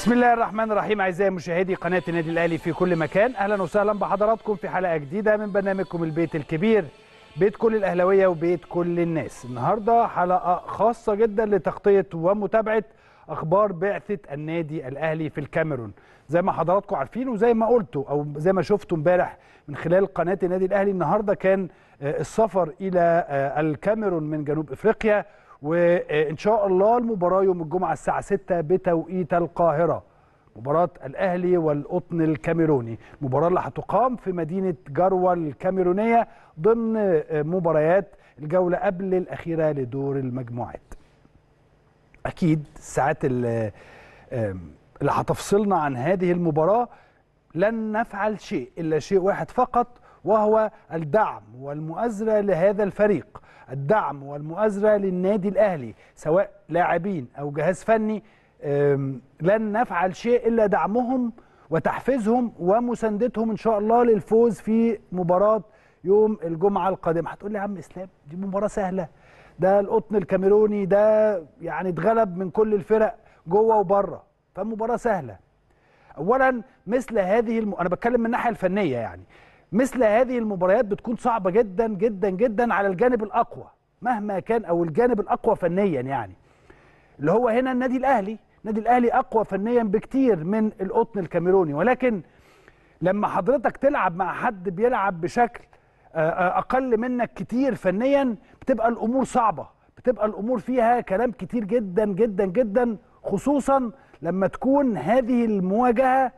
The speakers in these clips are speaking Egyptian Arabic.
بسم الله الرحمن الرحيم اعزائي مشاهدي قناه النادي الاهلي في كل مكان اهلا وسهلا بحضراتكم في حلقه جديده من برنامجكم البيت الكبير بيت كل الاهلاويه وبيت كل الناس النهارده حلقه خاصه جدا لتغطيه ومتابعه اخبار بعثه النادي الاهلي في الكاميرون زي ما حضراتكم عارفين وزي ما قلتوا او زي ما شفتوا امبارح من خلال قناه النادي الاهلي النهارده كان السفر الى الكاميرون من جنوب افريقيا وان شاء الله المباراه يوم الجمعه الساعه 6 بتوقيت القاهره مباراه الاهلي والقطن الكاميروني المباراه اللي هتقام في مدينه جروه الكاميرونيه ضمن مباريات الجوله قبل الاخيره لدور المجموعات اكيد الساعات اللي, اللي هتفصلنا عن هذه المباراه لن نفعل شيء الا شيء واحد فقط وهو الدعم والمؤازره لهذا الفريق الدعم والمؤازره للنادي الاهلي سواء لاعبين او جهاز فني لن نفعل شيء الا دعمهم وتحفيزهم ومساندتهم ان شاء الله للفوز في مباراه يوم الجمعه القادمه هتقول لي يا عم اسلام دي مباراه سهله ده القطن الكاميروني ده يعني اتغلب من كل الفرق جوه وبره فمباراه سهله اولا مثل هذه الم... انا بتكلم من الناحيه الفنيه يعني مثل هذه المباريات بتكون صعبه جدا جدا جدا على الجانب الاقوى مهما كان او الجانب الاقوى فنيا يعني اللي هو هنا النادي الاهلي النادي الاهلي اقوى فنيا بكتير من القطن الكاميروني ولكن لما حضرتك تلعب مع حد بيلعب بشكل اقل منك كتير فنيا بتبقى الامور صعبه بتبقى الامور فيها كلام كتير جدا جدا جدا خصوصا لما تكون هذه المواجهه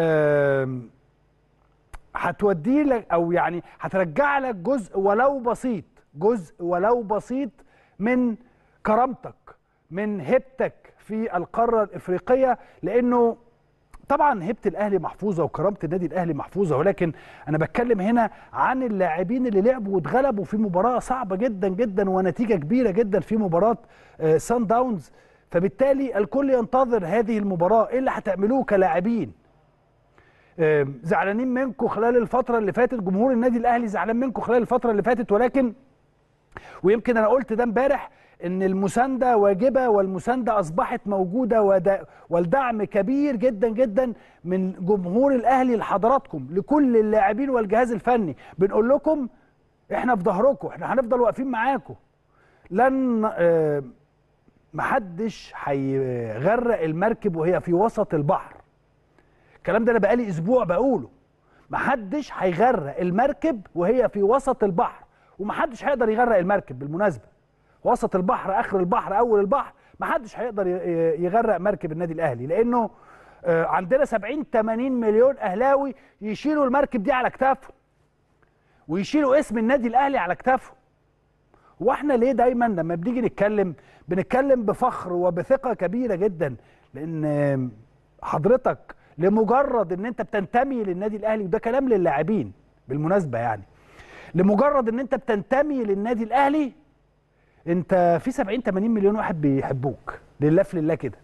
هتودي لك او يعني هترجع لك جزء ولو بسيط جزء ولو بسيط من كرامتك من هيبتك في القاره الافريقيه لانه طبعا هيبه الاهلي محفوظه وكرامه النادي الاهلي محفوظه ولكن انا بتكلم هنا عن اللاعبين اللي لعبوا واتغلبوا في مباراه صعبه جدا جدا ونتيجه كبيره جدا في مباراه سان داونز فبالتالي الكل ينتظر هذه المباراه ايه اللي هتعملوه كلاعبين زعلانين منكم خلال الفتره اللي فاتت جمهور النادي الاهلي زعلان منكم خلال الفتره اللي فاتت ولكن ويمكن انا قلت ده امبارح ان المسانده واجبه والمسانده اصبحت موجوده والدعم كبير جدا جدا من جمهور الاهلي لحضراتكم لكل اللاعبين والجهاز الفني بنقول لكم احنا في ظهركم احنا هنفضل واقفين معاكم لن اه محدش هيغرق المركب وهي في وسط البحر الكلام ده انا بقالي اسبوع بقوله محدش هيغرق المركب وهي في وسط البحر ومحدش هيقدر يغرق المركب بالمناسبه وسط البحر اخر البحر اول البحر محدش هيقدر يغرق مركب النادي الاهلي لانه عندنا 70 80 مليون اهلاوي يشيلوا المركب دي على كتافهم ويشيلوا اسم النادي الاهلي على كتافهم واحنا ليه دايما لما بنيجي نتكلم بنتكلم بفخر وبثقه كبيره جدا لان حضرتك لمجرد ان انت بتنتمي للنادي الاهلي وده كلام للاعبين بالمناسبه يعني لمجرد ان انت بتنتمي للنادي الاهلي انت في 70 80 مليون واحد بيحبوك لله في لله كده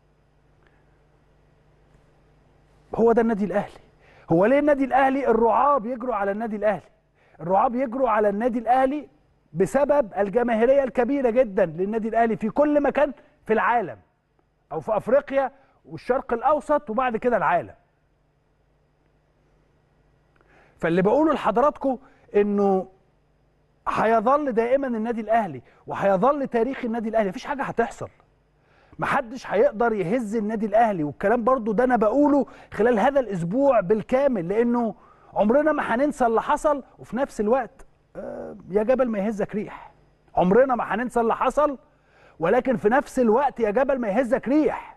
هو ده النادي الاهلي هو ليه النادي الاهلي الرعاة بيجروا على النادي الاهلي الرعاة بيجروا على النادي الاهلي بسبب الجماهيريه الكبيره جدا للنادي الاهلي في كل مكان في العالم او في افريقيا والشرق الاوسط وبعد كده العالم فاللي بقوله لحضراتكم انه هيظل دائما النادي الاهلي وهيظل تاريخ النادي الاهلي مفيش حاجه هتحصل محدش هيقدر يهز النادي الاهلي والكلام برضو ده انا بقوله خلال هذا الاسبوع بالكامل لانه عمرنا ما هننسى اللي حصل وفي نفس الوقت آه يا جبل ما يهزك ريح عمرنا ما هننسى اللي حصل ولكن في نفس الوقت يا جبل ما يهزك ريح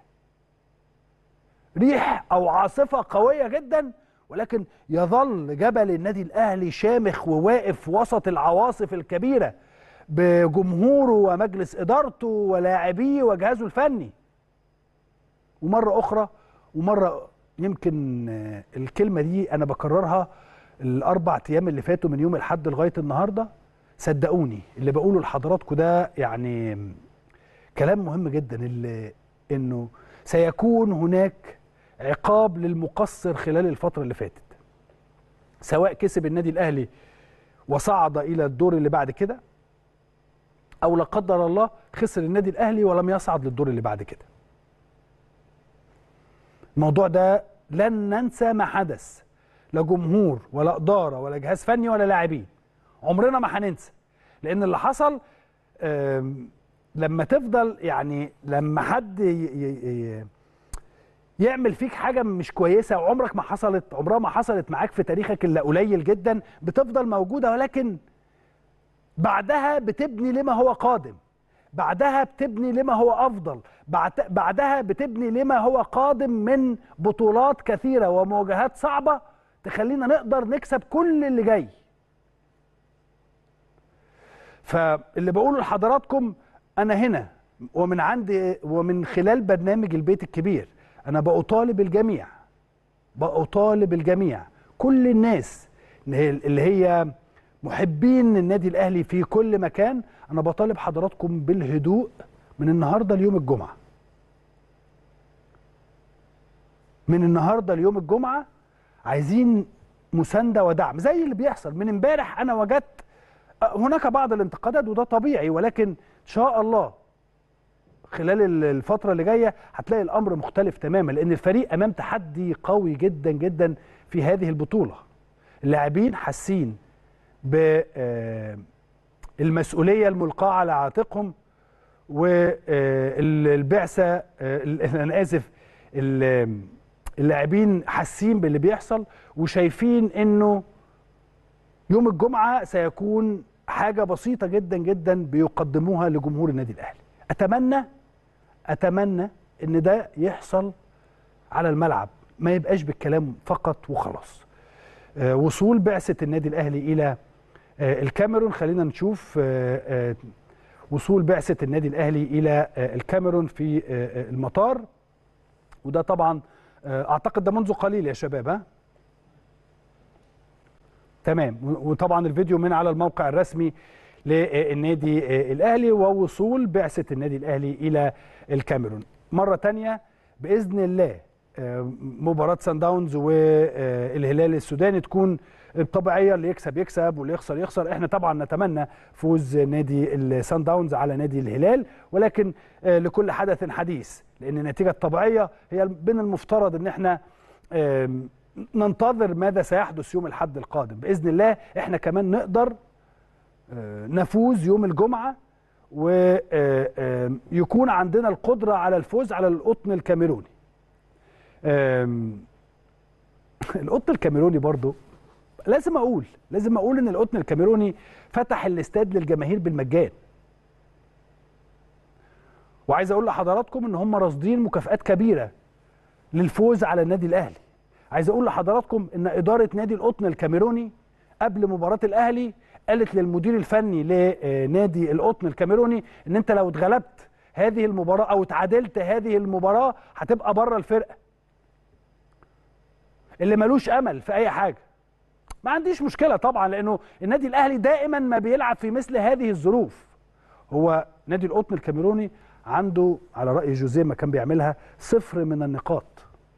ريح او عاصفه قويه جدا ولكن يظل جبل النادي الاهلي شامخ وواقف وسط العواصف الكبيره بجمهوره ومجلس ادارته ولاعبيه وجهازه الفني ومره اخرى ومره يمكن الكلمه دي انا بكررها الاربع ايام اللي فاتوا من يوم الاحد لغايه النهارده صدقوني اللي بقوله لحضراتكم ده يعني كلام مهم جدا اللي انه سيكون هناك عقاب للمقصر خلال الفترة اللي فاتت سواء كسب النادي الأهلي وصعد إلى الدور اللي بعد كده أو لا قدر الله خسر النادي الأهلي ولم يصعد للدور اللي بعد كده الموضوع ده لن ننسى ما حدث لا جمهور ولا اداره ولا جهاز فني ولا لاعبين عمرنا ما هننسى لان اللي حصل آم، لما تفضل يعني لما حد ي- ي- ي- يعمل فيك حاجه مش كويسه وعمرك ما حصلت عمرها ما حصلت معاك في تاريخك الا قليل جدا بتفضل موجوده ولكن بعدها بتبني لما هو قادم بعدها بتبني لما هو افضل بعد- بعدها بتبني لما هو قادم من بطولات كثيره ومواجهات صعبه تخلينا نقدر نكسب كل اللي جاي فاللي بقوله لحضراتكم انا هنا ومن عندي ومن خلال برنامج البيت الكبير انا بطالب الجميع بطالب الجميع كل الناس اللي هي- اللي هي محبين النادي الاهلي في كل مكان انا بطالب حضراتكم بالهدوء من النهارده ليوم الجمعه من النهارده ليوم الجمعه عايزين مسانده ودعم زي اللي بيحصل من امبارح انا وجدت أه، هناك بعض الانتقادات وده طبيعي ولكن ان شاء الله خلال ال- الفترة اللي جاية هتلاقي الأمر مختلف تماما لأن الفريق أمام تحدي قوي جدا جدا في هذه البطولة اللاعبين حاسين بالمسؤولية الملقاة على عاتقهم والبعثة أنا آسف ال- اللاعبين حاسين باللي بيحصل وشايفين إنه يوم الجمعة سيكون حاجة بسيطة جدا جدا بيقدموها لجمهور النادي الأهلي أتمنى أتمنى إن ده يحصل على الملعب ما يبقاش بالكلام فقط وخلاص آه، وصول بعثة النادي الأهلي إلى آه، الكاميرون خلينا نشوف آه، آه، وصول بعثة النادي الأهلي إلى آه، الكاميرون في آه، آه، المطار وده طبعا آه، أعتقد ده منذ قليل يا شباب ها تمام و- وطبعا الفيديو من على الموقع الرسمي للنادي آه، الاهلي ووصول بعثه النادي الاهلي الى الكاميرون مره تانية باذن الله آه، مباراه سان داونز والهلال السوداني تكون طبيعيه اللي يكسب يكسب واللي يخسر يخسر احنا طبعا نتمنى فوز نادي السان داونز على نادي الهلال ولكن آه، لكل حدث حديث لان النتيجه الطبيعيه هي من المفترض ان احنا آم، ننتظر ماذا سيحدث يوم الحد القادم باذن الله احنا كمان نقدر آه، نفوز يوم الجمعه ويكون عندنا القدره على الفوز على القطن الكاميروني آم، القطن الكاميروني برضو لازم اقول لازم اقول ان القطن الكاميروني فتح الاستاد للجماهير بالمجان وعايز اقول لحضراتكم ان هم راصدين مكافآت كبيره للفوز على النادي الاهلي عايز اقول لحضراتكم ان اداره نادي القطن الكاميروني قبل مباراه الاهلي قالت للمدير الفني لنادي القطن الكاميروني ان انت لو اتغلبت هذه المباراه او اتعادلت هذه المباراه هتبقى بره الفرقه اللي ملوش امل في اي حاجه ما عنديش مشكله طبعا لانه النادي الاهلي دائما ما بيلعب في مثل هذه الظروف هو نادي القطن الكاميروني عنده على راي جوزيه ما كان بيعملها صفر من النقاط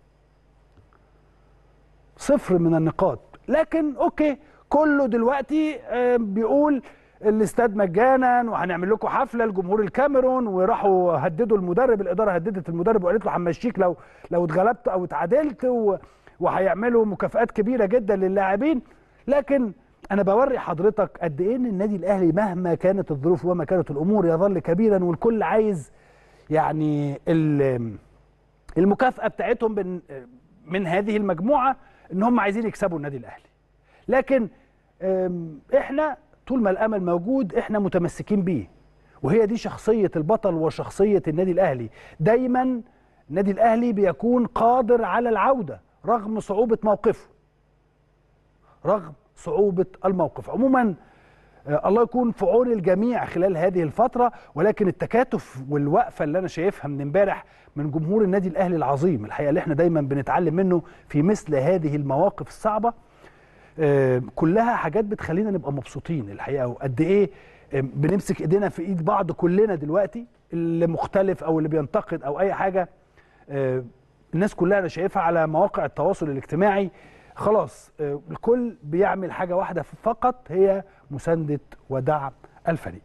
صفر من النقاط لكن اوكي كله دلوقتي آه، بيقول الاستاد مجانا وهنعمل لكم حفله لجمهور الكاميرون وراحوا هددوا المدرب الاداره هددت المدرب وقالت له هنمشيك لو لو اتغلبت او اتعادلت و- وهيعملوا مكافآت كبيره جدا للاعبين لكن انا بوري حضرتك قد ايه ان النادي الاهلي مهما كانت الظروف وما كانت الامور يظل كبيرا والكل عايز يعني ال- المكافاه بتاعتهم من من هذه المجموعه ان هم عايزين يكسبوا النادي الاهلي لكن أم، احنا طول ما الامل موجود احنا متمسكين بيه وهي دي شخصيه البطل وشخصيه النادي الاهلي دايما النادي الاهلي بيكون قادر على العوده رغم صعوبه موقفه رغم صعوبه الموقف عموما آه، الله يكون في عون الجميع خلال هذه الفترة ولكن التكاتف والوقفة اللي أنا شايفها من امبارح من جمهور النادي الأهلي العظيم الحقيقة اللي احنا دايما بنتعلم منه في مثل هذه المواقف الصعبة آه، كلها حاجات بتخلينا نبقى مبسوطين الحقيقة وقد إيه آه، بنمسك إيدينا في إيد بعض كلنا دلوقتي اللي مختلف أو اللي بينتقد أو أي حاجة آه، الناس كلها أنا شايفها على مواقع التواصل الاجتماعي خلاص آه، الكل بيعمل حاجة واحدة فقط هي مساندة ودعم الفريق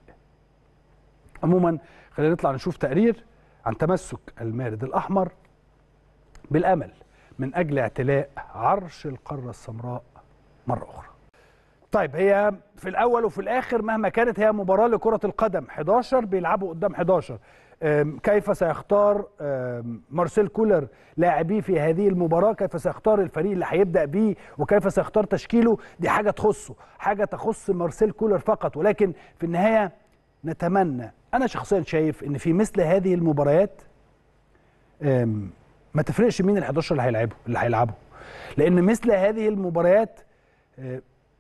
عموما خلينا نطلع نشوف تقرير عن تمسك المارد الأحمر بالامل من اجل اعتلاء عرش القاره السمراء مره اخرى. طيب هي في الاول وفي الاخر مهما كانت هي مباراه لكره القدم 11 بيلعبوا قدام 11 أم، كيف سيختار أم، مارسيل كولر لاعبيه في هذه المباراه كيف سيختار الفريق اللي هيبدا بيه وكيف سيختار تشكيله دي حاجه تخصه حاجه تخص مارسيل كولر فقط ولكن في النهايه نتمنى انا شخصيا شايف ان في مثل هذه المباريات أم، ما تفرقش مين ال 11 اللي هيلعبوا اللي هيلعبوا لان مثل هذه المباريات أه،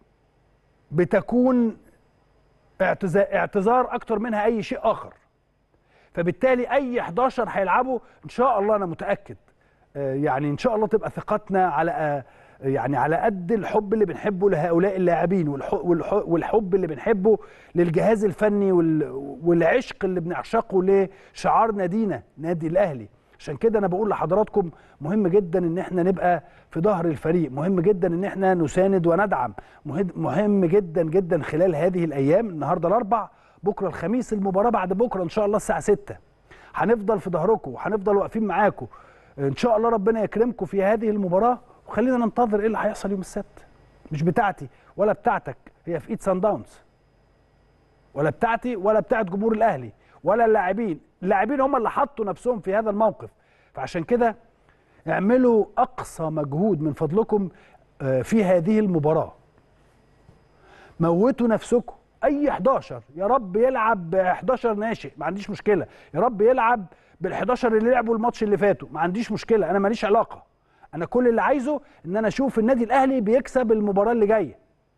بتكون اعتذا- اعتذار اكتر منها اي شيء اخر فبالتالي اي 11 هيلعبوا ان شاء الله انا متاكد آه، يعني ان شاء الله تبقى ثقتنا على آه، يعني على قد الحب اللي بنحبه لهؤلاء اللاعبين والح- والح- والحب اللي بنحبه للجهاز الفني وال- والعشق اللي بنعشقه لشعار نادينا نادي الاهلي عشان كده انا بقول لحضراتكم مهم جدا ان احنا نبقى في ظهر الفريق مهم جدا ان احنا نساند وندعم مهد- مهم جدا جدا خلال هذه الايام النهارده الاربع بكره الخميس المباراه بعد بكره ان شاء الله الساعه 6 هنفضل في ظهركم وهنفضل واقفين معاكم ان شاء الله ربنا يكرمكم في هذه المباراه وخلينا ننتظر ايه اللي هيحصل يوم السبت مش بتاعتي ولا بتاعتك هي في ايد سان داونز ولا بتاعتي ولا بتاعت جمهور الاهلي ولا اللاعبين اللاعبين هم اللي حطوا نفسهم في هذا الموقف فعشان كده اعملوا اقصى مجهود من فضلكم آه، في هذه المباراه موتوا نفسكم اي 11 يا رب يلعب ب 11 ناشئ ما عنديش مشكله يا رب يلعب بال 11 اللي لعبوا الماتش اللي فاتوا ما عنديش مشكله انا ماليش علاقه انا كل اللي عايزه ان انا اشوف النادي الاهلي بيكسب المباراه اللي جايه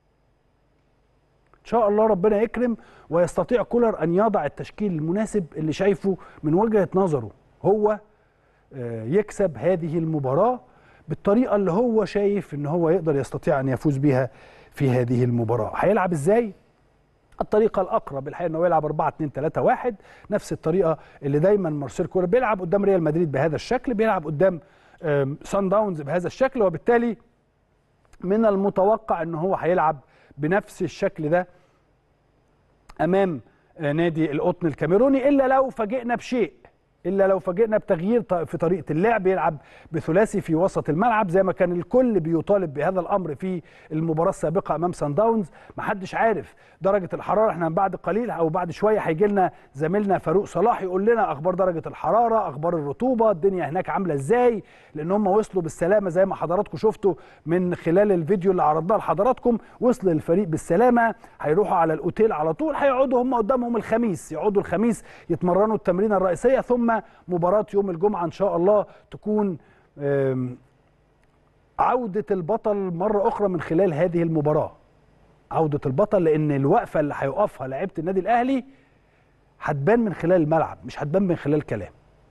ان شاء الله ربنا يكرم ويستطيع كولر ان يضع التشكيل المناسب اللي شايفه من وجهه نظره هو آه، يكسب هذه المباراه بالطريقه اللي هو شايف ان هو يقدر يستطيع ان يفوز بها في هذه المباراه هيلعب ازاي الطريقه الاقرب الحقيقه انه يلعب 4 2 3 1 نفس الطريقه اللي دايما مارسيل كولر بيلعب قدام ريال مدريد بهذا الشكل بيلعب قدام آم، سان داونز بهذا الشكل وبالتالي من المتوقع ان هو هيلعب بنفس الشكل ده امام آه، نادي القطن الكاميروني الا لو فاجئنا بشيء الا لو فاجئنا بتغيير ط- في طريقه اللعب يلعب بثلاثي في وسط الملعب زي ما كان الكل بيطالب بهذا الامر في المباراه السابقه امام سان داونز محدش عارف درجه الحراره احنا من بعد قليل او بعد شويه هيجي لنا زميلنا فاروق صلاح يقول لنا اخبار درجه الحراره اخبار الرطوبه الدنيا هناك عامله ازاي لان هم وصلوا بالسلامه زي ما حضراتكم شفتوا من خلال الفيديو اللي عرضناه لحضراتكم وصل الفريق بالسلامه هيروحوا على الاوتيل على طول هيقعدوا هم قدامهم الخميس يقعدوا الخميس يتمرنوا التمرينه الرئيسيه ثم مباراه يوم الجمعه ان شاء الله تكون آم، عوده البطل مره اخرى من خلال هذه المباراه عوده البطل لان الوقفه اللي هيوقفها لعيبه النادي الاهلي هتبان من خلال الملعب مش هتبان من خلال كلام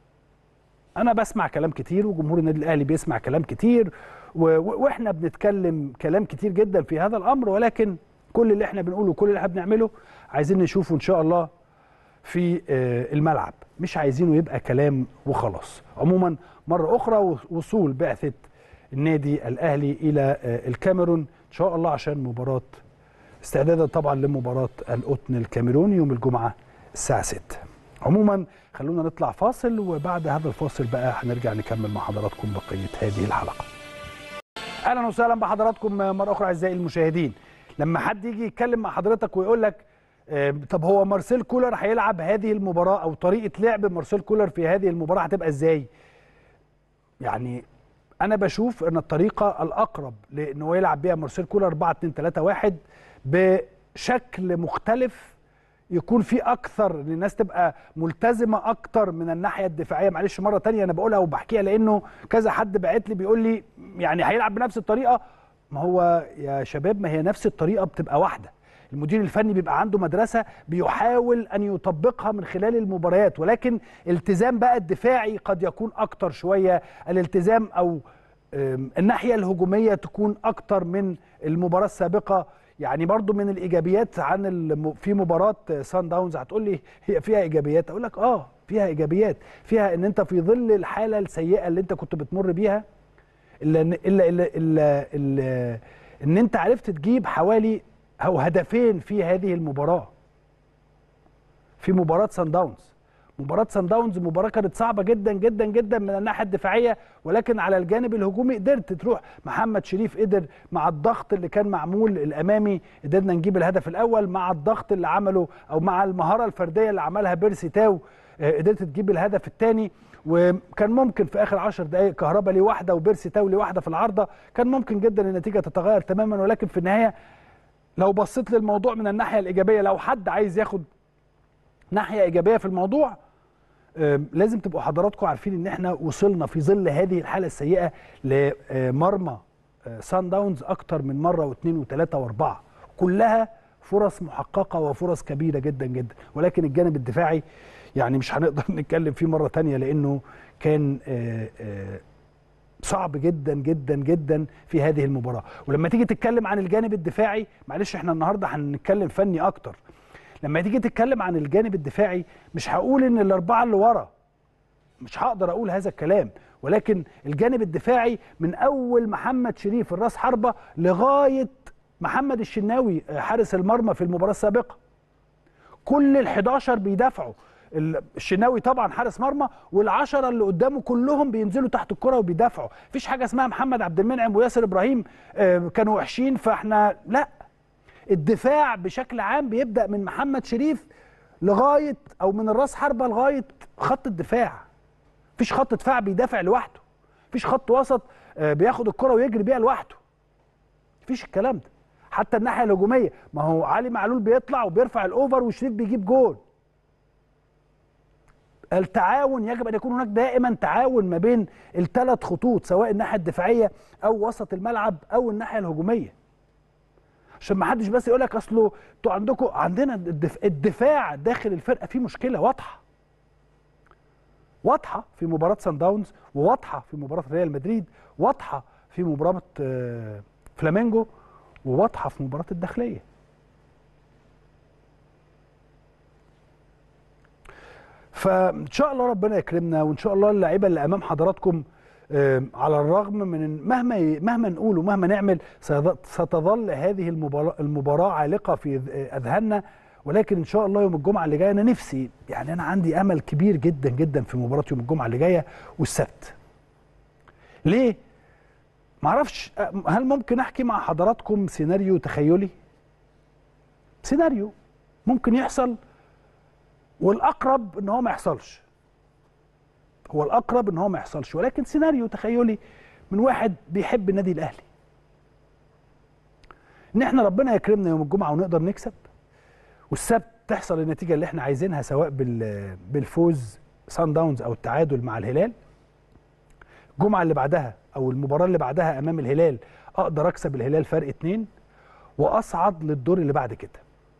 انا بسمع كلام كتير وجمهور النادي الاهلي بيسمع كلام كتير و... و- واحنا بنتكلم كلام كتير جدا في هذا الامر ولكن كل اللي احنا بنقوله وكل اللي احنا بنعمله عايزين نشوفه ان شاء الله في آه، الملعب مش عايزينه يبقى كلام وخلاص عموما مرة أخرى وصول بعثة النادي الأهلي إلى آه، الكاميرون إن شاء الله عشان مباراة استعدادا طبعا لمباراة القطن الكاميروني يوم الجمعة الساعة 6 عموما خلونا نطلع فاصل وبعد هذا الفاصل بقى هنرجع نكمل مع حضراتكم بقية هذه الحلقة اهلا وسهلا بحضراتكم مره اخرى اعزائي المشاهدين لما حد يجي يتكلم مع حضرتك ويقول لك آه، طب هو مارسيل كولر هيلعب هذه المباراه او طريقه لعب مارسيل كولر في هذه المباراه هتبقى ازاي يعني انا بشوف ان الطريقه الاقرب لان هو يلعب بيها مارسيل كولر 4 2 3 1 بشكل مختلف يكون في اكثر ان الناس تبقى ملتزمه اكتر من الناحيه الدفاعيه معلش مره تانية انا بقولها وبحكيها لانه كذا حد بعت لي بيقول لي يعني هيلعب بنفس الطريقه ما هو يا شباب ما هي نفس الطريقه بتبقى واحده المدير الفني بيبقى عنده مدرسه بيحاول ان يطبقها من خلال المباريات ولكن التزام بقى الدفاعي قد يكون اكتر شويه الالتزام او أم، الناحيه الهجوميه تكون اكتر من المباراه السابقه يعني برضو من الايجابيات عن الم... في مباراه سان داونز هتقول لي هي فيها ايجابيات اقول لك اه فيها ايجابيات فيها ان انت في ظل الحاله السيئه اللي انت كنت بتمر بيها الا ان الا الا, إلا, إلا ان انت عرفت تجيب حوالي او هدفين في هذه المباراه في مباراه سان داونز مباراه سان داونز مباراه كانت صعبه جدا جدا جدا من الناحيه الدفاعيه ولكن على الجانب الهجومي قدرت تروح محمد شريف قدر مع الضغط اللي كان معمول الامامي قدرنا نجيب الهدف الاول مع الضغط اللي عمله او مع المهاره الفرديه اللي عملها بيرسي تاو قدرت تجيب الهدف الثاني وكان ممكن في اخر 10 دقائق كهربا ليه واحده وبيرسي تاو ليه واحده في العارضه كان ممكن جدا النتيجه تتغير تماما ولكن في النهايه لو بصيت للموضوع من الناحيه الايجابيه لو حد عايز ياخد ناحيه ايجابيه في الموضوع لازم تبقوا حضراتكم عارفين ان احنا وصلنا في ظل هذه الحاله السيئه لمرمى سان داونز اكتر من مره واثنين وثلاثه واربعه كلها فرص محققه وفرص كبيره جدا جدا ولكن الجانب الدفاعي يعني مش هنقدر نتكلم فيه مره تانية لانه كان صعب جدا جدا جدا في هذه المباراه ولما تيجي تتكلم عن الجانب الدفاعي معلش احنا النهارده هنتكلم فني اكتر لما تيجي تتكلم عن الجانب الدفاعي مش هقول ان الاربعه اللي ورا مش هقدر اقول هذا الكلام ولكن الجانب الدفاعي من اول محمد شريف الراس حربه لغايه محمد الشناوي حارس المرمى في المباراه السابقه كل ال11 بيدافعوا الشناوي طبعا حارس مرمى والعشرة اللي قدامه كلهم بينزلوا تحت الكرة وبيدافعوا مفيش حاجة اسمها محمد عبد المنعم وياسر إبراهيم كانوا وحشين فاحنا لا الدفاع بشكل عام بيبدأ من محمد شريف لغاية أو من الراس حربة لغاية خط الدفاع مفيش خط دفاع بيدافع لوحده مفيش خط وسط بياخد الكرة ويجري بيها لوحده مفيش الكلام ده حتى الناحية الهجومية ما هو علي معلول بيطلع وبيرفع الأوفر وشريف بيجيب جول التعاون يجب ان يكون هناك دائما تعاون ما بين الثلاث خطوط سواء الناحيه الدفاعيه او وسط الملعب او الناحيه الهجوميه عشان ما حدش بس يقول لك اصله انتوا عندكم عندنا الدفاع داخل الفرقه فيه مشكله واضحه واضحه في مباراه سان داونز وواضحه في مباراه ريال مدريد واضحه في مباراه فلامينجو وواضحه في مباراه الداخليه فان شاء الله ربنا يكرمنا وان شاء الله اللعيبه اللي امام حضراتكم على الرغم من مهما مهما نقول ومهما نعمل ستظل هذه المباراه المباراه عالقه في اذهاننا ولكن ان شاء الله يوم الجمعه اللي جايه انا نفسي يعني انا عندي امل كبير جدا جدا في مباراه يوم الجمعه اللي جايه والسبت. ليه؟ معرفش هل ممكن احكي مع حضراتكم سيناريو تخيلي؟ سيناريو ممكن يحصل والاقرب ان هو ما يحصلش هو الاقرب ان هو ما يحصلش ولكن سيناريو تخيلي من واحد بيحب النادي الاهلي ان احنا ربنا يكرمنا يوم الجمعه ونقدر نكسب والسبت تحصل النتيجه اللي احنا عايزينها سواء بالفوز سان داونز او التعادل مع الهلال الجمعه اللي بعدها او المباراه اللي بعدها امام الهلال اقدر اكسب الهلال فرق اتنين واصعد للدور اللي بعد كده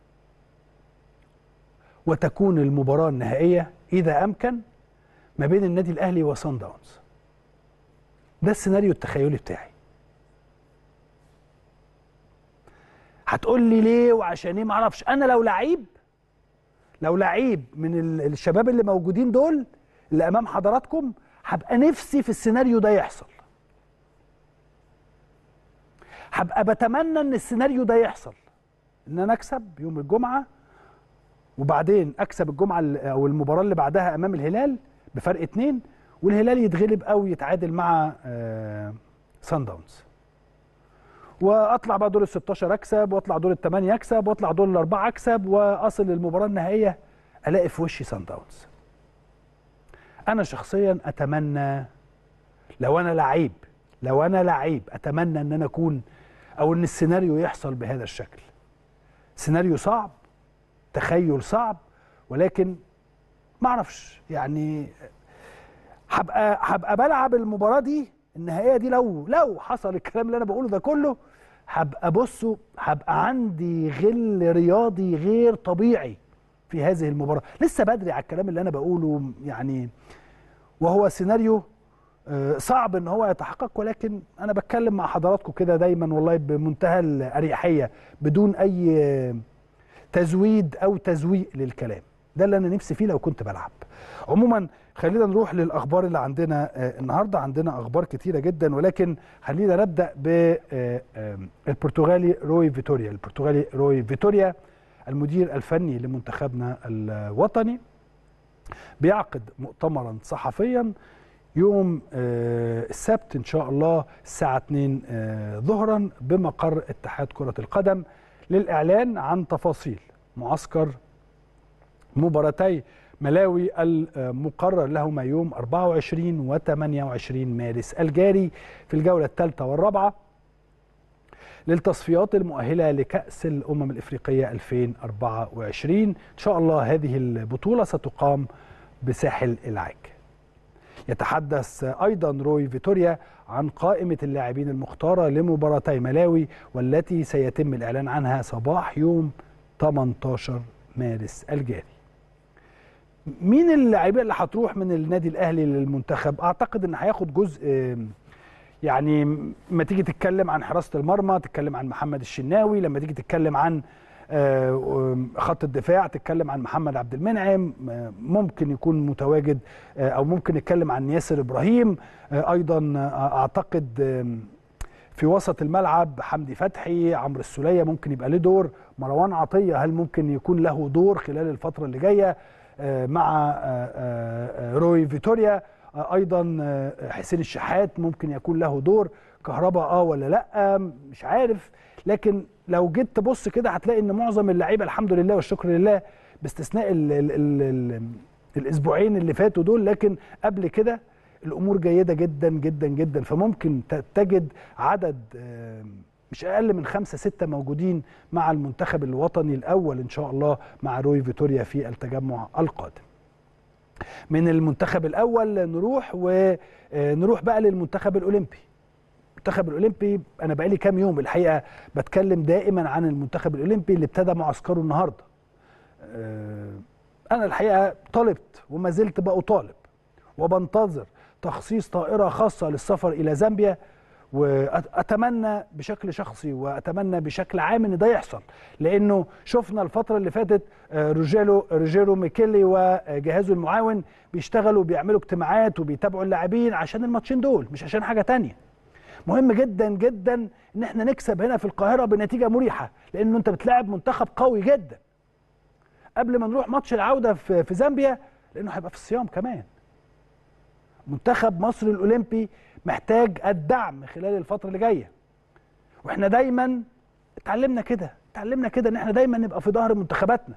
وتكون المباراة النهائية إذا أمكن ما بين النادي الأهلي وصن داونز ده السيناريو التخيلي بتاعي هتقول لي ليه وعشان ايه معرفش انا لو لعيب لو لعيب من الشباب اللي موجودين دول اللي امام حضراتكم هبقى نفسي في السيناريو ده يحصل هبقى بتمنى ان السيناريو ده يحصل ان انا اكسب يوم الجمعه وبعدين اكسب الجمعه او المباراه اللي بعدها امام الهلال بفرق اتنين والهلال يتغلب او يتعادل مع سان داونز واطلع بقى دور ال 16 اكسب واطلع دور الثمانيه اكسب واطلع دور الاربعه اكسب واصل للمباراه النهائيه الاقي في وشي سان داونز انا شخصيا اتمنى لو انا لعيب لو انا لعيب اتمنى ان انا اكون او ان السيناريو يحصل بهذا الشكل سيناريو صعب تخيل صعب ولكن ما اعرفش يعني هبقى هبقى بلعب المباراه دي النهائيه دي لو لو حصل الكلام اللي انا بقوله ده كله هبقى بصوا هبقى عندي غل رياضي غير طبيعي في هذه المباراه لسه بدري على الكلام اللي انا بقوله يعني وهو سيناريو صعب ان هو يتحقق ولكن انا بتكلم مع حضراتكم كده دايما والله بمنتهى الاريحيه بدون اي تزويد او تزويق للكلام ده اللي انا نفسي فيه لو كنت بلعب عموما خلينا نروح للاخبار اللي عندنا النهارده عندنا اخبار كتيره جدا ولكن خلينا نبدا بالبرتغالي روي فيتوريا البرتغالي روي فيتوريا المدير الفني لمنتخبنا الوطني بيعقد مؤتمرا صحفيا يوم السبت ان شاء الله الساعه 2 ظهرا بمقر اتحاد كره القدم للاعلان عن تفاصيل معسكر مباراتي ملاوي المقرر لهما يوم 24 و 28 مارس الجاري في الجوله الثالثه والرابعه للتصفيات المؤهله لكاس الامم الافريقيه 2024 ان شاء الله هذه البطوله ستقام بساحل العاج يتحدث ايضا روي فيتوريا عن قائمه اللاعبين المختاره لمباراتي ملاوي والتي سيتم الاعلان عنها صباح يوم 18 مارس الجاري مين اللاعبين اللي هتروح من النادي الاهلي للمنتخب اعتقد ان هياخد جزء يعني لما تيجي تتكلم عن حراسه المرمى تتكلم عن محمد الشناوي لما تيجي تتكلم عن خط الدفاع تتكلم عن محمد عبد المنعم ممكن يكون متواجد او ممكن نتكلم عن ياسر ابراهيم ايضا اعتقد في وسط الملعب حمدي فتحي عمرو السوليه ممكن يبقى له دور مروان عطيه هل ممكن يكون له دور خلال الفتره اللي جايه مع روي فيتوريا ايضا حسين الشحات ممكن يكون له دور كهرباء اه ولا لا مش عارف لكن لو جيت تبص كده هتلاقي ان معظم اللعيبه الحمد لله والشكر لله باستثناء ال ال ال ال الاسبوعين اللي فاتوا دول لكن قبل كده الامور جيده جدا جدا جدا فممكن تجد عدد مش اقل من خمسة ستة موجودين مع المنتخب الوطني الاول ان شاء الله مع روي فيتوريا في التجمع القادم من المنتخب الاول نروح ونروح بقى للمنتخب الاولمبي المنتخب الاولمبي انا بقالي كام يوم الحقيقه بتكلم دائما عن المنتخب الاولمبي اللي ابتدى معسكره النهارده انا الحقيقه طلبت وما زلت بطالب وبنتظر تخصيص طائره خاصه للسفر الى زامبيا واتمنى بشكل شخصي واتمنى بشكل عام ان ده يحصل لانه شفنا الفتره اللي فاتت روجيرو روجيرو ميكيلي وجهازه المعاون بيشتغلوا وبيعملوا اجتماعات وبيتابعوا اللاعبين عشان الماتشين دول مش عشان حاجه تانية مهم جدا جدا ان احنا نكسب هنا في القاهره بنتيجه مريحه لانه انت بتلاعب منتخب قوي جدا قبل ما نروح ماتش العوده في, في زامبيا لانه هيبقى في الصيام كمان منتخب مصر الاولمبي محتاج الدعم خلال الفتره اللي جايه واحنا دايما اتعلمنا كده اتعلمنا كده ان احنا دايما نبقى في ظهر منتخباتنا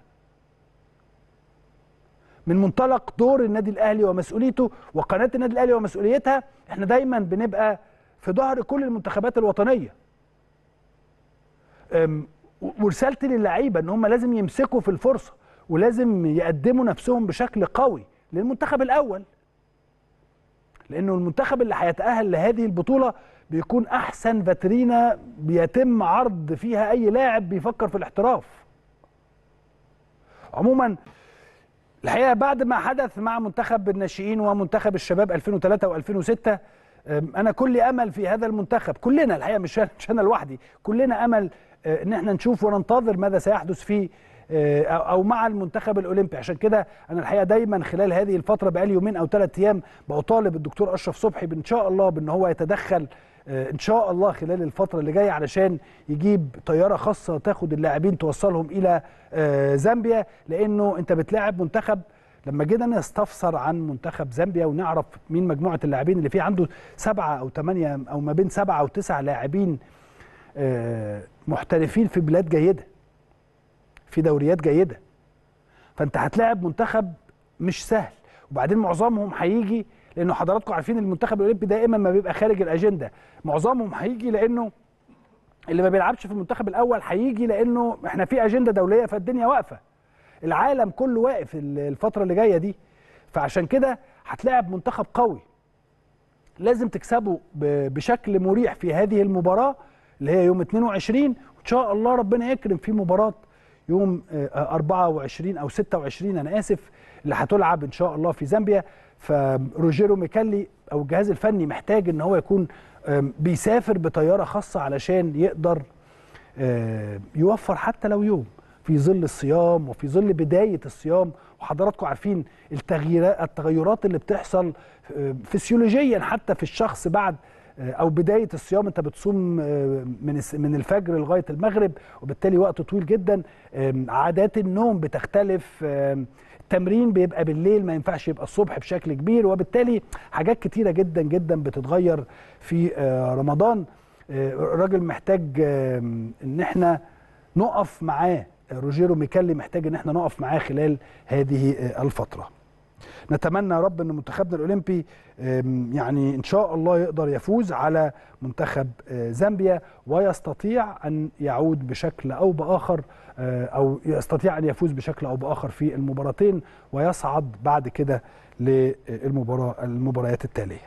من منطلق دور النادي الاهلي ومسؤوليته وقناه النادي الاهلي ومسؤوليتها احنا دايما بنبقى في ظهر كل المنتخبات الوطنيه ورسالتي للعيبه ان هم لازم يمسكوا في الفرصه ولازم يقدموا نفسهم بشكل قوي للمنتخب الاول لانه المنتخب اللي هيتاهل لهذه البطوله بيكون احسن فاترينا بيتم عرض فيها اي لاعب بيفكر في الاحتراف عموما الحقيقه بعد ما حدث مع منتخب الناشئين ومنتخب الشباب 2003 و2006 انا كل امل في هذا المنتخب كلنا الحقيقه مش مش انا لوحدي كلنا امل ان احنا نشوف وننتظر ماذا سيحدث فيه او مع المنتخب الاولمبي عشان كده انا الحقيقه دايما خلال هذه الفتره بقالي يومين او ثلاث ايام بطالب الدكتور اشرف صبحي ان شاء الله بان هو يتدخل ان شاء الله خلال الفتره اللي جايه علشان يجيب طياره خاصه تاخد اللاعبين توصلهم الى زامبيا لانه انت بتلاعب منتخب لما جينا نستفسر عن منتخب زامبيا ونعرف مين مجموعه اللاعبين اللي فيه عنده سبعه او ثمانيه او ما بين سبعه او تسع لاعبين محترفين في بلاد جيده في دوريات جيده فانت هتلاعب منتخب مش سهل وبعدين معظمهم هيجي لانه حضراتكم عارفين المنتخب الاولمبي دائما ما بيبقى خارج الاجنده معظمهم هيجي لانه اللي ما بيلعبش في المنتخب الاول هيجي لانه احنا في اجنده دوليه فالدنيا واقفه العالم كله واقف الفتره اللي جايه دي فعشان كده هتلاعب منتخب قوي لازم تكسبه بشكل مريح في هذه المباراه اللي هي يوم 22 وان شاء الله ربنا يكرم في مباراه يوم 24 او 26 انا اسف اللي هتلعب ان شاء الله في زامبيا فروجيرو ميكالي او الجهاز الفني محتاج ان هو يكون بيسافر بطياره خاصه علشان يقدر يوفر حتى لو يوم في ظل الصيام وفي ظل بدايه الصيام وحضراتكم عارفين التغييرات التغيرات اللي بتحصل فسيولوجيا حتى في الشخص بعد او بدايه الصيام انت بتصوم من من الفجر لغايه المغرب وبالتالي وقت طويل جدا عادات النوم بتختلف التمرين بيبقى بالليل ما ينفعش يبقى الصبح بشكل كبير وبالتالي حاجات كتيره جدا جدا بتتغير في آه، رمضان آه، الراجل محتاج آه، ان احنا نقف معاه روجيرو ميكالي محتاج ان احنا نقف معاه خلال هذه آه، الفتره نتمنى يا رب ان منتخبنا الاولمبي آم، يعني ان شاء الله يقدر يفوز على منتخب آه، زامبيا ويستطيع ان يعود بشكل او باخر آه، او يستطيع ان يفوز بشكل او باخر في المباراتين ويصعد بعد كده للمباراه المباريات التاليه.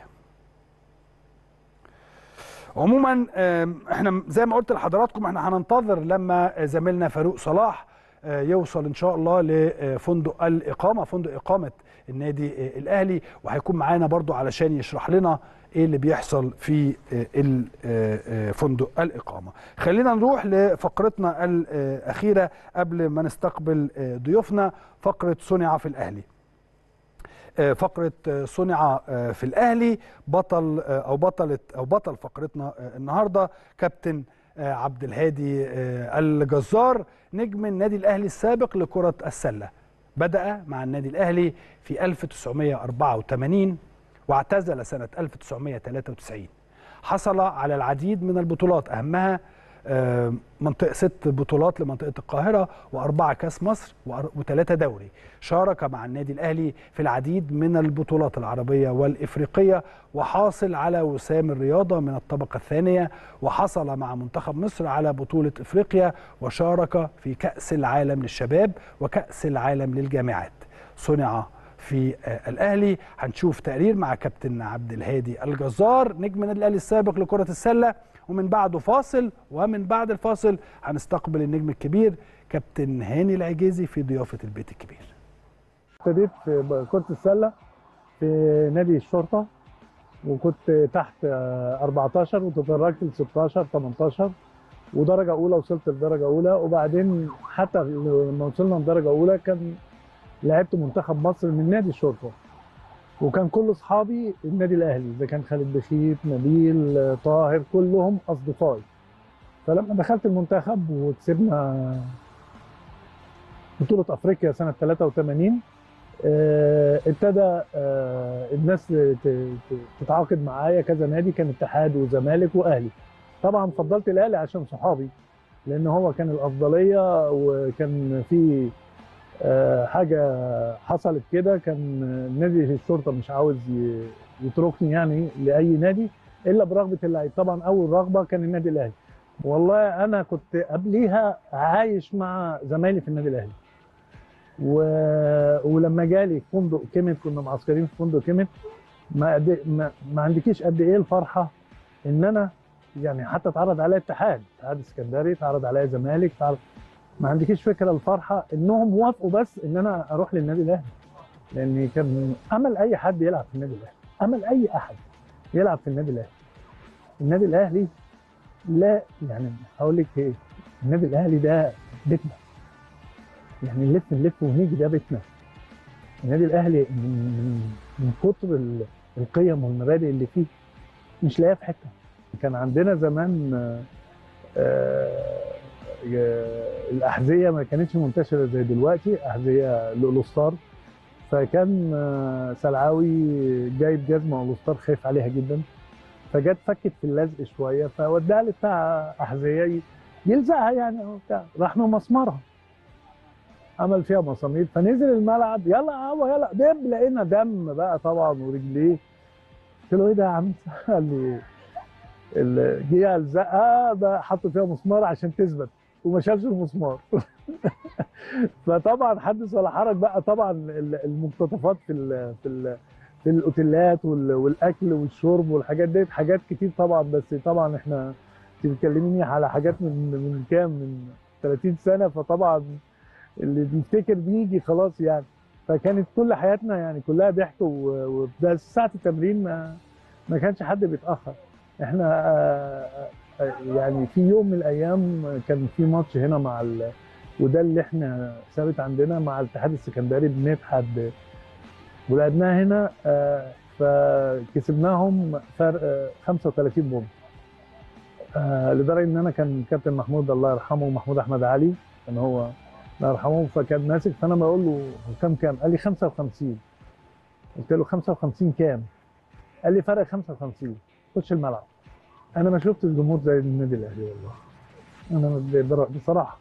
عموما آم، احنا زي ما قلت لحضراتكم احنا هننتظر لما زميلنا فاروق صلاح آه، يوصل ان شاء الله لفندق الاقامه فندق اقامه النادي آه، الاهلي وهيكون معانا برضو علشان يشرح لنا ايه اللي بيحصل في آه، ال- آه، آه، فندق الاقامه خلينا نروح لفقرتنا الاخيره قبل ما نستقبل آه، ضيوفنا فقره صنع في الاهلي آه، فقرة آه، صنع آه، في الأهلي بطل آه، أو بطلة أو بطل فقرتنا آه، النهاردة كابتن آه، عبد الهادي آه، الجزار نجم النادي الأهلي السابق لكرة السلة بدأ مع النادي الأهلي في 1984 واعتزل سنة 1993 حصل على العديد من البطولات أهمها آه، منطقة ست بطولات لمنطقة القاهرة وأربعة كاس مصر وأر- وثلاثة دوري شارك مع النادي الأهلي في العديد من البطولات العربية والإفريقية وحاصل على وسام الرياضة من الطبقة الثانية وحصل مع منتخب مصر على بطولة إفريقيا وشارك في كأس العالم للشباب وكأس العالم للجامعات صنع في آه، الاهلي هنشوف تقرير مع كابتن عبد الهادي الجزار نجم النادي الاهلي السابق لكره السله ومن بعده فاصل ومن بعد الفاصل هنستقبل النجم الكبير كابتن هاني العجيزي في ضيافه البيت الكبير ابتديت في كرة السلة في نادي الشرطة وكنت تحت آه، 14 وتدرجت ل 16 18 ودرجة أولى وصلت لدرجة أولى وبعدين حتى لما وصلنا لدرجة أولى كان لعبت منتخب مصر من نادي الشرطة وكان كل أصحابي النادي الأهلي إذا كان خالد بخيت نبيل آه، طاهر كلهم أصدقائي فلما دخلت المنتخب وكسبنا بطولة أفريقيا سنة 83 آه، ابتدى آه، الناس ت- ت- تتعاقد معايا كذا نادي كان اتحاد وزمالك واهلي طبعا فضلت الاهلي عشان صحابي لان هو كان الافضليه وكان في آه، حاجه حصلت كده كان نادي الشرطه مش عاوز ي- يتركني يعني لاي نادي الا برغبه اللعيب طبعا اول رغبه كان النادي الاهلي والله انا كنت قبليها عايش مع زمايلي في النادي الاهلي و... ولما جالي فندق كيميت كنا معسكرين في فندق كيميت ما, قد... ما ما عندكيش قد ايه الفرحه ان انا يعني حتى اتعرض عليا اتحاد اتحاد اسكندري اتعرض عليا زمالك اتعرض ما عندكيش فكره الفرحه انهم وافقوا بس ان انا اروح للنادي الاهلي لان كان امل اي حد يلعب في النادي الاهلي امل اي احد يلعب في النادي الاهلي النادي الاهلي لا يعني هقول لك ايه النادي الاهلي ده بيتنا يعني نلف نلف ونيجي ده بيتنا النادي الاهلي من من, من كتر ال- القيم والمبادئ اللي فيه مش لاقيها في حته كان عندنا زمان آه، آه، آه، الاحذيه ما كانتش منتشره زي دلوقتي احذيه الاولوستار فكان آه، سلعاوي جايب جزمه اولوستار خايف عليها جدا فجت فكت في اللزق شويه فوداها لبتاع احذيه ي- يلزقها يعني أو بتاع راح مسمرها عمل فيها مسامير فنزل الملعب يلا يا هو يلا دب لقينا دم بقى طبعا ورجليه قلت له ايه ده يا عم قال لي ال- جه الزقها ده حط فيها مسمار عشان تثبت وما شالش المسمار فطبعا حدث ولا حرج بقى طبعا ال- المقتطفات في ال في ال في الاوتيلات وال- والاكل والشرب والحاجات ديت حاجات كتير طبعا بس طبعا احنا انت بتكلميني على حاجات من من كام من 30 سنه فطبعا اللي بيفتكر بيجي خلاص يعني فكانت كل حياتنا يعني كلها ضحك و- وبس ساعه التمرين ما ما كانش حد بيتاخر احنا آه، آه، يعني في يوم من الايام كان في ماتش هنا مع ال... وده اللي احنا ثابت عندنا مع الاتحاد السكندري بنتحد ب- ولعبناها هنا آه، فكسبناهم فرق آه، 35 بونت آه، لدرجه ان انا كان كابتن محمود الله يرحمه محمود احمد علي كان هو الله يرحمه فكان ماسك فانا بقول له هو كام كام؟ قال لي 55 قلت له 55 كام؟ قال لي فرق 55 خش الملعب انا ما شفتش جمهور زي النادي الاهلي والله انا بر- بصراحه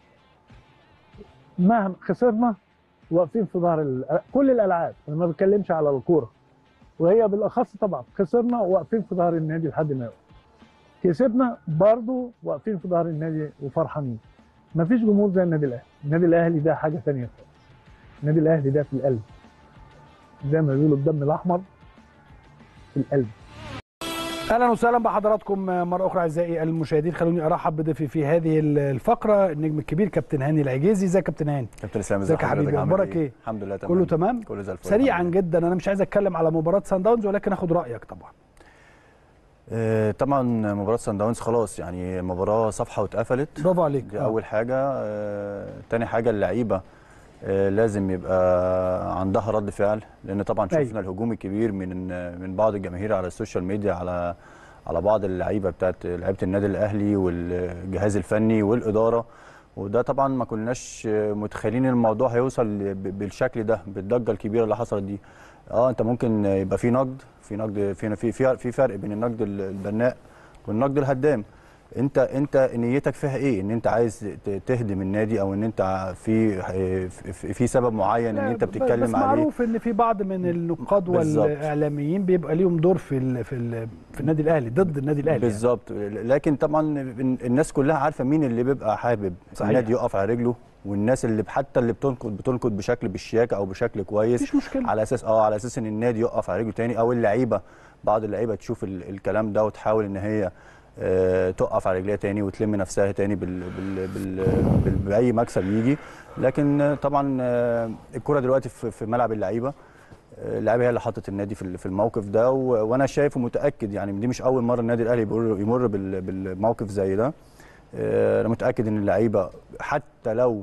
مهما خسرنا واقفين في ظهر ال- كل الالعاب انا ما بتكلمش على الكوره وهي بالاخص طبعا خسرنا واقفين في ظهر النادي لحد ما يقف كسبنا برضه واقفين في ظهر النادي وفرحانين مفيش جمهور زي النادي الاهلي النادي الاهلي ده حاجه ثانيه خالص النادي الاهلي ده في القلب زي ما بيقولوا الدم الاحمر في القلب اهلا وسهلا بحضراتكم مره اخرى اعزائي المشاهدين خلوني ارحب بضيفي في هذه الفقره النجم الكبير كابتن هاني العجيزي ازيك يا كابتن هاني كابتن اسلام ازيك يا حضرتك؟ حبيبي؟ عامل اخبارك ايه؟ الحمد لله تمام كله تمام كله زي الفل سريعا الحمد لله. جدا انا مش عايز اتكلم على مباراه سان داونز ولكن اخد رايك طبعا آه، طبعا مباراه سان داونز خلاص يعني مباراه صفحه واتقفلت برافو عليك دي آه. اول حاجه آه، تاني حاجه اللعيبه آه، لازم يبقى عندها رد فعل لان طبعا أيوة. شفنا الهجوم الكبير من من بعض الجماهير على السوشيال ميديا على على بعض اللعيبه بتاعت لعيبه النادي الاهلي والجهاز الفني والاداره وده طبعا ما كناش متخيلين الموضوع هيوصل ب- بالشكل ده بالضجه الكبيره اللي حصلت دي اه انت ممكن يبقى في نقد في نقد في في في في فرق بين النقد البناء والنقد الهدام انت انت نيتك فيها ايه ان انت عايز ت- تهدم النادي او ان انت في في, في سبب معين ان لا، انت ب- بتتكلم بس عليه معروف ان في بعض من النقاد بالظبط. والاعلاميين بيبقى ليهم دور في ال في ال في النادي الاهلي ضد النادي الاهلي يعني. بالظبط لكن طبعا الناس كلها عارفه مين اللي بيبقى حابب صحيح. النادي يقف على رجله والناس اللي حتى اللي بتنقد بتنقد بشكل بالشياكه او بشكل كويس مفيش مشكله على اساس اه على اساس ان النادي يقف على رجله تاني او اللعيبه بعض اللعيبه تشوف ال- الكلام ده وتحاول ان هي آه، تقف على رجليها تاني وتلم نفسها تاني بال بال بال بال باي مكسب يجي لكن آه، طبعا آه، الكره دلوقتي في في ملعب اللعيبه آه، اللعيبه هي اللي حطت النادي في ال- في الموقف ده و- وانا شايف ومتاكد يعني دي مش اول مره النادي الاهلي يمر يمر بال- بالموقف زي ده آه، انا متاكد ان اللعيبه حتى لو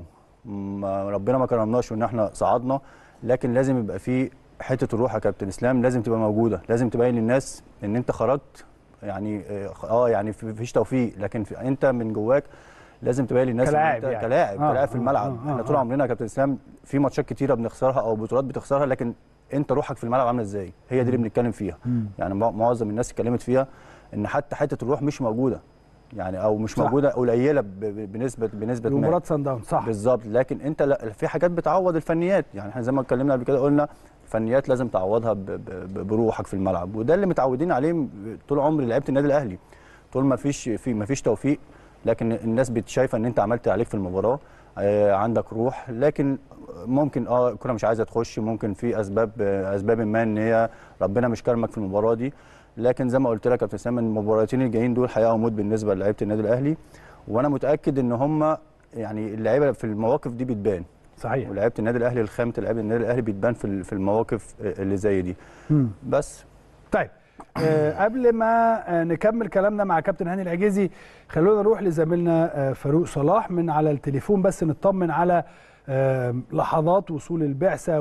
ما ربنا ما كرمناش وان احنا صعدنا لكن لازم يبقى في حته الروح يا كابتن اسلام لازم تبقى موجوده لازم تبين للناس ان انت خرجت يعني اه اه يعني في- مفيش توفيق لكن في انت من جواك لازم تبين للناس إن كلاعب انت يعني. كلاعب آه، كلاعب في آه، الملعب آه، احنا آه، طول آه. عمرنا يا كابتن اسلام في ماتشات كتيره بنخسرها او بطولات بتخسرها لكن انت روحك في الملعب عامله ازاي هي دي اللي بنتكلم فيها مم. يعني مع- معظم الناس اتكلمت فيها ان حتى حته الروح مش موجوده يعني او مش صح. موجوده قليله ب- ب- بنسبه بنسبه ما مباراه سان داونز صح بالظبط لكن انت لا في حاجات بتعوض الفنيات يعني احنا زي ما اتكلمنا قبل كده قلنا الفنيات لازم تعوضها ب- ب- ب- بروحك في الملعب وده اللي متعودين عليه م- طول عمر لعيبه النادي الاهلي طول ما فيش في ما فيش توفيق لكن الناس بتشايفه ان انت عملت عليك في المباراه آه، عندك روح لكن ممكن اه الكره مش عايزه تخش ممكن في اسباب آه، اسباب ما ان هي ربنا مش كرمك في المباراه دي لكن زي ما قلت لك يا كابتن اسلام المباراتين الجايين دول حياه وموت بالنسبه للعيبه النادي الاهلي وانا متاكد ان هم يعني اللعيبه في المواقف دي بتبان صحيح ولعيبه النادي الاهلي الخامه لعيبه النادي الاهلي بتبان في ال- في المواقف اللي زي دي مم. بس طيب آه قبل ما آه نكمل كلامنا مع كابتن هاني العجيزي خلونا نروح لزميلنا آه فاروق صلاح من على التليفون بس نطمن على آه لحظات وصول البعثه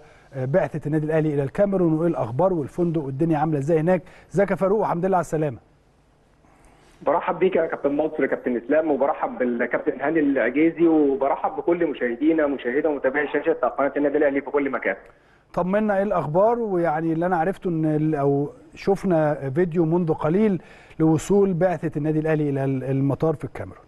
وبعثه النادي الاهلي الى الكاميرون وايه الاخبار والفندق والدنيا عامله ازاي هناك ازيك يا فاروق والحمد لله على السلامه برحب بيك يا كابتن مصر يا كابتن اسلام وبرحب بالكابتن هاني العجيزي وبرحب بكل مشاهدينا مشاهده ومتابعي شاشه قناه النادي الاهلي في كل مكان. طمنا ايه الاخبار ويعني اللي انا عرفته ان ال- او شفنا فيديو منذ قليل لوصول بعثه النادي الاهلي الى المطار في الكاميرون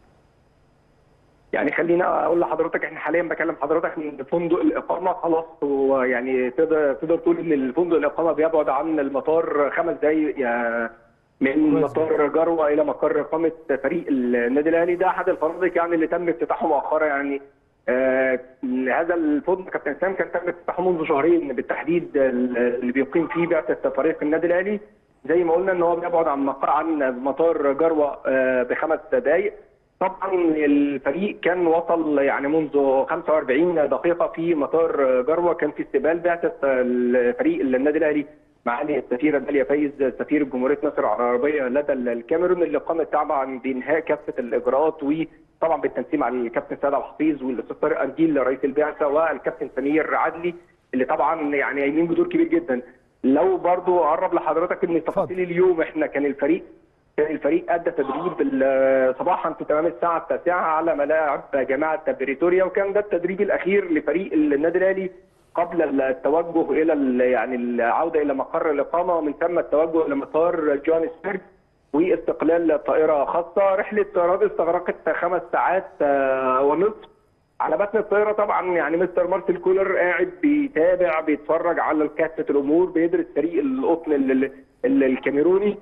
يعني خلينا اقول لحضرتك احنا حاليا بكلم حضرتك من فندق الاقامه خلاص هو يعني تقدر تقدر تقول ان الفندق الاقامه بيبعد عن المطار خمس دقائق يا- من كويس مطار جروه الى مقر اقامه فريق النادي الاهلي ده احد الفنادق يعني اللي تم افتتاحه مؤخرا يعني آه هذا الفندق كابتن سام كان تم افتتاحه منذ شهرين بالتحديد اللي بيقيم فيه بعثه فريق النادي الاهلي زي ما قلنا ان هو بيبعد عن مقر عن مطار جروه آه بخمس دقائق طبعا الفريق كان وصل يعني منذ 45 دقيقه في مطار جروه كان في استقبال بعثه الفريق النادي الاهلي معالي السفيره داليا فايز سفير جمهوريه مصر العربيه لدى الكاميرون اللي قامت طبعا بانهاء كافه الاجراءات وطبعا بالتنسيق مع الكابتن سيد عبد الحفيظ والاستاذ طارق انديل رئيس البعثه والكابتن سمير عدلي اللي طبعا يعني قايمين بدور كبير جدا لو برضو اقرب لحضرتك ان تفاصيل اليوم احنا كان الفريق كان الفريق ادى تدريب ال- صباحا في تمام الساعه التاسعه على ملاعب جامعه بريتوريا وكان ده التدريب الاخير لفريق النادي الاهلي قبل التوجه الى ال- يعني العوده الى مقر الاقامه ومن ثم التوجه الى مطار جوهانسبرج واستقلال طائره خاصه رحله طيران استغرقت خمس ساعات آه، ونصف على متن الطائره طبعا يعني مستر مارتن كولر قاعد بيتابع بيتفرج على كافه الامور بيدرس فريق القطن ال- ال- ال- الكاميروني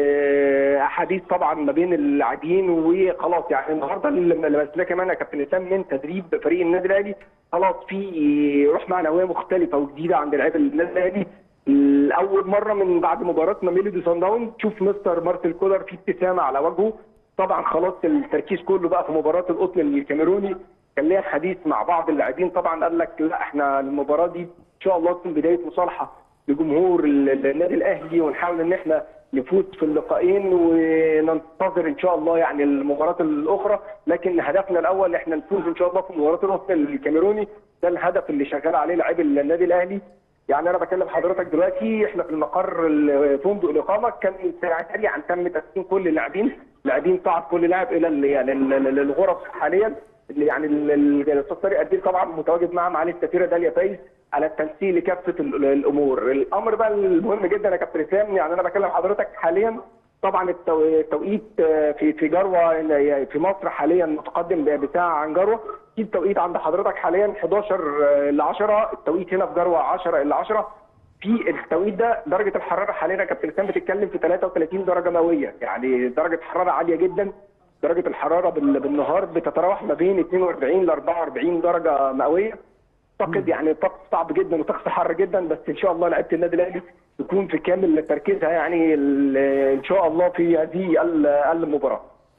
آه، احاديث طبعا ما بين اللاعبين وخلاص يعني النهارده اللي لمسناه كمان يا كابتن اسلام من تدريب فريق النادي الاهلي خلاص في روح معنويه مختلفه وجديده عند لعيبه النادي الاهلي اول مره من بعد مباراه ميلودي سان داون تشوف مستر مارتن كولر في ابتسامه على وجهه طبعا خلاص التركيز كله بقى في مباراه القطن الكاميروني كان ليا حديث مع بعض اللاعبين طبعا قال لك لا احنا المباراه دي ان شاء الله تكون بدايه مصالحه لجمهور ال- النادي الاهلي ونحاول ان احنا نفوز في اللقاءين وننتظر ان شاء الله يعني المباراه الاخرى لكن هدفنا الاول احنا نفوز ان شاء الله في مباراه القطن الكاميروني ده الهدف اللي شغال عليه لاعبي النادي الاهلي يعني انا بكلم حضرتك دلوقتي احنا في المقر ال- فندق الاقامه كان سريعا تم تسليم كل اللاعبين لاعبين صعد كل لاعب الى ال- يعني ال- ال- الغرف حاليا اللي يعني ال- ال- الاستاذ طارق قدير طبعا متواجد مع معالي السفيره داليا فايز على التنسيق لكافه ال- الامور الامر بقى المهم جدا يا كابتن اسلام يعني انا بكلم حضرتك حاليا طبعا التو- التوقيت آه، في في جروه في مصر حاليا متقدم بساعه عن جروه في التوقيت عند حضرتك حاليا 11 ل 10 التوقيت هنا في جروه 10 ل 10 في التوقيت ده درجه الحراره حاليا يا كابتن اسلام بتتكلم في 33 درجه مئويه يعني درجه حراره عاليه جدا درجه الحراره بال- بالنهار بتتراوح ما بين 42 ل 44 درجه مئويه اعتقد يعني طقس صعب جدا وطقس حر جدا بس ان شاء الله لعيبه النادي الاهلي تكون في كامل تركيزها يعني ال- ان شاء الله في هذه ال- المباراه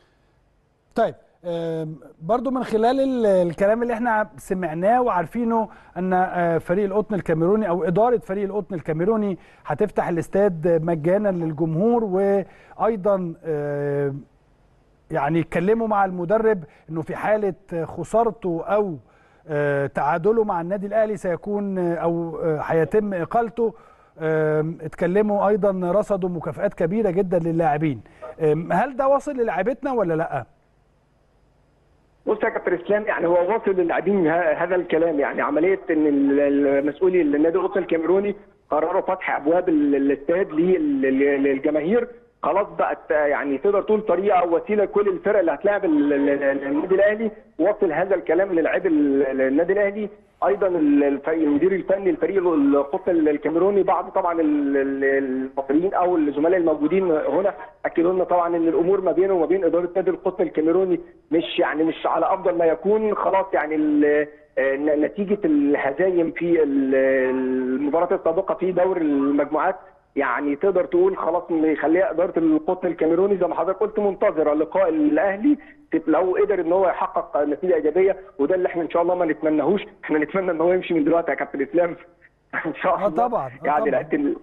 طيب آم، برضو من خلال ال- الكلام اللي احنا سمعناه وعارفينه ان آه، فريق القطن الكاميروني او اداره فريق القطن الكاميروني هتفتح الاستاد مجانا للجمهور وايضا آه، يعني اتكلموا مع المدرب انه في حاله خسارته او آه، تعادله مع النادي الاهلي سيكون آه، او آه، هيتم اقالته آم، اتكلموا ايضا رصدوا مكافآت كبيره جدا للاعبين آم، هل ده واصل للاعبتنا ولا لا؟ بص يا كابتن اسلام يعني هو واصل للاعبين ه- هذا الكلام يعني عمليه ان ال- المسؤولي النادي القطن الكاميروني قرروا فتح ابواب ال- الاستاد لل- لل- للجماهير خلاص بقت يعني تقدر تقول طريقه او وسيله لكل الفرق اللي هتلاعب ال- ال- ال- النادي الاهلي وصل هذا الكلام للاعبي ال- النادي الاهلي ايضا ال- الفريق المدير الفني لفريق القطن الكاميروني بعض طبعا ال- ال- المصريين او الزملاء الموجودين هنا اكدوا لنا طبعا ان الامور ما بينه وما بين اداره نادي القطن الكاميروني مش يعني مش على افضل ما يكون خلاص يعني ال- آه، نتيجه الهزايم في ال- المباراه السابقه في دور المجموعات يعني تقدر تقول خلاص يخليها اداره القطن الكاميروني زي ما حضرتك قلت منتظره لقاء الاهلي لو قدر ان هو يحقق نتيجه ايجابيه وده اللي احنا ان شاء الله ما نتمناهوش احنا نتمنى ان هو يمشي من دلوقتي يا كابتن اسلام ان شاء آه الله طبعاً، آه يعني طبعاً. لعيبه ال-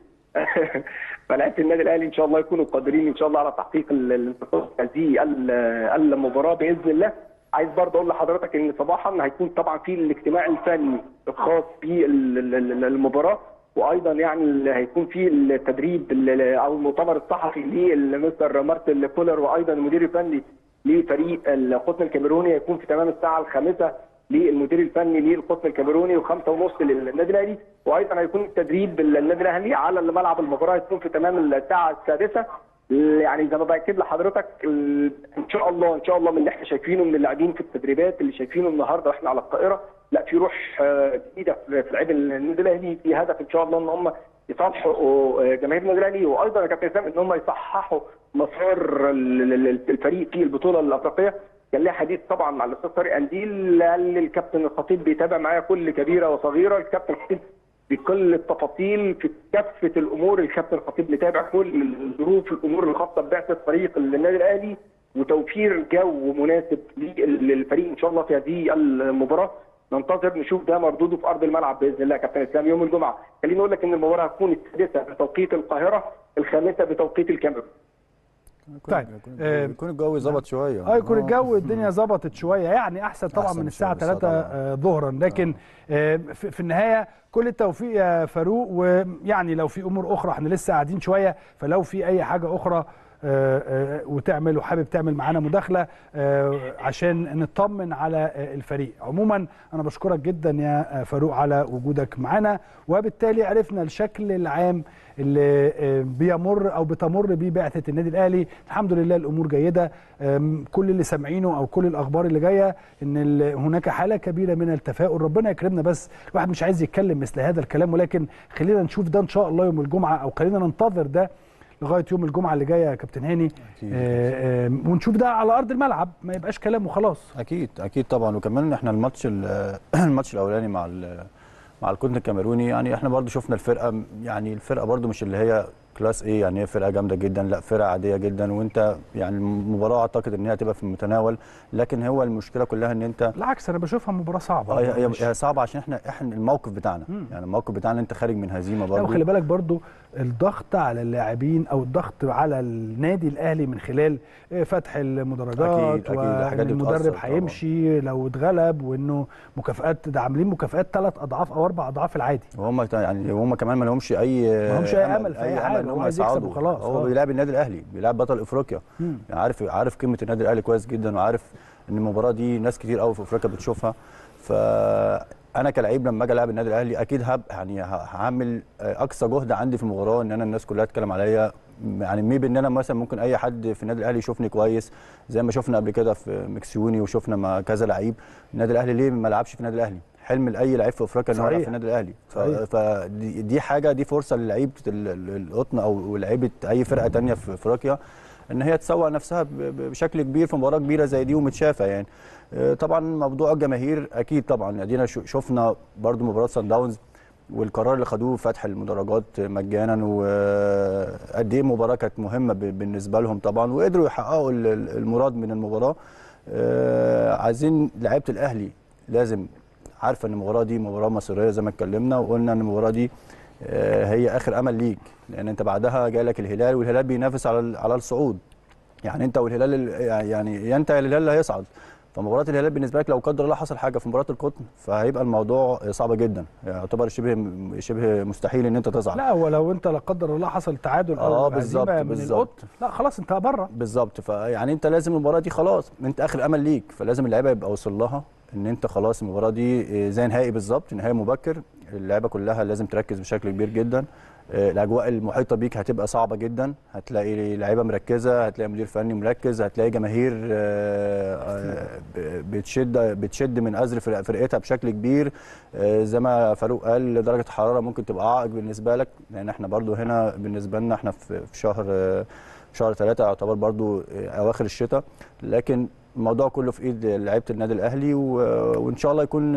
فلعيبه النادي الاهلي ان شاء الله يكونوا قادرين ان شاء الله على تحقيق ال- الانتصار في هذه ال- المباراه باذن الله عايز برضه اقول لحضرتك ان صباحا هيكون طبعا في الاجتماع الفني الخاص بالمباراه وايضا يعني اللي هيكون في التدريب ال- او المؤتمر الصحفي لمستر مارتن كولر وايضا المدير الفني لفريق القطن الكاميروني هيكون في تمام الساعه الخامسه للمدير الفني للقطن الكاميروني وخمسة ونص للنادي الاهلي وايضا هيكون التدريب النادي الاهلي على الملعب المباراه هيكون في تمام الساعه السادسه يعني زي ما باكد لحضرتك ال- ان شاء الله ان شاء الله من اللي احنا شايفينه من اللاعبين في التدريبات اللي شايفينه النهارده واحنا على القاهره لا في روح آه، جديده في في لعيبه النادي الاهلي في هدف ان شاء الله ان هم يصالحوا آه، جماهير النادي الاهلي وايضا يا كابتن اسلام ان هم يصححوا مسار ال- ال- ال- الفريق في البطوله الافريقيه كان ليا حديث طبعا مع الاستاذ طارق قنديل قال لي الكابتن الخطيب بيتابع معايا كل كبيره وصغيره الكابتن الخطيب بكل التفاصيل في كافه الامور الكابتن الخطيب متابع كل الظروف الامور الخاصه ببعثه فريق النادي الاهلي وتوفير جو مناسب للفريق ان شاء الله في هذه المباراه ننتظر نشوف ده مردوده في ارض الملعب باذن الله يا كابتن اسلام يوم الجمعه خليني اقول لك ان المباراه هتكون السادسه بتوقيت القاهره الخامسه بتوقيت الكاميرون طيب، آه، يكون الجو ظبط شويه اه يكون الجو الدنيا ظبطت شويه يعني احسن طبعا أحسن من إن الساعه شاء الله، 3 طبعاً. آه، ظهرا لكن آه، في في النهايه كل التوفيق يا فاروق ويعني لو في امور اخرى احنا لسه قاعدين شويه فلو في اي حاجه اخرى آه، آه، وتعمل وحابب تعمل معانا مداخله آه، عشان نطمن على آه، الفريق عموما انا بشكرك جدا يا آه، فاروق على وجودك معانا وبالتالي عرفنا الشكل العام اللي آه، بيمر او بتمر بيه بعثه النادي الاهلي الحمد لله الامور جيده آم، كل اللي سامعينه او كل الاخبار اللي جايه ان ال- هناك حاله كبيره من التفاؤل ربنا يكرمنا بس الواحد مش عايز يتكلم مثل هذا الكلام ولكن خلينا نشوف ده ان شاء الله يوم الجمعه او خلينا ننتظر ده لغايه يوم الجمعه اللي جايه يا كابتن هاني أكيد. آه، آه، ونشوف ده على ارض الملعب ما يبقاش كلام وخلاص اكيد اكيد طبعا وكمان احنا الماتش ال- الماتش الاولاني مع ال- مع الكونت الكاميروني يعني احنا برضو شفنا الفرقه يعني الفرقه برضو مش اللي هي كلاس ايه يعني هي فرقه جامده جدا لا فرقه عاديه جدا وانت يعني المباراه اعتقد ان هي هتبقى في المتناول لكن هو المشكله كلها ان انت بالعكس انا بشوفها مباراه صعبه اه هي- مش- هي هي صعبه عشان احنا احنا الموقف بتاعنا مم. يعني الموقف بتاعنا انت خارج من هزيمه لا وخلي برضو بالك برضو الضغط على اللاعبين او الضغط على النادي الاهلي من خلال آه، فتح المدرجات أكيد، أكيد، وان الحاجات دي المدرب بتأثر طبعاً. هيمشي لو اتغلب وانه مكافآت ده عاملين مكافآت ثلاث اضعاف او اربع اضعاف العادي وهم يعني هم كمان ما لهمش اي ما لهمش أي أمل في أي حاجة، ان هو هم عايز يكسب يصعدوا وخلاص، هو آه. بيلعب النادي الاهلي بيلعب بطل افريقيا مم. يعني عارف عارف قيمه النادي الاهلي كويس جدا وعارف ان المباراه دي ناس كتير قوي في افريقيا بتشوفها فانا كلاعب لما اجي العب النادي الاهلي اكيد هب يعني ه- هعمل اقصى جهد عندي في المباراه ان انا الناس كلها تتكلم عليا يعني ميبي ان انا مثلا ممكن اي حد في النادي الاهلي يشوفني كويس زي ما شفنا قبل كده في مكسيوني وشفنا مع كذا لعيب النادي الاهلي ليه ما لعبش في النادي الاهلي حلم لاي لعيب في افريقيا ان هو يلعب صحيح. في النادي الاهلي ف- صحيح. فدي دي حاجه دي فرصه للعيبه ال- ال- القطن او لعيبه اي فرقه تانية في افريقيا ان هي تسوق نفسها ب- ب- بشكل كبير في مباراه كبيره زي دي ومتشافه يعني آه، طبعا موضوع الجماهير اكيد طبعا ادينا شو- شفنا برضو مباراه سان داونز والقرار اللي خدوه فتح المدرجات مجانا وقد ايه المباراه كانت مهمه ب- بالنسبه لهم طبعا وقدروا يحققوا ال- ال- المراد من المباراه آه، عايزين لعيبه الاهلي لازم عارفه ان المباراه دي مباراه مصيريه زي ما اتكلمنا وقلنا ان المباراه دي آه، هي اخر امل ليك لان انت بعدها جاي لك الهلال والهلال بينافس على ال- على الصعود يعني انت والهلال ال- يعني يا انت يا الهلال اللي هيصعد فمباراه الهلال بالنسبه لك لو قدر الله حصل حاجه في مباراه القطن فهيبقى الموضوع صعب جدا يعتبر شبه شبه مستحيل ان انت تصعد لا ولو انت لا قدر الله حصل تعادل او آه، هزيمة بالظبط، من بالظبط. القط لا خلاص انت بره بالظبط فيعني انت لازم المباراه دي خلاص انت اخر امل ليك فلازم اللعيبه يبقى وصل لها ان انت خلاص المباراه دي اه، زي نهائي بالظبط نهائي مبكر اللعيبه كلها لازم تركز بشكل كبير جدا اه، الاجواء المحيطه بيك هتبقى صعبه جدا هتلاقي لعيبه مركزه هتلاقي مدير فني مركز هتلاقي جماهير اه، اه، ب- بتشد بتشد من ازر فرق- فرقتها بشكل كبير اه، زي ما فاروق قال درجه الحراره ممكن تبقى عائق بالنسبه لك لان احنا برضو هنا بالنسبه لنا احنا في في شهر اه، شهر ثلاثة يعتبر برضو أواخر الشتاء لكن الموضوع كله في ايد لعيبه النادي الاهلي و... وان شاء الله يكون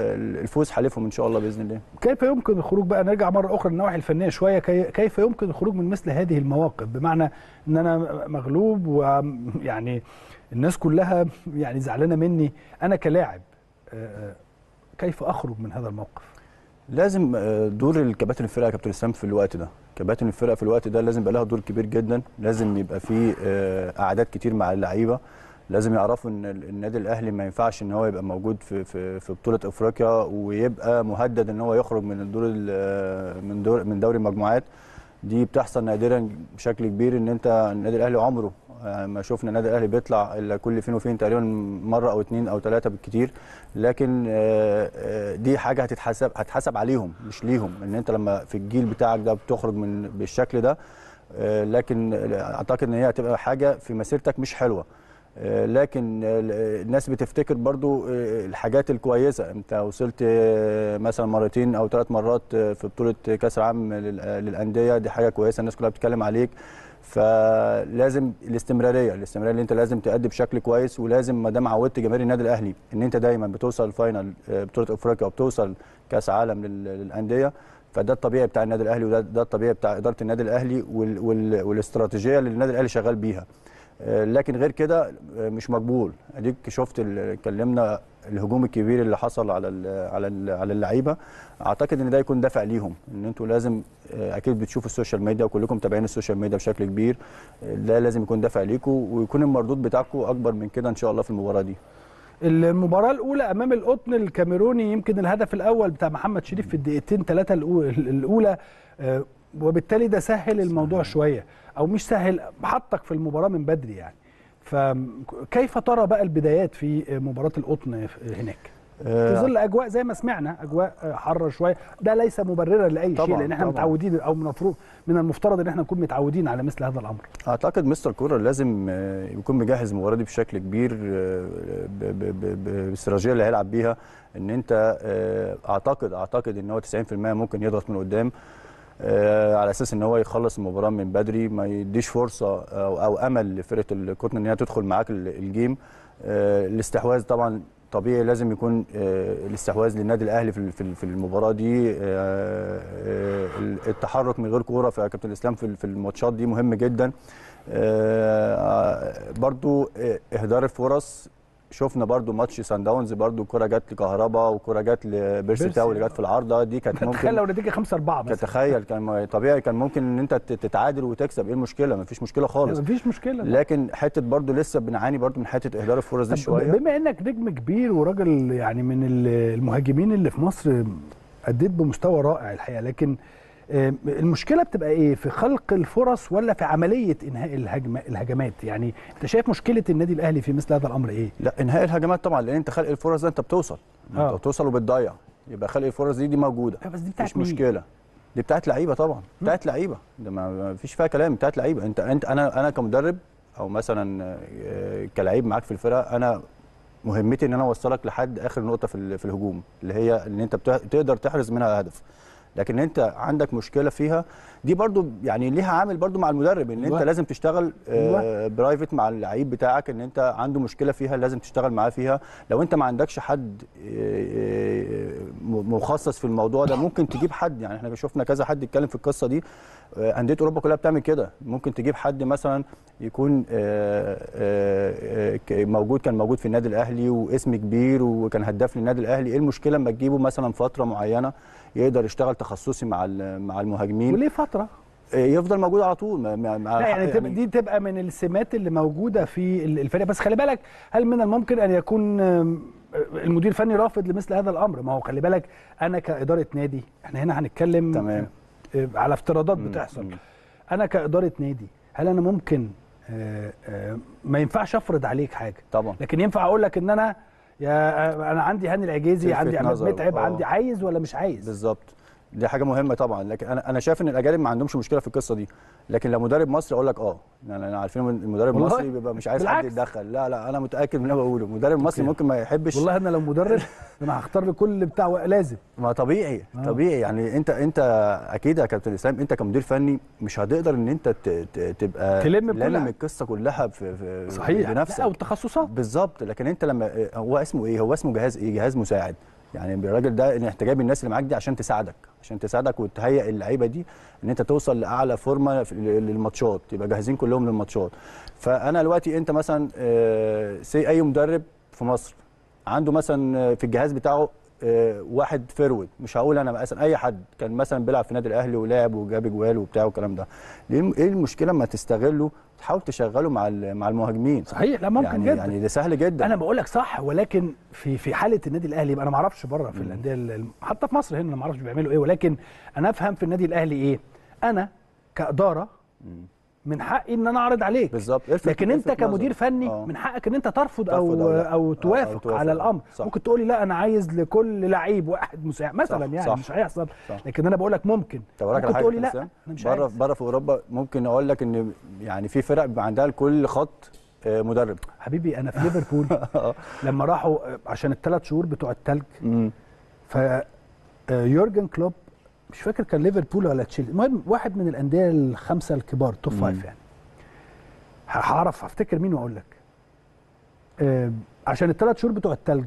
الفوز حليفهم ان شاء الله باذن الله كيف يمكن الخروج بقى نرجع مره اخرى للنواحي الفنيه شويه كي كيف يمكن الخروج من مثل هذه المواقف بمعنى ان انا مغلوب ويعني الناس كلها يعني زعلانه مني انا كلاعب آه، كيف اخرج من هذا الموقف لازم آه، دور الكباتن الفرقه يا كابتن اسلام في الوقت ده كباتن الفرقه في الوقت ده لازم يبقى لها دور كبير جدا لازم يبقى فيه آه، قعدات كتير مع اللعيبه لازم يعرفوا ان ال- النادي الاهلي ما ينفعش ان هو يبقى موجود في في في بطوله افريقيا ويبقى مهدد ان هو يخرج من الدور ال- من دور من دوري المجموعات دي بتحصل نادرا بشكل كبير ان انت النادي الاهلي عمره آه، ما شفنا النادي الاهلي بيطلع الا كل فين وفين تقريبا مره او اتنين او ثلاثه بالكتير لكن آه، آه، دي حاجه هتتحسب هتحسب عليهم مش ليهم ان انت لما في الجيل بتاعك ده بتخرج من بالشكل ده آه، لكن اعتقد ان هي هتبقى حاجه في مسيرتك مش حلوه آه، لكن آه، الناس بتفتكر برضو آه، الحاجات الكويسه انت وصلت آه، مثلا مرتين او ثلاث مرات آه، في بطوله كاس العالم لل- آه، للانديه دي حاجه كويسه الناس كلها بتتكلم عليك فلازم الاستمراريه الاستمراريه اللي انت لازم تأدي بشكل كويس ولازم ما دام عودت جماهير النادي الاهلي ان انت دايما بتوصل الفاينل آه، بطوله افريقيا وبتوصل كاس عالم لل- للانديه فده الطبيعي بتاع النادي الاهلي وده ده الطبيعي بتاع اداره النادي الاهلي وال وال والاستراتيجيه اللي النادي الاهلي شغال بيها آه، لكن غير كده آه، مش مقبول اديك شفت ال- اتكلمنا الهجوم الكبير اللي حصل على ال على ال على اللعيبه اعتقد ان ده يكون دافع ليهم ان انتوا لازم آه، اكيد بتشوفوا السوشيال ميديا وكلكم متابعين السوشيال ميديا بشكل كبير آه، ده لازم يكون دافع ليكم ويكون المردود بتاعكم اكبر من كده ان شاء الله في المباراه دي المباراة الأولى أمام القطن الكاميروني يمكن الهدف الأول بتاع محمد شريف في الدقيقتين ثلاثة الأولى آه، وبالتالي ده سهل الموضوع شوية او مش سهل حطك في المباراه من بدري يعني فكيف ترى بقى البدايات في مباراه القطن هناك في آه، ظل اجواء زي ما سمعنا اجواء حاره شويه ده ليس مبررا لاي شيء طبعاً، لان احنا طبعاً. متعودين او من المفروض من المفترض ان احنا نكون متعودين على مثل هذا الامر اعتقد مستر كولر لازم آه، يكون مجهز المباراه دي بشكل كبير آه، ب- ب- ب- بالاستراتيجيه اللي هيلعب بيها ان انت آه، اعتقد اعتقد ان هو 90% ممكن يضغط من قدام آه، على اساس ان هو يخلص المباراه من بدري ما يديش فرصه او, أو امل لفرقه القطن ان هي تدخل معاك ال- الجيم آه، الاستحواذ طبعا طبيعي لازم يكون آه، الاستحواذ للنادي الاهلي في ال- في ال- في المباراه دي آه، آه، التحرك من غير كوره في كابتن الاسلام في ال- في الماتشات دي مهم جدا آه، برضو آه، اهدار الفرص شفنا برضو ماتش سان داونز برضو كرة جت لكهربا وكرة جت لبيرسي بيرسي، تاو اللي جت في العارضه دي كانت تخيل ممكن لو نتيجه 5 4 مثلا تتخيل كان طبيعي كان ممكن ان انت تت- تتعادل وتكسب ايه المشكله مفيش مشكله خالص مفيش مشكله لكن حته برضو لسه بنعاني برضو من حته اهدار الفرص دي طب شويه بما انك نجم كبير وراجل يعني من ال- المهاجمين اللي في مصر اديت بمستوى رائع الحقيقه لكن آه، المشكله بتبقى ايه في خلق الفرص ولا في عمليه انهاء الهجمه الهجمات يعني انت شايف مشكله النادي الاهلي في مثل هذا الامر ايه لا انهاء الهجمات طبعا لان انت خلق الفرص ده انت بتوصل آه. انت بتوصل وبتضيع يبقى خلق الفرص دي دي موجوده لا، بس دي بتاعت مش مين؟ مشكله دي بتاعت لعيبه طبعا بتاعت لعيبه ده ما ما فيش فيها كلام بتاعت لعيبه انت انت انا انا كمدرب او مثلا آه، كلعيب معاك في الفرقه انا مهمتي ان انا اوصلك لحد اخر نقطه في ال- في الهجوم اللي هي ان انت بت- تقدر تحرز منها هدف لكن انت عندك مشكله فيها دي برضو يعني ليها عامل برضو مع المدرب ان أيوة. انت لازم تشتغل آه، برايفت مع اللعيب بتاعك ان انت عنده مشكله فيها لازم تشتغل معاه فيها لو انت ما عندكش حد آه، آه، م- مخصص في الموضوع ده ممكن تجيب حد يعني احنا شفنا كذا حد يتكلم في القصه دي آه، انديه اوروبا كلها بتعمل كده ممكن تجيب حد مثلا يكون آه، آه، آه، ك- موجود كان موجود في النادي الاهلي واسم كبير وكان هداف للنادي الاهلي ايه المشكله اما تجيبه مثلا فتره معينه يقدر يشتغل تخصصي مع ال- مع المهاجمين وليه فتره آه، يفضل موجود على طول ما- ما- مع لا الحق يعني, تبقى دي تبقى من السمات اللي موجوده في ال- الفريق بس خلي بالك هل من الممكن ان يكون آم، المدير الفني رافض لمثل هذا الامر ما هو خلي بالك انا كاداره نادي احنا هنا هنتكلم تمام. آه، على افتراضات مم، بتحصل مم. انا كاداره نادي هل انا ممكن آه، آه، ما ينفعش افرض عليك حاجه طبعا لكن ينفع اقول لك ان انا يا انا عندي هاني العجيزي تلفت عندي عماد نظر، متعب آه. عندي عايز ولا مش عايز بالظبط دي حاجه مهمه طبعا لكن انا انا شايف ان الاجانب ما عندهمش مشكله في القصه دي لكن لو مدرب مصري اقول لك اه يعني انا عارفين إن المدرب والله؟ المصري بيبقى مش عايز حد بالعكس. يتدخل لا لا انا متاكد من اللي انا بقوله المدرب المصري أوكي. ممكن ما يحبش والله انا لو مدرب انا هختار لكل بتاع لازم ما طبيعي آه. طبيعي يعني انت انت اكيد يا كابتن اسلام انت كمدير فني مش هتقدر ان انت ت- ت- تبقى تلم بكل لامم حاجة. القصه كلها في, في صحيح بنفسك لا والتخصصات بالظبط لكن انت لما هو اسمه ايه هو اسمه جهاز ايه جهاز مساعد يعني الراجل ده ان انت جايب الناس اللي معاك دي عشان تساعدك عشان تساعدك وتهيئ اللعيبه دي ان انت توصل لاعلى فورمه في- للماتشات يبقى جاهزين كلهم للماتشات فانا دلوقتي انت مثلا سي اي مدرب في مصر عنده مثلا في الجهاز بتاعه آه، واحد فيرود مش هقول انا مثلا اي حد كان مثلا بيلعب في النادي الاهلي ولعب وجاب اجوال وبتاع والكلام ده ليه ايه المشكله اما تستغله تحاول تشغله مع ال- مع المهاجمين صحيح لا ممكن يعني جدا يعني ده سهل جدا انا بقول لك صح ولكن في في حاله النادي الاهلي انا ما اعرفش بره في الانديه ال- حتى في مصر هنا أنا ما اعرفش بيعملوا ايه ولكن انا افهم في النادي الاهلي ايه انا كاداره من حقي ان انا اعرض عليك بالظبط الفت- لكن انت الفت نظر. كمدير فني آه. من حقك ان انت ترفض ترفض او أو لا. او أو توافق توافق. على الامر صح. ممكن تقولي لا انا عايز لكل لعيب واحد مساعد مثلا صح، يعني صح. مش هيحصل صح. لكن انا بقول لك ممكن طب أقول لك على ممكن حاجه تقولي يا لا حسام؟ انا مش بره عايز بره في اوروبا ممكن اقول لك ان يعني في فرق بيبقى عندها لكل خط آه، مدرب حبيبي انا في ليفربول لما راحوا عشان الثلاث شهور بتوع التلج مم. ف آه، يورجن كلوب مش فاكر كان ليفربول ولا تشيلسي المهم واحد من الانديه الخمسه الكبار توب مم. فايف يعني ه- هعرف هفتكر مين واقول لك آه، عشان الثلاث شهور بتوع التلج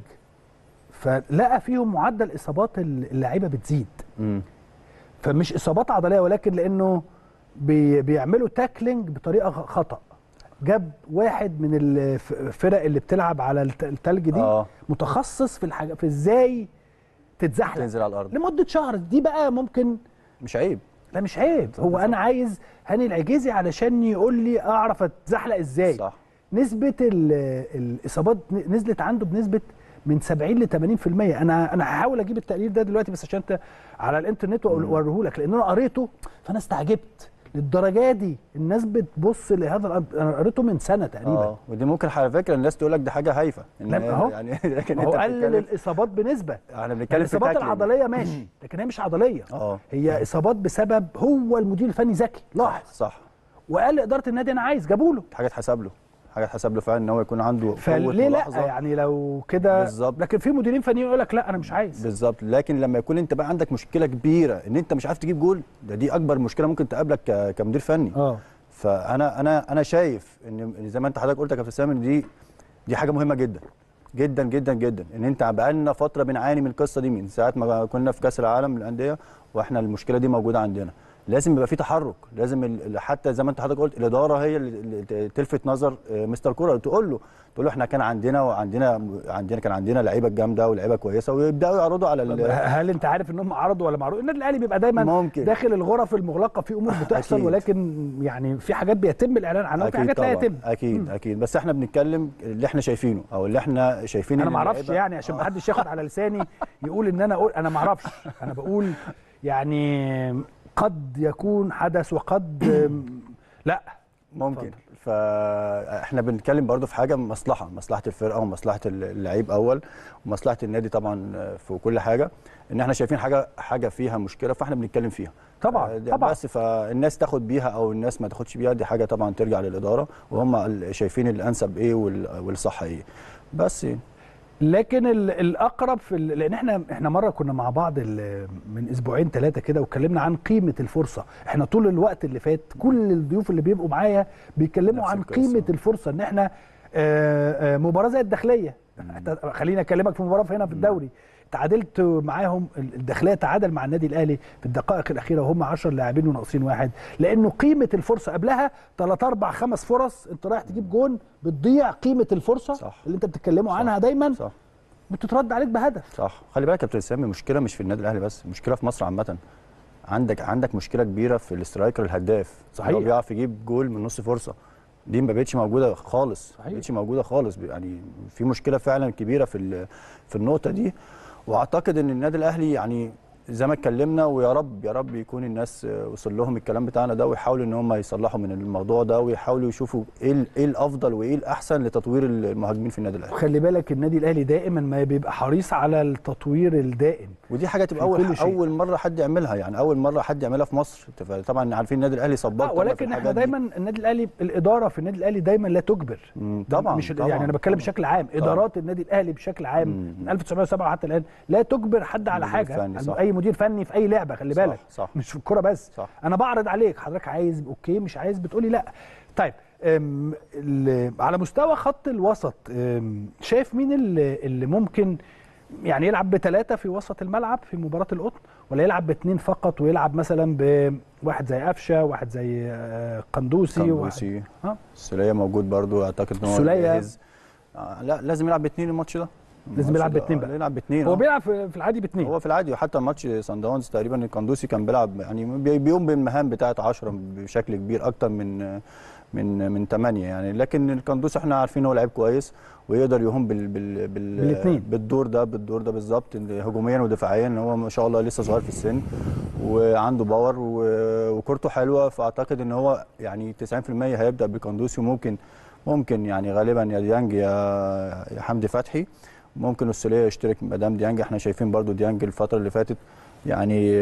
فلقى فيهم معدل اصابات اللعيبه بتزيد مم. فمش اصابات عضليه ولكن لانه بي بيعملوا تاكلينج بطريقه خ- خطا جاب واحد من الف- الفرق اللي بتلعب على الت- التلج دي اه متخصص في الحاجه في ازاي تتزحلق تنزل على الارض لمده شهر دي بقى ممكن مش عيب لا مش عيب هو بالظبط. انا عايز هاني العجيزي علشان يقول لي اعرف اتزحلق ازاي صح نسبه ال- الاصابات ن- نزلت عنده بنسبه من 70 ل 80% انا انا هحاول اجيب التقرير ده دلوقتي بس عشان انت على الانترنت واوريه لك لان انا قريته فانا استعجبت للدرجه دي الناس بتبص لهذا الأمر. انا قريته من سنه تقريبا اه ودي ممكن على فكره الناس تقول لك دي حاجه هايفه إن لا، هي- أهو. يعني لكن هو انت قلل بتتكلم الاصابات بنسبه احنا بنتكلم في الاصابات تاكلينج. العضليه ماشي لكن هي مش عضليه اه هي اصابات بسبب هو المدير الفني ذكي لاحظ صح وقال لاداره النادي انا عايز جابوا له حاجه اتحسب له حاجه اتحسب له فعلا ان هو يكون عنده قوة فليه لا ملاحظة. يعني لو كده بالظبط. لكن في مديرين فنيين يقول لك لا انا مش عايز بالظبط لكن لما يكون انت بقى عندك مشكله كبيره ان انت مش عارف تجيب جول ده دي اكبر مشكله ممكن تقابلك ك- كمدير فني اه فانا انا انا شايف ان إن زي ما انت حضرتك قلت يا كابتن سامي ان دي دي حاجه مهمه جدا جدا جدا جدا ان انت بقالنا فتره بنعاني من القصه دي من ساعه ما كنا في كاس العالم للانديه واحنا المشكله دي موجوده عندنا لازم يبقى في تحرك لازم ال- حتى زي ما انت حضرتك قلت الاداره هي اللي اللي تلفت نظر آه، مستر كولر تقول له تقول له احنا كان عندنا وعندنا عندنا كان عندنا لعيبه جامده ولاعيبه كويسه ويبداوا يعرضوا على طب ال- هل انت عارف ان هم عرضوا ولا ما عرضوا النادي الاهلي بيبقى دايما ممكن. داخل الغرف المغلقه في امور بتحصل أكيد. ولكن يعني في حاجات بيتم الاعلان عنها وفي حاجات لا طبعاً. يتم اكيد اكيد بس احنا بنتكلم اللي احنا شايفينه او اللي احنا شايفين انا إن ما اعرفش اللعيبة- يعني عشان ما حدش ياخد على لساني يقول ان انا اقول انا ما اعرفش انا بقول يعني قد يكون حدث وقد لا ممكن فاحنا بنتكلم برضو في حاجه مصلحه مصلحه الفرقه ومصلحه اللعيب اول ومصلحه النادي طبعا في كل حاجه ان احنا شايفين حاجه حاجه فيها مشكله فاحنا بنتكلم فيها طبعا ده طبعا بس فالناس تاخد بيها او الناس ما تاخدش بيها دي حاجه طبعا ترجع للاداره وهم ال- شايفين الانسب ايه وال- والصح ايه بس لكن ال- الاقرب في ال- لان احنا احنا مره كنا مع بعض ال- من اسبوعين ثلاثه كده واتكلمنا عن قيمه الفرصه احنا طول الوقت اللي فات كل الضيوف اللي بيبقوا معايا بيتكلموا نفس عن القصة. قيمه الفرصه ان احنا آه، آه، مباراه زي الداخليه إحنا- خليني اكلمك في مباراه هنا في الدوري تعادلت معاهم ال- الداخليه تعادل مع النادي الاهلي في الدقائق الاخيره وهم 10 لاعبين وناقصين واحد لانه قيمه الفرصه قبلها 3 4 5 فرص انت رايح تجيب جون بتضيع قيمه الفرصه صح. اللي انت بتتكلموا صح. عنها دايما صح بتترد عليك بهدف صح خلي بالك يا كابتن سامي المشكله مش في النادي الاهلي بس المشكله في مصر عامه عندك عندك مشكله كبيره في الاسترايكر الهداف صحيح. اللي هو بيعرف يجيب جول من نص فرصه دي ما بقتش موجوده خالص صحيح. ما بقتش موجوده خالص يعني في مشكله فعلا كبيره في ال- في النقطه دي واعتقد ان النادي الاهلي يعني زي ما اتكلمنا ويا رب يا رب يكون الناس آه، وصل لهم الكلام بتاعنا ده ويحاولوا ان هم يصلحوا من الموضوع ده ويحاولوا يشوفوا ايه ال- ايه الافضل وايه الاحسن لتطوير المهاجمين في النادي الاهلي خلي بالك النادي الاهلي دائما ما بيبقى حريص على التطوير الدائم ودي حاجه تبقى في كل اول شيء. اول مره حد يعملها يعني اول مره حد يعملها في مصر طبعا عارفين النادي الاهلي صباط آه طبعاً في ولكن احنا الحاجات دي. دايما النادي الاهلي الاداره في النادي الاهلي دايما لا تجبر مم، طبعا مش طبعا يعني انا بتكلم طبعاً. بشكل عام ادارات النادي الاهلي بشكل عام مم. من 1907 حتى الان لا تجبر حد على مدير حاجه فني، صح. اي مدير فني في اي لعبه خلي صح، بالك صح. مش في الكوره بس صح. انا بعرض عليك حضرتك عايز اوكي مش عايز بتقولي لا طيب أم، ال- على مستوى خط الوسط أم، شايف مين اللي, اللي ممكن يعني يلعب بثلاثه في وسط الملعب في مباراه القطن ولا يلعب باثنين فقط ويلعب مثلا بواحد زي قفشه واحد زي آه، قندوسي واحد قندوسي اه السوليه موجود برضو اعتقد ان هو السولية. جاهز. آه لا لازم يلعب باثنين الماتش ده لازم الماتش يلعب ده، باتنين آه، بقى. يلعب باثنين هو آه. بيلعب في في العادي باثنين هو في العادي وحتى ماتش سان داونز تقريبا القندوسي كان بيلعب يعني بي- بيقوم بالمهام بتاعه 10 بشكل كبير اكتر من من من 8 يعني لكن القندوسي احنا عارفين هو لعيب كويس ويقدر يقوم بال بال بال بالاتنين. بالدور ده بالدور ده بالظبط هجوميا ودفاعيا هو ما شاء الله لسه صغير في السن وعنده باور و- وكورته حلوه فاعتقد ان هو يعني 90% هيبدا بالقندوسي وممكن ممكن يعني غالبا يا ديانج يا يا حمدي فتحي ممكن السوليه يشترك مدام ديانج احنا شايفين برضو ديانج الفتره اللي فاتت يعني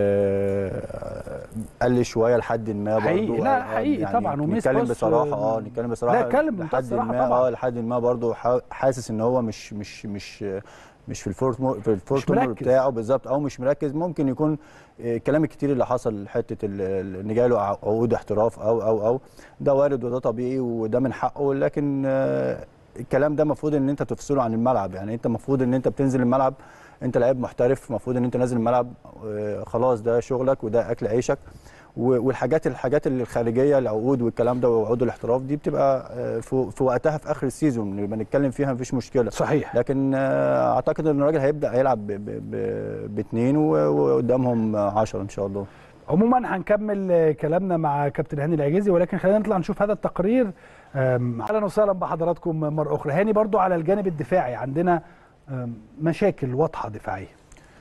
آه، قل شويه لحد ما برضو حقيقي، لا، آه، حقيقي يعني طبعاً، وميس نتكلم باص، بصراحه آه، اه نتكلم بصراحه لا، اتكلم بمنتهى لحد الصراحة ما طبعاً. اه لحد ما برضو حا- حاسس ان هو مش مش مش مش في الفورت مو في الفورت مش مور مركز. بتاعه بالظبط او مش مركز ممكن يكون آه، الكلام الكتير اللي حصل حته ال- ال- ان جاي له عقود احتراف او او او ده وارد وده طبيعي وده من حقه لكن آه، الكلام ده المفروض ان انت تفصله عن الملعب يعني انت المفروض ان انت بتنزل الملعب انت لعيب محترف المفروض ان انت نازل الملعب آه، خلاص ده شغلك وده اكل عيشك و- والحاجات الحاجات اللي الخارجيه العقود والكلام ده وعقود الاحتراف دي بتبقى آه، في في وقتها في اخر السيزون نبقى نتكلم فيها مفيش مشكله صحيح لكن آه، اعتقد ان الراجل هيبدا هيلعب ب- ب- ب- باثنين و- وقدامهم 10 ان شاء الله عموما هنكمل آه، كلامنا مع كابتن هاني العجيزي ولكن خلينا نطلع نشوف هذا التقرير آم، اهلا وسهلا بحضراتكم مره اخرى هاني برضو على الجانب الدفاعي عندنا آم، مشاكل واضحه دفاعيه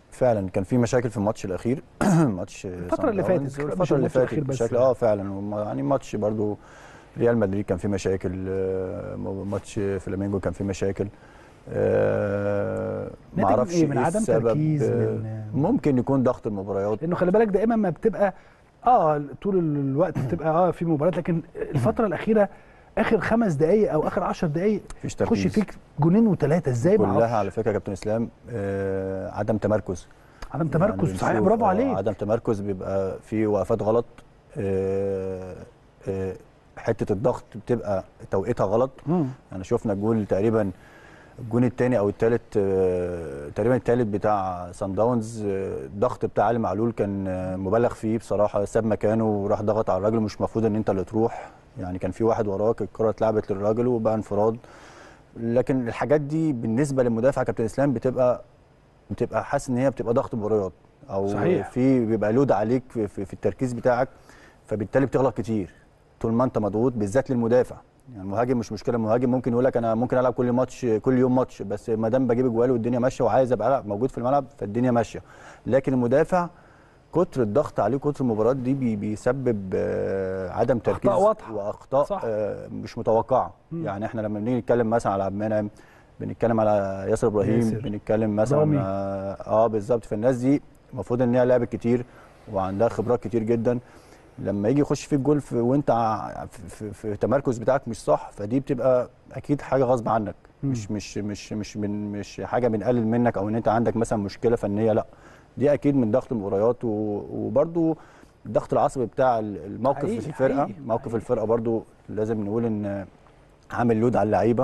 فعلا كان في مشاكل في الماتش الاخير ماتش الفترة اللي صن فاتت، داونز مش والفتره اللي الماتش الأخير فاتت بس. بشكل اه فعلا وما- يعني ماتش برضو ريال مدريد كان فيه مشاكل آه، ماتش فلامينجو كان فيه مشاكل آه، ناتج ما من اعرفش إيه؟ من ايه عدم السبب تركيز، آه، من- ممكن يكون ضغط المباريات لانه خلي بالك دائما ما بتبقى اه طول الوقت بتبقى اه في مباريات لكن الفتره الاخيره اخر خمس دقائق او اخر عشر دقائق مفيش تخش تركيز فيك جونين وثلاثه ازاي ما كلها على اعرفش فكره يا كابتن اسلام آه، عدم تمركز عدم يعني تمركز صحيح بنشوف، برافو آه، عليك عدم تمركز بيبقى في وقفات غلط آه، آه، حته الضغط بتبقى توقيتها غلط مم. يعني شفنا الجول تقريبا الجون الثاني او الثالث تقريبا الثالث بتاع سان داونز آه، الضغط بتاع علي معلول كان آه، مبالغ فيه بصراحه ساب مكانه وراح ضغط على الراجل مش المفروض ان انت اللي تروح يعني كان في واحد وراك الكره اتلعبت للراجل وبقى انفراد لكن الحاجات دي بالنسبه للمدافع كابتن اسلام بتبقى بتبقى حاسس ان هي بتبقى ضغط مباريات او صحيح. في بيبقى لود عليك في, في, في التركيز بتاعك فبالتالي بتغلط كتير طول ما انت مضغوط بالذات للمدافع يعني المهاجم مش مشكله المهاجم ممكن يقول لك انا ممكن العب كل ماتش كل يوم ماتش بس ما دام بجيب اجوال والدنيا ماشيه وعايز ابقى ألعب موجود في الملعب فالدنيا ماشيه لكن المدافع كتر الضغط عليه كتر المباريات دي بي- بيسبب آه، عدم تركيز واضحة. واخطاء صح. آه، مش متوقعه مم. يعني احنا لما بنيجي نتكلم مثلا على عبد المنعم بنتكلم على ياسر ابراهيم ياسر. بنتكلم مثلا رامي. اه, آه بالظبط فالناس دي المفروض ان هي لعبت كتير وعندها خبرات كتير جدا لما يجي يخش فيك جول في وانت ع- في, في, في التمركز بتاعك مش صح فدي بتبقى اكيد حاجه غصب عنك مم. مش مش مش مش من مش حاجه بنقلل منك او ان انت عندك مثلا مشكله فنيه لا دي اكيد من ضغط المباريات و- وبرضو الضغط العصبي بتاع الموقف حقيقي، في الفرقه حقيقي، موقف حقيقي. الفرقه برضو لازم نقول ان عامل لود على اللعيبه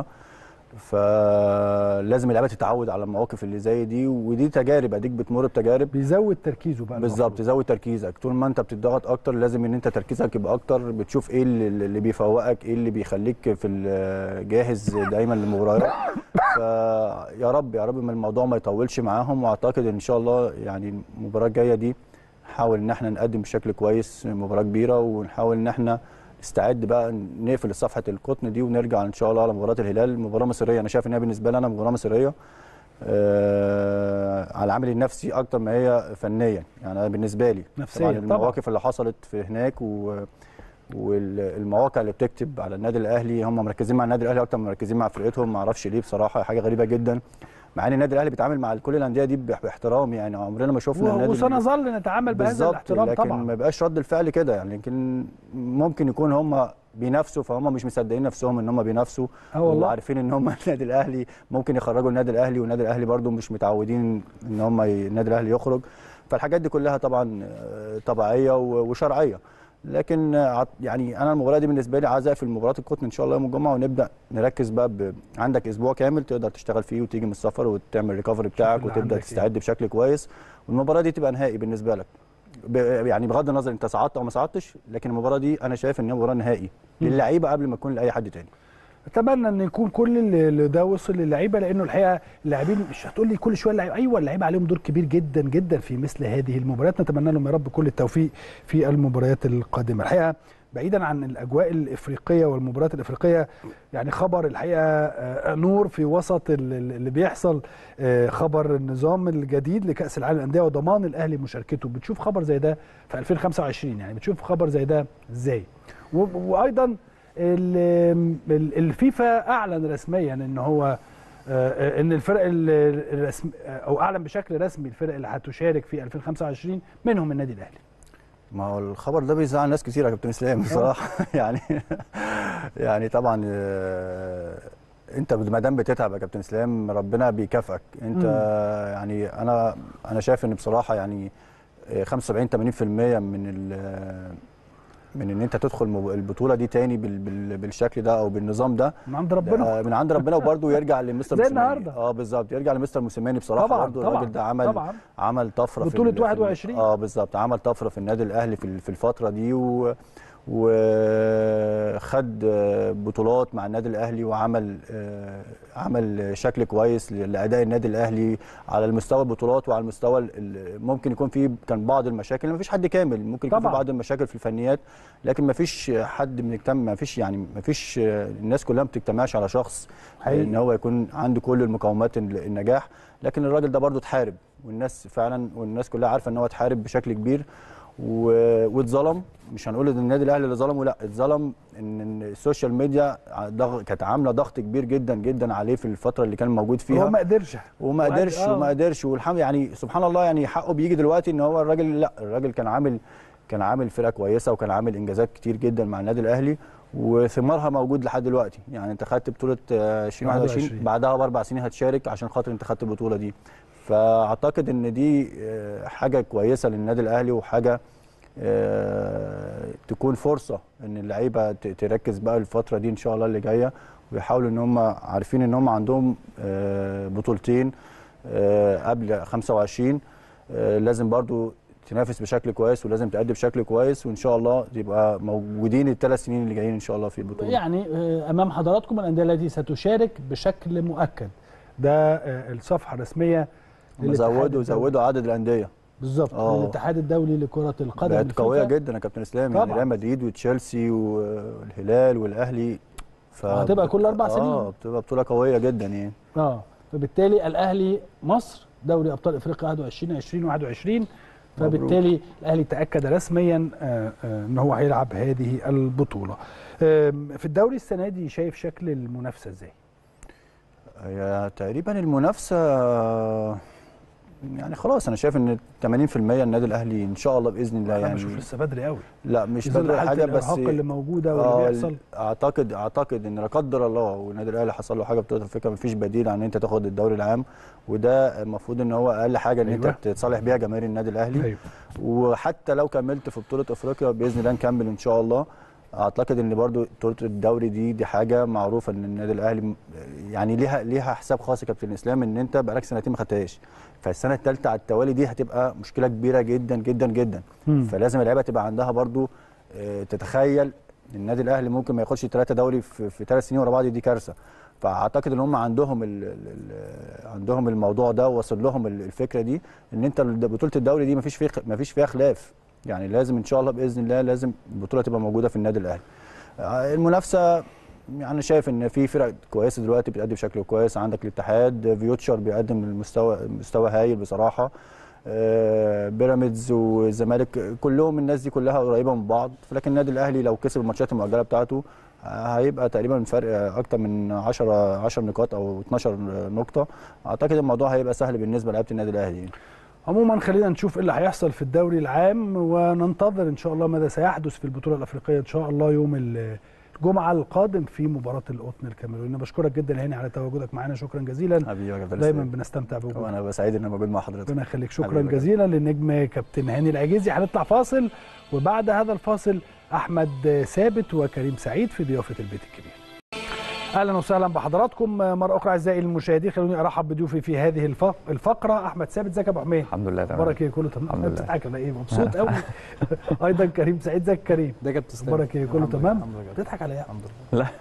فلازم اللعيبه تتعود على المواقف اللي زي دي ودي تجارب اديك بتمر بتجارب بيزود تركيزه بقى بالظبط المفروض. تزود تركيزك طول ما انت بتضغط اكتر لازم ان انت تركيزك يبقى اكتر بتشوف ايه اللي, اللي بيفوقك ايه اللي بيخليك في ال- جاهز دايما للمباريات فيا رب يا رب ما الموضوع ما يطولش معاهم واعتقد ان شاء الله يعني المباراه الجايه دي نحاول ان احنا نقدم بشكل كويس مباراه كبيره ونحاول ان احنا نستعد بقى نقفل صفحه القطن دي ونرجع ان شاء الله على مباراه الهلال مباراه مصريه انا شايف ان هي بالنسبه لي انا مباراه مصريه آه على العامل النفسي اكتر ما هي فنيا يعني أنا بالنسبه لي نفسياً طبعا طبعاً. المواقف اللي حصلت في هناك و والمواقع اللي بتكتب على النادي الاهلي هم مركزين مع النادي الاهلي اكتر من مركزين مع فرقتهم ما اعرفش ليه بصراحه حاجه غريبه جدا مع ان النادي الاهلي بيتعامل مع كل الانديه دي باح- باحترام يعني عمرنا ما شفنا و- النادي وسنظل نتعامل بهذا بالظبط الاحترام لكن طبعا ما بقاش رد الفعل كده يعني يمكن ممكن يكون هم بينافسوا فهم مش مصدقين نفسهم ان هم بينافسوا اه والله وعارفين ان هم النادي الاهلي ممكن يخرجوا النادي الاهلي والنادي الاهلي برضو مش متعودين ان هم ي- النادي الاهلي يخرج فالحاجات دي كلها طبعا آه، طبيعيه و- وشرعيه لكن آه، عط- يعني انا المباراه دي بالنسبه لي عايز اقفل مباراه القطن ان شاء الله يوم الجمعه ونبدا نركز بقى ب... عندك اسبوع كامل تقدر تشتغل فيه وتيجي من السفر وتعمل ريكفري بتاعك اللي عندك وتبدا إيه. تستعد بشكل كويس والمباراه دي تبقى نهائي بالنسبه لك ب... يعني بغض النظر انت صعدت او ما صعدتش لكن المباراه دي انا شايف ان هي مباراه نهائي للعيبه قبل ما تكون لاي حد تاني اتمنى ان يكون كل اللي اللي ده وصل للعيبه لانه الحقيقه اللاعبين مش هتقول لي كل شويه اللعيبه ايوه اللعيبه عليهم دور كبير جدا جدا في مثل هذه المباريات نتمنى لهم يا رب كل التوفيق في المباريات القادمه الحقيقه بعيدا عن الاجواء الافريقيه والمباريات الافريقيه يعني خبر الحقيقه آه، نور في وسط ال- ال- اللي بيحصل آه، خبر النظام الجديد لكاس العالم للانديه وضمان الاهلي مشاركته بتشوف خبر زي ده في 2025 يعني بتشوف خبر زي ده ازاي و- وايضا ال- ال- الفيفا اعلن رسميا ان هو آه، ان الفرق ال- الرسم او اعلن بشكل رسمي الفرق اللي هتشارك في 2025 منهم النادي الاهلي ما هو الخبر ده بيزعل ناس كتير يا كابتن اسلام بصراحه يعني يعني طبعا آه، انت ما دام بتتعب يا كابتن اسلام ربنا بيكافئك انت مم. يعني انا انا شايف ان بصراحه يعني آه، 75 80% من ال- من ان انت تدخل مب- البطوله دي تاني بال بال بالشكل ده او بالنظام ده من عند ربنا آه، من عند ربنا وبرده يرجع لمستر زي موسيماني. النهاردة. اه بالظبط يرجع لمستر موسيماني بصراحه طبعا برضه طبعا الراجل ده عمل طبعا عمل طفره في بطولة ال- في ال- 21. اه بالظبط عمل طفره في النادي الاهلي في ال- في الفتره دي و وخد آه، بطولات مع النادي الاهلي وعمل آه، عمل شكل كويس لاداء النادي الاهلي على المستوى البطولات وعلى المستوى ال- ال- ممكن يكون في كان بعض المشاكل ما فيش حد كامل ممكن يكون في طبعاً. بعض المشاكل في الفنيات لكن ما فيش حد بنجتمع ما فيش يعني ما فيش آه، الناس كلها ما بتجتمعش على شخص حقيقي. ان هو يكون عنده كل المقومات ال- النجاح لكن الراجل ده برضه اتحارب والناس فعلا والناس كلها عارفه ان هو اتحارب بشكل كبير و- واتظلم مش هنقول ان النادي الاهلي اللي ظلمه لا اتظلم ان إن السوشيال ميديا ضغ- كانت عامله ضغط كبير جدا جدا عليه في الفتره اللي كان موجود فيها هو ما قدرش وما وقد- قدرش آه. وما قدرش والحمد يعني سبحان الله يعني حقه بيجي دلوقتي ان هو الراجل لا الراجل كان عامل كان عامل فرقه كويسه وكان عامل انجازات كتير جدا مع النادي الاهلي وثمارها موجود لحد دلوقتي يعني انت خدت بطوله آه، 2021 21. بعدها باربع سنين هتشارك عشان خاطر انت خدت البطوله دي فاعتقد ان دي آه، حاجه كويسه للنادي الاهلي وحاجه آه، تكون فرصه ان اللعيبه ت- تركز بقى الفتره دي ان شاء الله اللي جايه ويحاولوا ان هم عارفين ان هم عندهم آه، بطولتين آه، قبل 25 آه، لازم برضو تنافس بشكل كويس ولازم تأدي بشكل كويس وان شاء الله يبقى موجودين الثلاث سنين اللي جايين ان شاء الله في البطوله يعني آه، امام حضراتكم الانديه التي ستشارك بشكل مؤكد ده آه، الصفحه الرسميه هم للاتحاد زودوا الدولي. زودوا عدد الانديه بالظبط آه. الاتحاد الدولي لكره القدم بقت قويه الفيفا. جدا يا كابتن اسلام يعني طبعاً. ريال مدريد وتشيلسي والهلال والاهلي ف... وهتبقى كل أربع سنين. اه بتبقى بطوله قويه جدا يعني اه فبالتالي الاهلي مصر دوري ابطال افريقيا 21 20 21 فبالتالي الاهلي تاكد رسميا آه، آه، ان هو هيلعب هذه البطوله آم، في الدوري السنه دي شايف شكل المنافسه ازاي هي تقريبا المنافسه يعني خلاص انا شايف ان 80% النادي الاهلي ان شاء الله باذن الله انا يعني بشوف لسه بدري قوي لا مش في ظل بدري حالة حاجه بس الإرهاق اللي موجوده واللي آه، بيحصل اعتقد اعتقد ان لا قدر الله والنادي الاهلي حصل له حاجه بطوله افريقيا مفيش بديل عن ان انت تاخد الدوري العام وده المفروض ان هو اقل حاجه ان أيوة. انت تصالح بيها جماهير النادي الاهلي ايوه وحتى لو كملت في بطوله افريقيا باذن الله نكمل ان شاء الله اعتقد ان برضو بطوله الدوري دي دي حاجه معروفه ان النادي الاهلي م- يعني ليها ليها حساب خاص يا كابتن اسلام ان انت بقالك سنتين ما خدتهاش فالسنه الثالثه على التوالي دي هتبقى مشكله كبيره جدا جدا جدا مم. فلازم اللعيبه تبقى عندها برضو آه، تتخيل النادي الاهلي ممكن ما ياخدش ثلاثه دوري في, في ثلاث سنين ورا بعض دي كارثه فاعتقد ان هم عندهم ال ال ال عندهم الموضوع ده وصل لهم ال- الفكره دي ان انت ال- بطوله الدوري دي ما فيش فيها ما فيش فيها خلاف يعني لازم ان شاء الله باذن الله لازم البطوله تبقى موجوده في النادي الاهلي آه، المنافسه يعني شايف ان في فرق كويسه دلوقتي بتأدي بشكل كويس عندك الاتحاد فيوتشر بيقدم المستوى مستوى هايل بصراحه آه، بيراميدز والزمالك كلهم الناس دي كلها قريبه من بعض لكن النادي الاهلي لو كسب الماتشات المؤجله بتاعته آه، هيبقى تقريبا فرق اكتر من 10 10 نقاط او 12 نقطه اعتقد الموضوع هيبقى سهل بالنسبه لعيبه النادي الاهلي عموما خلينا نشوف ايه اللي هيحصل في الدوري العام وننتظر ان شاء الله ماذا سيحدث في البطوله الافريقيه ان شاء الله يوم ال- الجمعه القادم في مباراه القطن الكاميروني أنا بشكرك جدا هاني على تواجدك معنا شكرا جزيلا حبيبي يا كابتن دايما إسلام. بنستمتع بوجودك وانا ببقى سعيد ان انا موجود مع حضرتك ربنا يخليك شكرا حبيبي. جزيلا للنجم كابتن هاني العجيزي هنطلع فاصل وبعد هذا الفاصل احمد ثابت وكريم سعيد في ضيافه البيت الكبير اهلا وسهلا بحضراتكم مره اخرى اعزائي المشاهدين خلوني ارحب بضيوفي في هذه الف- الفقره احمد ثابت ازيك يا ابو حميد الحمد لله تمام اخبارك ايه كله تمام الحمد لله. بتضحك ولا ايه مبسوط قوي ايضا كريم سعيد ازيك يا كريم ده كابتن اسلام اخبارك ايه كله الحمد لله، تمام الحمد لله بتضحك على ايه الحمد لله لا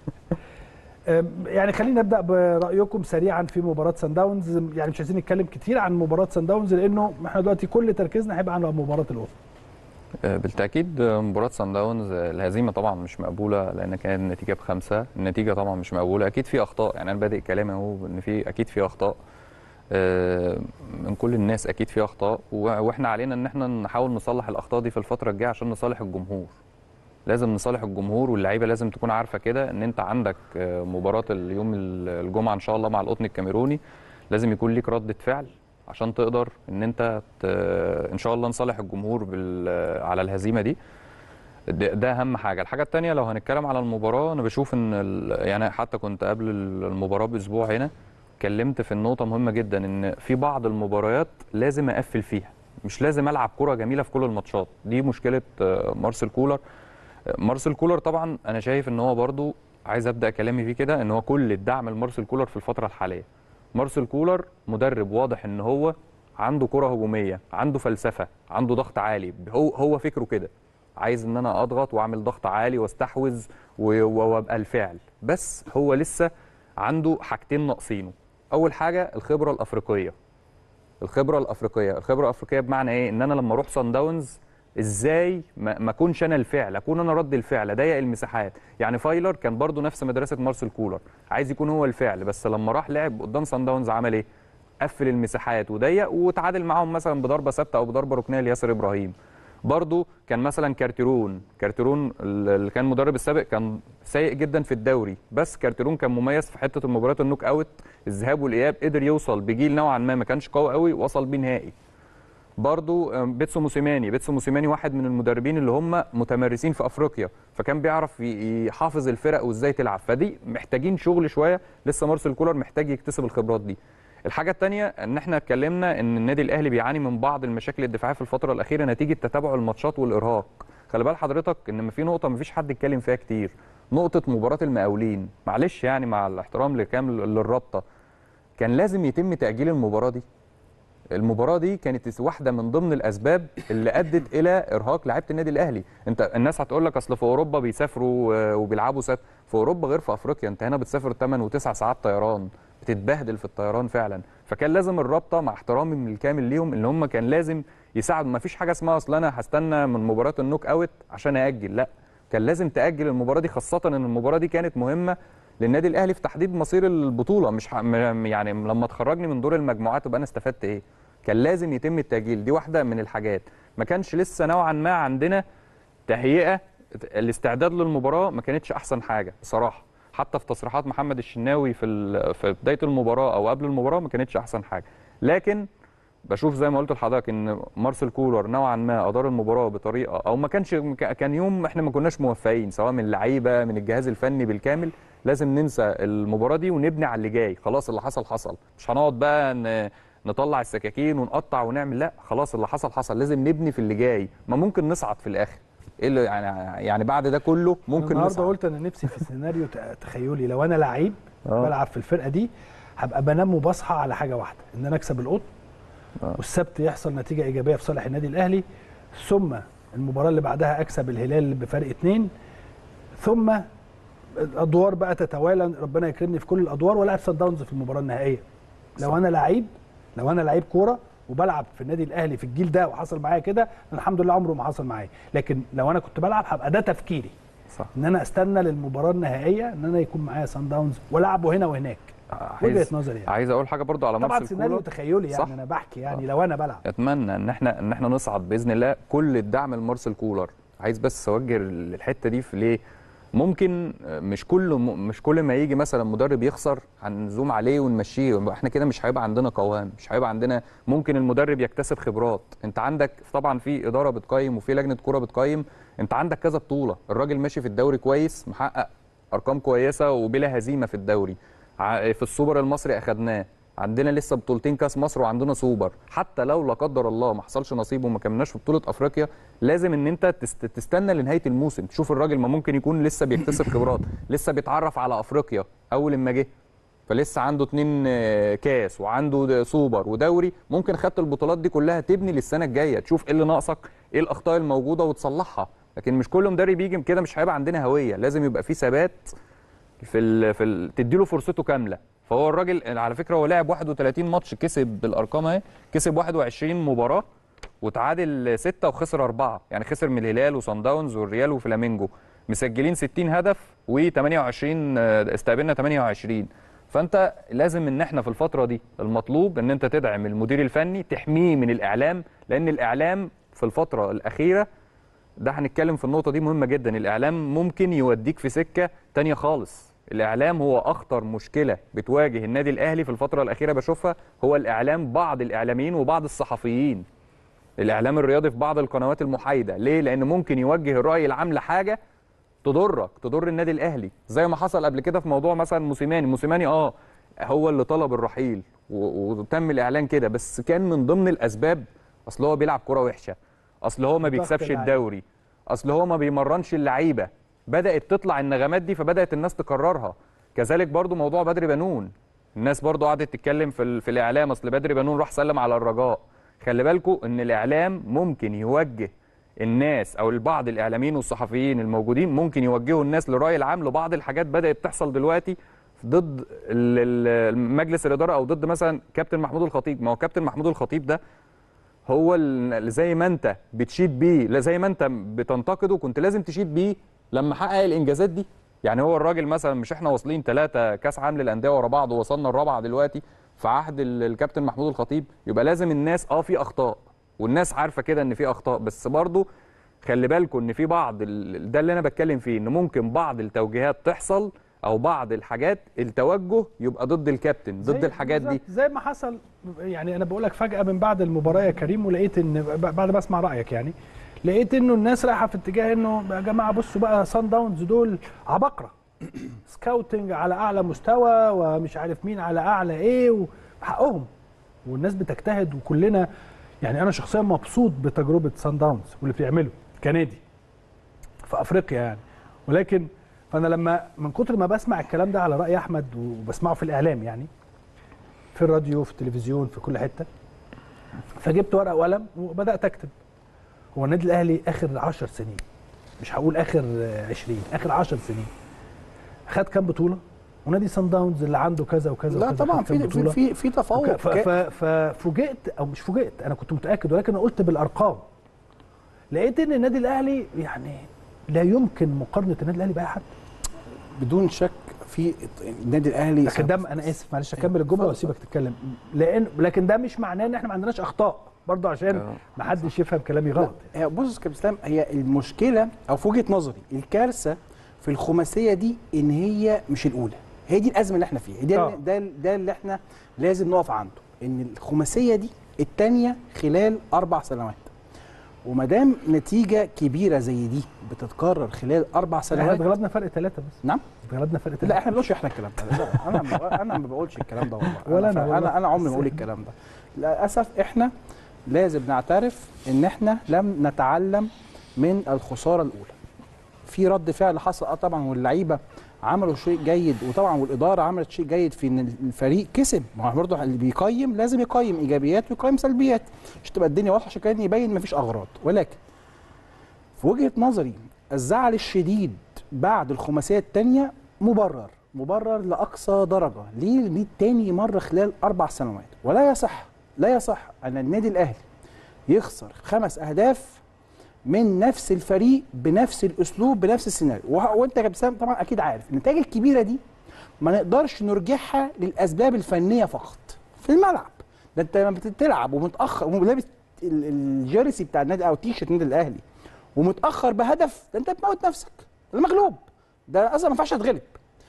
أم، يعني خلينا نبدا برايكم سريعا في مباراه سان داونز يعني مش عايزين نتكلم كتير عن مباراه سان داونز لانه احنا دلوقتي كل تركيزنا هيبقى على مباراه القطن آه، بالتاكيد آه، مباراه سان داونز آه، الهزيمه طبعا مش مقبوله لان كانت النتيجه بخمسه النتيجه طبعا مش مقبوله اكيد في اخطاء يعني انا بادئ كلامي اهو ان في اكيد في اخطاء آه، من كل الناس اكيد في اخطاء و- واحنا علينا ان احنا نحاول نصلح الاخطاء دي في الفتره الجايه عشان نصالح الجمهور لازم نصالح الجمهور واللعيبه لازم تكون عارفه كده ان انت عندك آه، مباراه اليوم ال- الجمعه ان شاء الله مع القطن الكاميروني لازم يكون ليك رده فعل عشان تقدر ان انت ت... ان شاء الله نصالح الجمهور بال... على الهزيمه دي ده, ده اهم حاجه الحاجه الثانيه لو هنتكلم على المباراه انا بشوف ان ال... يعني حتى كنت قبل المباراه باسبوع هنا اتكلمت في النقطه مهمه جدا ان في بعض المباريات لازم اقفل فيها مش لازم العب كره جميله في كل الماتشات دي مشكله آه، مارسيل كولر آه، مارسيل كولر طبعا انا شايف ان هو برضو عايز ابدا كلامي فيه كده ان هو كل الدعم لمارسيل كولر في الفتره الحاليه مارسيل كولر مدرب واضح ان هو عنده كره هجوميه عنده فلسفه عنده ضغط عالي هو هو فكره كده عايز ان انا اضغط واعمل ضغط عالي واستحوذ و- وابقى الفعل بس هو لسه عنده حاجتين ناقصينه اول حاجه الخبره الافريقيه الخبره الافريقيه الخبره الافريقيه بمعنى ايه ان انا لما اروح سان داونز ازاي ما ما اكونش انا الفعل اكون انا رد الفعل اضيق المساحات يعني فايلر كان برضو نفس مدرسه مارسيل كولر عايز يكون هو الفعل بس لما راح لعب قدام سان داونز عمل ايه قفل المساحات وضيق وتعادل معاهم مثلا بضربه ثابته او بضربه ركنيه لياسر ابراهيم برضو كان مثلا كارتيرون كارتيرون اللي كان مدرب السابق كان سيء جدا في الدوري بس كارتيرون كان مميز في حته المباريات النوك اوت الذهاب والاياب قدر يوصل بجيل نوعا ما ما كانش قوي قوي وصل بيه نهائي برضو آم، بيتسو موسيماني بيتسو موسيماني واحد من المدربين اللي هم متمرسين في افريقيا فكان بيعرف ي- يحافظ الفرق وازاي تلعب فدي محتاجين شغل شويه لسه مارسيل كولر محتاج يكتسب الخبرات دي الحاجه الثانيه ان احنا اتكلمنا ان النادي الاهلي بيعاني من بعض المشاكل الدفاعيه في الفتره الاخيره نتيجه تتابع الماتشات والارهاق خلي بال حضرتك ان ما في نقطه ما فيش حد اتكلم فيها كتير نقطه مباراه المقاولين معلش يعني مع الاحترام لكامل للرابطه كان لازم يتم تاجيل المباراه دي المباراه دي كانت واحده من ضمن الاسباب اللي ادت الى ارهاق لعيبه النادي الاهلي انت الناس هتقول لك اصل في اوروبا بيسافروا آه، وبيلعبوا سف في اوروبا غير في افريقيا انت هنا بتسافر 8 و9 ساعات طيران بتتبهدل في الطيران فعلا فكان لازم الرابطه مع احترامي من الكامل ليهم ان هم كان لازم يساعدوا ما فيش حاجه اسمها اصل انا هستنى من مباراه النوك اوت عشان ااجل لا كان لازم تاجل المباراه دي خاصه ان المباراه دي كانت مهمه للنادي الاهلي في تحديد مصير البطوله مش ح... م- يعني لما تخرجني من دور المجموعات يبقى انا استفدت ايه كان لازم يتم التاجيل دي واحده من الحاجات ما كانش لسه نوعا ما عندنا تهيئه الاستعداد للمباراه ما كانتش احسن حاجه بصراحه حتى في تصريحات محمد الشناوي في ال- في بدايه المباراه او قبل المباراه ما كانتش احسن حاجه لكن بشوف زي ما قلت لحضرتك ان مارسيل كولر نوعا ما ادار المباراه بطريقه او ما كانش كان يوم احنا ما كناش موفقين سواء من اللعيبه من الجهاز الفني بالكامل لازم ننسى المباراه دي ونبني على اللي جاي خلاص اللي حصل حصل مش هنقعد بقى ن- نطلع السكاكين ونقطع ونعمل لا خلاص اللي حصل حصل لازم نبني في اللي جاي ما ممكن نصعد في الاخر ايه اللي يعني يعني بعد ده كله ممكن النهارده نصعد قلت انا نفسي في سيناريو ت- تخيلي لو انا لعيب آه. بلعب في الفرقه دي هبقى بنام وبصحى على حاجه واحده ان انا اكسب القطن آه. والسبت يحصل نتيجه ايجابيه في صالح النادي الاهلي ثم المباراه اللي بعدها اكسب الهلال بفرق اتنين ثم الادوار بقى تتوالى ربنا يكرمني في كل الادوار والعب سان داونز في المباراه النهائيه لو انا لعيب لو انا لعيب كوره وبلعب في النادي الاهلي في الجيل ده وحصل معايا كده الحمد لله عمره ما حصل معايا لكن لو انا كنت بلعب هبقى ده تفكيري صح ان انا استنى للمباراه النهائيه ان انا يكون معايا سان داونز والعبه هنا وهناك وجهه عايز نظري يعني عايز اقول حاجه برضو على طبعا مارسيل سيناريو كولر تخيلي صح. يعني انا بحكي يعني لو انا بلعب اتمنى ان احنا ان احنا نصعد باذن الله كل الدعم لمارسيل كولر عايز بس اوجه الحته دي في ليه ممكن مش كل مش كل ما يجي مثلا مدرب يخسر هنزوم عليه ونمشيه احنا كده مش هيبقى عندنا قوام مش هيبقى عندنا ممكن المدرب يكتسب خبرات انت عندك طبعا في اداره بتقيم وفي لجنه كوره بتقيم انت عندك كذا بطوله الراجل ماشي في الدوري كويس محقق ارقام كويسه وبلا هزيمه في الدوري ع- في السوبر المصري اخدناه عندنا لسه بطولتين كاس مصر وعندنا سوبر حتى لو لا قدر الله ما حصلش نصيب وما كملناش في بطوله افريقيا لازم ان انت تست- تستنى لنهايه الموسم تشوف الراجل ما ممكن يكون لسه بيكتسب خبرات لسه بيتعرف على افريقيا اول ما جه فلسه عنده اتنين آه، كاس وعنده د- سوبر ودوري ممكن خدت البطولات دي كلها تبني للسنه الجايه تشوف ايه اللي ناقصك ايه الاخطاء الموجوده وتصلحها لكن مش كل مدرب يجي كده مش هيبقى عندنا هويه لازم يبقى في ثبات في ال في ال تديله فرصته كامله فهو الراجل على فكره هو لعب 31 ماتش كسب بالارقام اهي كسب 21 مباراه وتعادل 6 وخسر 4 يعني خسر من الهلال وصن داونز والريال وفلامينجو مسجلين 60 هدف و28 استقبلنا 28 فانت لازم ان احنا في الفتره دي المطلوب ان انت تدعم المدير الفني تحميه من الاعلام لان الاعلام في الفتره الاخيره ده هنتكلم في النقطة دي مهمة جدا الإعلام ممكن يوديك في سكة تانية خالص الإعلام هو أخطر مشكلة بتواجه النادي الأهلي في الفترة الأخيرة بشوفها هو الإعلام بعض الإعلاميين وبعض الصحفيين الإعلام الرياضي في بعض القنوات المحايدة ليه؟ لأن ممكن يوجه الرأي العام لحاجة تضرك تضر النادي الأهلي زي ما حصل قبل كده في موضوع مثلا موسيماني موسيماني اه هو اللي طلب الرحيل و- وتم الإعلان كده بس كان من ضمن الأسباب أصل هو بيلعب كرة وحشة أصل هو ما ضغط بيكسبش اللعيبة. الدوري اصل هو ما بيمرنش اللعيبه بدات تطلع النغمات دي فبدات الناس تكررها كذلك برضو موضوع بدري بنون الناس برضو قعدت تتكلم في, ال- في الاعلام اصل بدري بنون راح سلم على الرجاء خلي بالكم ان الاعلام ممكن يوجه الناس او البعض الاعلاميين والصحفيين الموجودين ممكن يوجهوا الناس للراي العام لبعض الحاجات بدات تحصل دلوقتي ضد ال- ال- مجلس الاداره او ضد مثلا كابتن محمود الخطيب ما هو كابتن محمود الخطيب ده هو اللي زي ما انت بتشيد بيه لا زي ما انت بتنتقده كنت لازم تشيد بيه لما حقق الانجازات دي يعني هو الراجل مثلا مش احنا واصلين ثلاثة كاس عالم للانديه ورا بعض ووصلنا الرابعه دلوقتي في عهد ال- الكابتن محمود الخطيب يبقى لازم الناس اه في اخطاء والناس عارفه كده ان في اخطاء بس برضو خلي بالكم ان في بعض ال- ده اللي انا بتكلم فيه ان ممكن بعض التوجيهات تحصل او بعض الحاجات التوجه يبقى ضد الكابتن ضد زي- الحاجات دي بالظبط زي ما حصل يعني انا بقول لك فجاه من بعد المباراه يا كريم ولقيت ان ب- بعد ما اسمع رايك يعني لقيت انه الناس رايحه في اتجاه انه يا جماعه بصوا بقى سان داونز دول عباقره سكاوتنج على اعلى مستوى ومش عارف مين على اعلى ايه وحقهم والناس بتجتهد وكلنا يعني انا شخصيا مبسوط بتجربه سان داونز واللي بيعمله كنادي في افريقيا يعني ولكن فانا لما من كتر ما بسمع الكلام ده على راي احمد وبسمعه في الاعلام يعني في الراديو في التلفزيون في كل حته فجبت ورقه وقلم وبدات اكتب هو النادي الاهلي اخر 10 سنين مش هقول اخر آه، 20 اخر 10 سنين خد كام بطوله ونادي سان داونز اللي عنده كذا وكذا لا وكذا طبعا خد كام في في بطولة. في, في تفوق ف- ف- ففوجئت او مش فوجئت انا كنت متاكد ولكن أنا قلت بالارقام لقيت ان النادي الاهلي يعني لا يمكن مقارنه النادي الاهلي باي حد بدون شك في النادي الاهلي لكن ده انا اسف معلش اكمل الجمله واسيبك تتكلم لان لكن ده مش معناه ان احنا ما عندناش اخطاء برضه عشان آه. ما حدش يفهم كلامي غلط هي بص يا كابتن اسلام هي المشكله او في وجهه نظري الكارثه في الخماسيه دي ان هي مش الاولى هي دي الازمه اللي احنا فيها ده آه. ده ده اللي احنا لازم نقف عنده ان الخماسيه دي الثانيه خلال اربع سنوات وما دام نتيجه كبيره زي دي بتتكرر خلال اربع احنا سنوات اتغلبنا فرق ثلاثه بس نعم اتغلبنا فرق لا ثلاثه احنا ما بنقولش احنا الكلام ده لا انا ما- انا ما بقولش الكلام ده والله ولا أنا انا والله. انا, أنا عمري بس- ما بقول الكلام ده للاسف احنا لازم نعترف ان احنا لم نتعلم من الخساره الاولى في رد فعل حصل اه طبعا واللعيبه عملوا شيء جيد وطبعا والاداره عملت شيء جيد في ان الفريق كسب ما هو برضه اللي بيقيم لازم يقيم ايجابيات ويقيم سلبيات عشان تبقى الدنيا واضحه عشان كده يبين مفيش اغراض ولكن في وجهه نظري الزعل الشديد بعد الخماسيه الثانيه مبرر مبرر لاقصى درجه ليه دي تاني مره خلال اربع سنوات ولا يصح لا يصح ان النادي الاهلي يخسر خمس اهداف من نفس الفريق بنفس الاسلوب بنفس السيناريو وه- وانت يا كابتن سام طبعا اكيد عارف النتائج الكبيره دي ما نقدرش نرجعها للاسباب الفنيه فقط في الملعب ده انت لما بتلعب ومتاخر ولابس ال- الجيرسي بتاع النادي او تيشيرت النادي الاهلي ومتاخر بهدف ده انت بتموت نفسك ده مغلوب ده اصلا ما ينفعش تتغلب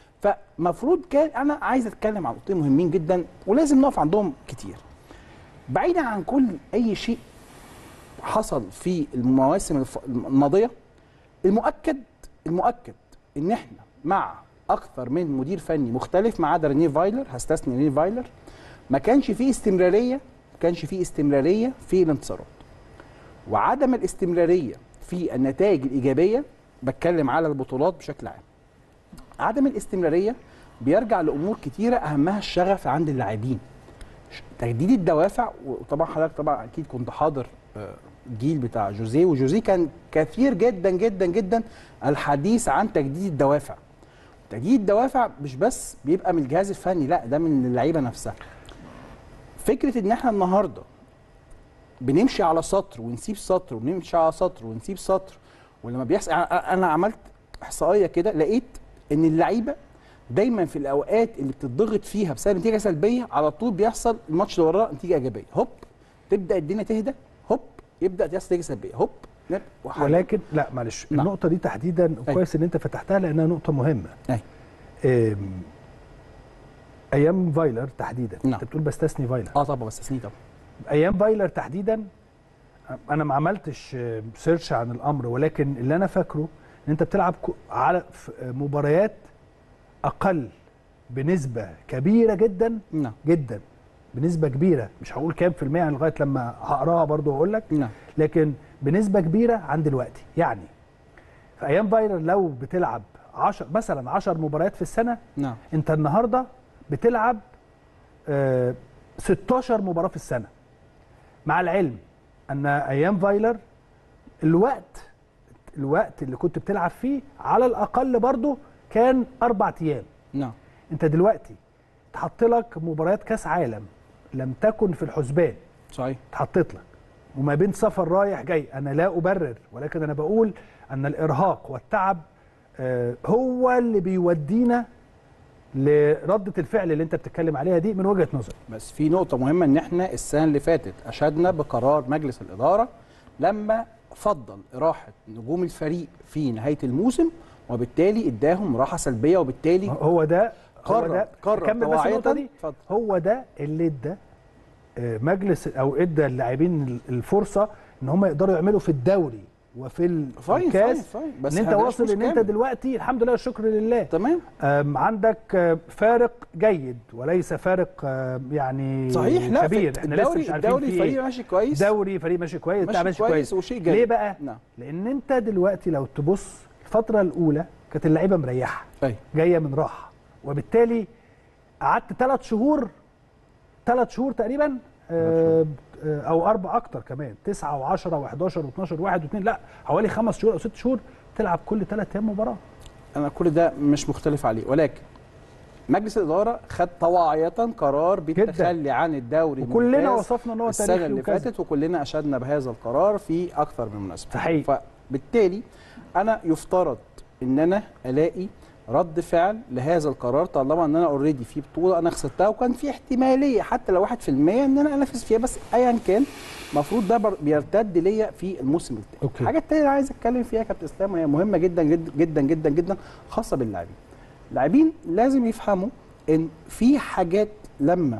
فمفروض كان انا عايز اتكلم عن نقطتين مهمين جدا ولازم نقف عندهم كتير بعيدا عن كل اي شيء حصل في المواسم الف- الماضيه المؤكد المؤكد ان احنا مع اكثر من مدير فني مختلف ما عدا رينيه فايلر هستثني رينيه فايلر ما كانش فيه استمراريه ما كانش فيه استمراريه في الانتصارات وعدم الاستمراريه في النتائج الايجابيه بتكلم على البطولات بشكل عام عدم الاستمراريه بيرجع لامور كتيره اهمها الشغف عند اللاعبين ش- تجديد الدوافع وطبعا حضرتك طبعا اكيد كنت حاضر آه، الجيل بتاع جوزيه وجوزيه كان كثير جدا جدا جدا الحديث عن تجديد الدوافع تجديد الدوافع مش بس بيبقى من الجهاز الفني لا ده من اللعيبه نفسها فكره ان احنا النهارده بنمشي على سطر ونسيب سطر ونمشي على سطر ونسيب سطر ولما بيحصل انا أنا عملت احصائيه كده لقيت ان اللعيبه دايما في الاوقات اللي بتضغط فيها بسبب نتيجه سلبيه على طول بيحصل الماتش اللي وراه نتيجه ايجابيه هوب تبدا الدنيا تهدى هوب يبدا يحصل نتيجه سلبيه هوب نب- وحاجة. ولكن لا معلش نعم. النقطه دي تحديدا كويس ان انت فتحتها لانها نقطه مهمه أي. أم، ايام فايلر تحديدا نعم. انت بتقول بستثني فايلر اه طبعا بس طبعا ايام فايلر تحديدا انا ما عملتش سيرش عن الامر ولكن اللي انا فاكره ان انت بتلعب كو- على في مباريات اقل بنسبه كبيره جدا نعم جدا بنسبه كبيره مش هقول كام في المية لغايه لما هقراها برضو واقول لك نعم لكن بنسبه كبيره عن دلوقتي يعني في ايام فايلر لو بتلعب 10 مثلا 10 مباريات في السنه نعم انت النهارده بتلعب آه 16 مباراه في السنه مع العلم ان ايام فايلر الوقت الوقت اللي كنت بتلعب فيه على الاقل برضه كان اربع ايام نعم انت دلوقتي اتحط لك مباريات كاس عالم لم تكن في الحسبان صحيح اتحطت لك وما بين سفر رايح جاي انا لا ابرر ولكن انا بقول ان الارهاق والتعب آه، هو اللي بيودينا لردة الفعل اللي انت بتتكلم عليها دي من وجهة نظري بس في نقطة مهمة إن إحنا السنة اللي فاتت أشدنا بقرار مجلس الإدارة لما فضل إراحة نجوم الفريق في نهاية الموسم وبالتالي إداهم راحة سلبية وبالتالي هو ده هو قرر ده قرر كمل بس طواعية النقطة دي اتفضل. هو ده اللي ادى آه، مجلس او ادى اللاعبين الفرصه ان هم يقدروا يعملوا في الدوري وفي ال- فاين الكاس فاين فاين بس ان انت هنداش واصل فلوس ان انت كامل. دلوقتي الحمد لله والشكر لله تمام أم، عندك آه، فارق جيد وليس فارق آه، يعني صحيح لا كبير في احنا لسه الدوري مش عارفين الدوري في الفريق ايه ماشي كويس دوري فريق ماشي كويس بتاع ماشي ماشي كويس كويس وشيء جيد ليه بقى نعم لان انت دلوقتي لو تبص الفتره الاولى كانت اللعيبه مريحه أيوة. جايه من راحه وبالتالي قعدت ثلاث شهور ثلاث شهور تقريبا آه، آه، او اربع اكتر كمان تسعه و10 و11 و12 واحد واثنين لا حوالي خمس شهور او ست شهور تلعب كل ثلاث ايام مباراه انا كل ده مش مختلف عليه ولكن مجلس الاداره خد طواعيه قرار بالتخلي عن الدوري وكلنا الممتاز وصفنا ان هو السنه تاريخي اللي وكذا. فاتت وكلنا اشدنا بهذا القرار في اكثر من مناسبه صحيح. فبالتالي انا يفترض ان انا الاقي رد فعل لهذا القرار طالما ان انا اوريدي في بطوله انا خسرتها وكان في احتماليه حتى لو 1% ان انا انافس فيها بس ايا كان المفروض ده بر- بيرتد ليا في الموسم التاني أوكي. الحاجه التانيه اللي عايز اتكلم فيها يا كابتن اسلام وهي مهمه جدا جدا جدا جدا جدا خاصه باللاعبين اللاعبين لازم يفهموا ان في حاجات لما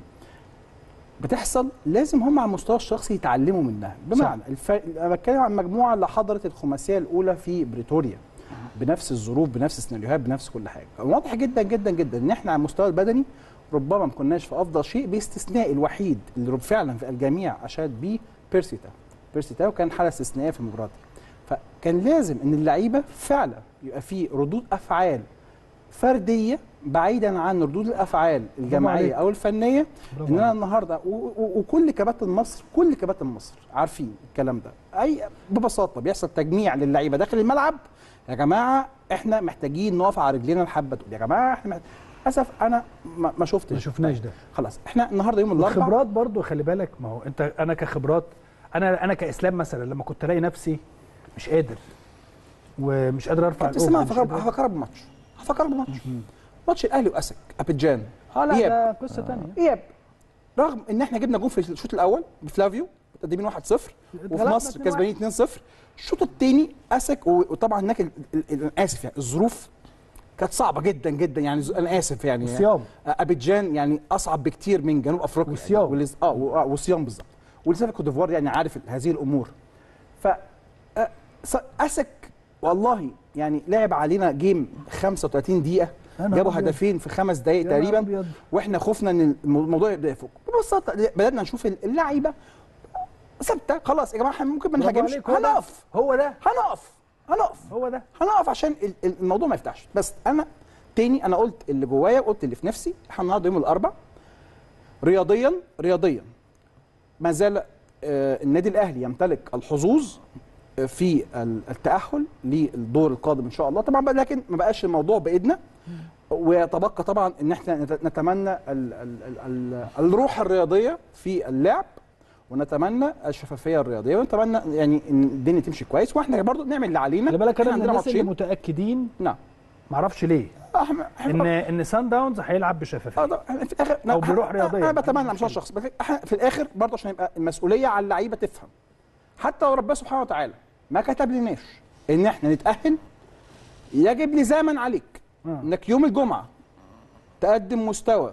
بتحصل لازم هم على المستوى الشخصي يتعلموا منها بمعنى الف... انا بتكلم عن مجموعه اللي حضرت الخماسيه الاولى في بريتوريا بنفس الظروف بنفس السيناريوهات بنفس كل حاجه واضح جدا جدا جدا ان احنا على المستوى البدني ربما ما كناش في افضل شيء باستثناء الوحيد اللي رب- فعلا في الجميع اشاد بيه بيرسيتا بيرسيتا وكان حاله استثنائيه في المباراه دي فكان لازم ان اللعيبه فعلا يبقى في ردود افعال فرديه بعيدا عن ردود الافعال عليك. الجماعيه او الفنيه برافو ان انا عليك. النهارده و- و- وكل كباتن مصر كل كباتن مصر عارفين الكلام ده اي ببساطه بيحصل تجميع للعيبه داخل الملعب يا جماعه احنا محتاجين نقف على رجلينا الحبه دول يا جماعه احنا محت... للاسف انا ما, ما شفتش ما شفناش ده خلاص احنا النهارده يوم الاربعاء الخبرات برضو خلي بالك ما هو انت انا كخبرات انا انا كاسلام مثلا لما كنت الاقي نفسي مش قادر ومش قادر ارفع كابتن اسامه الأوفر، مش هفكرك قادر- هفكرك بماتش هفكرك بماتش ماتش الاهلي واسك ابيجان اه لا إياب. ده قصه ثانيه اياب رغم ان احنا جبنا جون في الشوط الاول بفلافيو متقدمين 1-0 وفي اتغلبنا مصر 2-1. كسبانين 2-0 الشوط الثاني اسك و- وطبعا هناك ال- ال- ال- انا اسف يعني الظروف كانت صعبه جدا جدا يعني ز- انا اسف يعني والصيام. ابيجان يعني اصعب بكتير من جنوب افريقيا والصيام. يعني والز- اه و- آه، والصيام بالظبط ولسه كوت ديفوار يعني عارف ال- هذه الامور ف آه، ص- اسك والله يعني لعب علينا جيم 35 دقيقه يا نهار جابوا أبيض. هدفين في خمس دقائق يا نهار تقريبا أبيض. واحنا خفنا ان المو- الموضوع يبدا يفك ببساطه بدانا نشوف اللعيبه ثابته خلاص يا جماعه احنا ممكن ما برافو نهاجمش عليك، هو ده. هنقف هو ده هنقف هنقف هو ده هنقف عشان ال- ال- الموضوع ما يفتحش بس انا تاني انا قلت اللي جوايا قلت اللي في نفسي احنا النهارده يوم الاربع رياضيا رياضيا ما زال آه، النادي الاهلي يمتلك الحظوظ آه، في ال- التاهل للدور القادم ان شاء الله طبعا بقى لكن ما بقاش الموضوع بايدنا ويتبقى طبعا ان احنا نت- نتمنى ال ال ال ال الروح الرياضيه في اللعب ونتمنى الشفافيه الرياضيه ونتمنى يعني ان الدنيا تمشي كويس واحنا برضو نعمل اللي علينا خلي بالك انا إحنا من عندنا الناس اللي ماتشين. متاكدين نعم معرفش ليه احنا ان ان سان داونز هيلعب اه بشفافيه ده- في الاخر أو بروح رياضية. انا بتمنى على المستوى الشخصي بس احنا في الاخر برضه عشان يبقى المسؤوليه على اللعيبه تفهم حتى لو ربنا سبحانه وتعالى ما كتب لناش ان احنا نتاهل يجب لزاما عليك آه. انك يوم الجمعه تقدم مستوى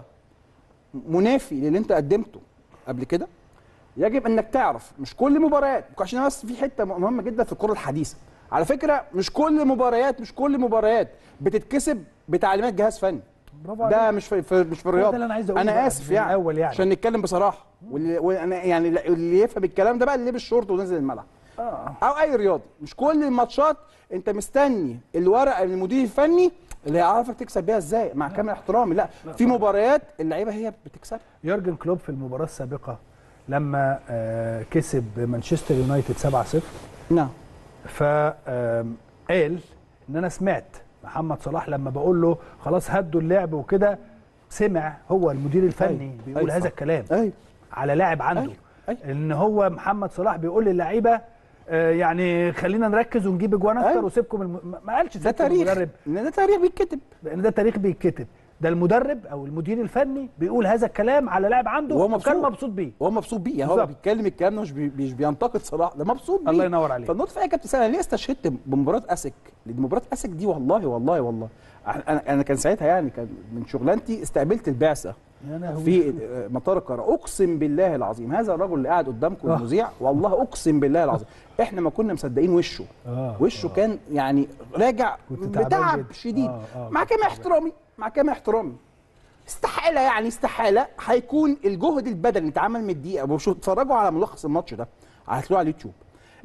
منافي للي انت قدمته قبل كده يجب انك تعرف مش كل مباريات عشان بس في حته مهمه جدا في الكره الحديثه على فكره مش كل مباريات مش كل مباريات بتتكسب بتعليمات جهاز فني برافو عليك ده مش في, في مش في ده الرياضه اللي أنا عايز أقوله انا بقى اسف من يعني الأول يعني. عشان نتكلم بصراحه واللي وانا يعني اللي يفهم الكلام ده بقى اللي لبس شورت ونزل الملعب آه. او اي رياضي مش كل الماتشات انت مستني الورقه من المدير الفني اللي هيعرفك تكسب بيها ازاي مع كامل احترامي لا في مباريات اللعيبه هي بتكسب يورجن كلوب في المباراه السابقه لما آه، كسب مانشستر يونايتد 7-0 نعم فقال ان انا سمعت محمد صلاح لما بقول له خلاص هدوا اللعب وكده سمع هو المدير الفني أيوة، بيقول أيوة هذا صح. الكلام ايوه على لاعب عنده أيوة، أيوة. ان هو محمد صلاح بيقول للعيبه آه، يعني خلينا نركز ونجيب اجوان اكتر أيوة. وسيبكم الم... ما- ما قالش ده سيبكم تاريخ المدرب إن ده تاريخ بيتكتب لان ده تاريخ بيتكتب ده المدرب او المدير الفني بيقول هذا الكلام على لاعب عنده وهو وكان مبسوط. مبسوط بيه وهو مبسوط بيه يعني هو بالظبط. بيتكلم الكلام ده مش بي مش بينتقد صلاح ده مبسوط بيه الله ينور عليك. فالنقطه في إيه يا كابتن سامي أنا ليه استشهدت بمباراه اسك لان مباراه اسك دي والله والله والله انا انا كان ساعتها يعني كان من شغلانتي استقبلت البعثه يا لهوي. في مطار القاهره اقسم بالله العظيم هذا الرجل اللي قاعد قدامكم آه. المذيع والله اقسم بالله العظيم احنا ما كنا مصدقين وشه آه، وشه كان يعني راجع كنت تعبان بتعب جدا. شديد آه، آه، مع كامل احترامي مع كامل احترامي استحاله يعني استحاله هيكون الجهد البدني اللي اتعمل من الدقيقه وشو اتفرجوا على ملخص الماتش ده هتلاقوه على اليوتيوب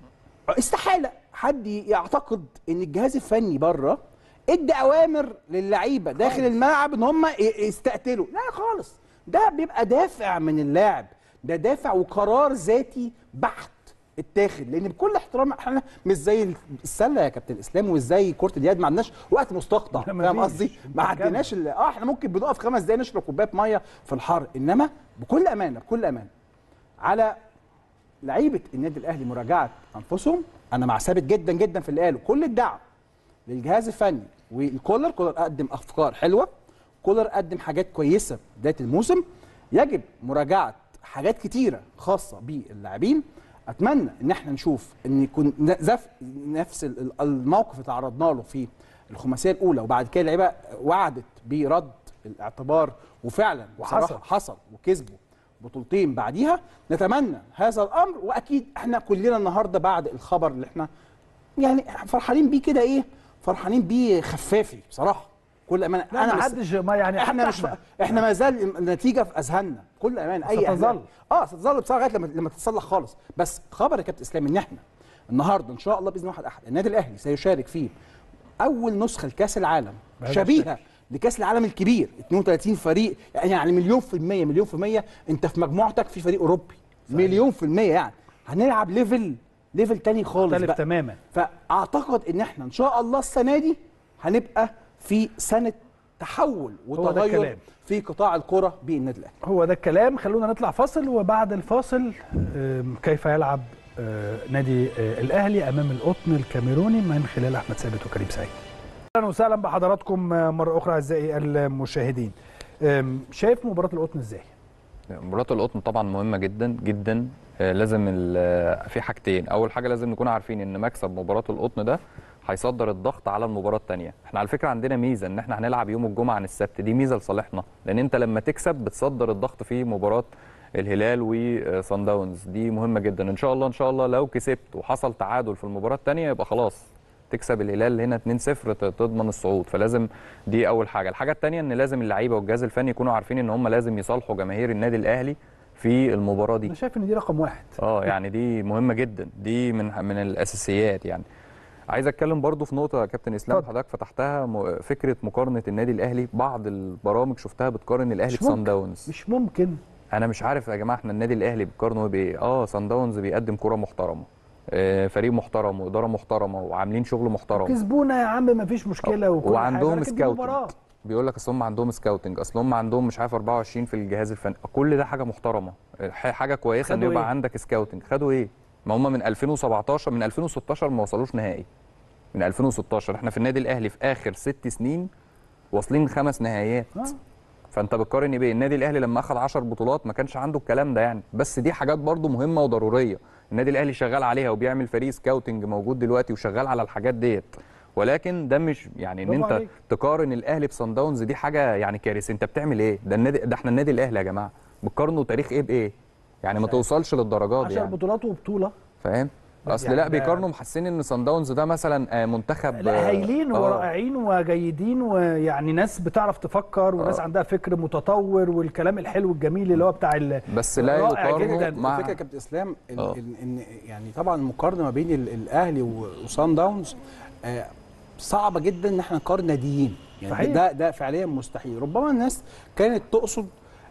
استحاله حد يعتقد ان الجهاز الفني بره ادى اوامر للعيبه داخل الملعب ان هم ي- يستقتلوا لا خالص ده بيبقى دافع من اللاعب ده دافع وقرار ذاتي بحت اتاخد لان بكل احترام احنا مش زي السله يا كابتن اسلام ومش زي كره اليد ما عندناش وقت مستقطع لا، فاهم مفيش. قصدي ما عندناش ال- اه احنا ممكن بنقف خمس دقايق نشرب كوبايه ميه في الحر انما بكل امانه بكل امانه على لعيبه النادي الاهلي مراجعه انفسهم انا مع ثابت جدا جدا في اللي قاله كل الدعم للجهاز الفني والكولر كولر قدم افكار حلوه كولر قدم حاجات كويسه بدايه الموسم يجب مراجعه حاجات كتيره خاصه باللاعبين اتمنى ان احنا نشوف ان يكون ن- زف نفس ال- ال- الموقف اللي تعرضنا له في الخماسيه الاولى وبعد كده اللعيبه وعدت برد الاعتبار وفعلا وحصل. بصراحة حصل وكسبوا بطولتين بعديها نتمنى هذا الامر واكيد احنا كلنا النهارده بعد الخبر اللي احنا يعني فرحانين بيه كده ايه فرحانين بيه خفافي بصراحه كل امانه لا انا ما مش حدش ما يعني احنا حتى مش احنا ما زال النتيجه في اذهاننا كل امان اي ستظل. أهلاوي. اه ستظل بصراحه لغايه لما لما تتصلح خالص بس خبر يا كابتن اسلام ان احنا النهارده ان شاء الله باذن واحد احد النادي الاهلي سيشارك في اول نسخه لكاس العالم بهذا شبيهه لكاس العالم الكبير 32 فريق يعني مليون في المية مليون في المية انت في مجموعتك في فريق اوروبي مليون في المية يعني هنلعب ليفل ليفل تاني خالص مختلف بقى تماما فاعتقد ان احنا ان شاء الله السنه دي هنبقى في سنه تحول ده وتغير الكلام. في قطاع الكره بالنادي الاهلي هو ده الكلام خلونا نطلع فاصل وبعد الفاصل آم، كيف يلعب آه، نادي آه، الاهلي امام القطن الكاميروني من خلال احمد ثابت وكريم سعيد اهلا وسهلا بحضراتكم آه، مره اخرى اعزائي المشاهدين آم، شايف مباراه القطن ازاي مباراة القطن طبعا مهمة جدا جدا آه، لازم ال- آه، في حاجتين أول حاجة لازم نكون عارفين إن مكسب مباراة القطن ده هيصدر الضغط على المباراة التانية احنا على فكرة عندنا ميزة إن احنا هنلعب يوم الجمعة عن السبت دي ميزة لصالحنا لأن أنت لما تكسب بتصدر الضغط في مباراة الهلال وصن داونز دي مهمة جدا إن شاء الله إن شاء الله لو كسبت وحصل تعادل في المباراة التانية يبقى خلاص تكسب الهلال هنا 2-0 ت- تضمن الصعود فلازم دي اول حاجه الحاجه الثانيه ان لازم اللعيبه والجهاز الفني يكونوا عارفين ان هم لازم يصالحوا جماهير النادي الاهلي في المباراه دي انا شايف ان دي رقم واحد اه يعني دي مهمه جدا دي من من الاساسيات يعني عايز اتكلم برضو في نقطه يا كابتن اسلام اتفضل. حضرتك فتحتها م- فكره مقارنه النادي الاهلي بعض البرامج شفتها بتقارن الاهلي مش بصن ممكن. داونز مش ممكن انا مش عارف يا جماعه احنا النادي الاهلي بيقارنوا بايه اه صن داونز بيقدم كره محترمه آه فريق محترم واداره محترمه وعاملين شغل محترم كسبونا يا عم ما فيش مشكله وكل حاجة، وعندهم لكن دي مباراة. سكاوتنج بيقول لك اصل هم عندهم سكاوتنج اصل هم عندهم مش عارف 24 في الجهاز الفني كل ده حاجه محترمه ح- حاجه كويسه ان خدوا يبقى إيه؟ عندك سكاوتنج خدوا ايه ما هم من 2017 من 2016 ما وصلوش نهائي من 2016 احنا في النادي الاهلي في اخر ست سنين واصلين خمس نهائيات آه. فانت بتقارن بايه النادي الاهلي لما اخذ 10 بطولات ما كانش عنده الكلام ده يعني بس دي حاجات برضو مهمه وضروريه النادي الاهلي شغال عليها وبيعمل فريق سكاوتنج موجود دلوقتي وشغال على الحاجات ديت ولكن ده مش يعني ان برافو انت عليك. تقارن الاهلي بصن داونز دي حاجه يعني كارثه انت بتعمل ايه ده النادي ده احنا النادي الاهلي يا جماعه بتقارنوا تاريخ ايه بايه يعني ما توصلش للدرجات دي 10 يعني بطولات وبطوله فاهم اصل يعني لا ده- بيقارنوا محسين ان صن داونز ده مثلا آه، منتخب لا آه، هايلين آه. ورائعين وجيدين ويعني ناس بتعرف تفكر وناس عندها فكر متطور والكلام الحلو الجميل اللي هو بتاع ال بس لا رائع يقارنوا جداً. مع الفكره يا كابتن اسلام ال- آه. ال- ان يعني طبعا المقارنه ما بين ال- الاهلي و- وصن داونز آه، صعبه جدا ان احنا نقارن ناديين يعني صحيح. ده ده فعليا مستحيل ربما الناس كانت تقصد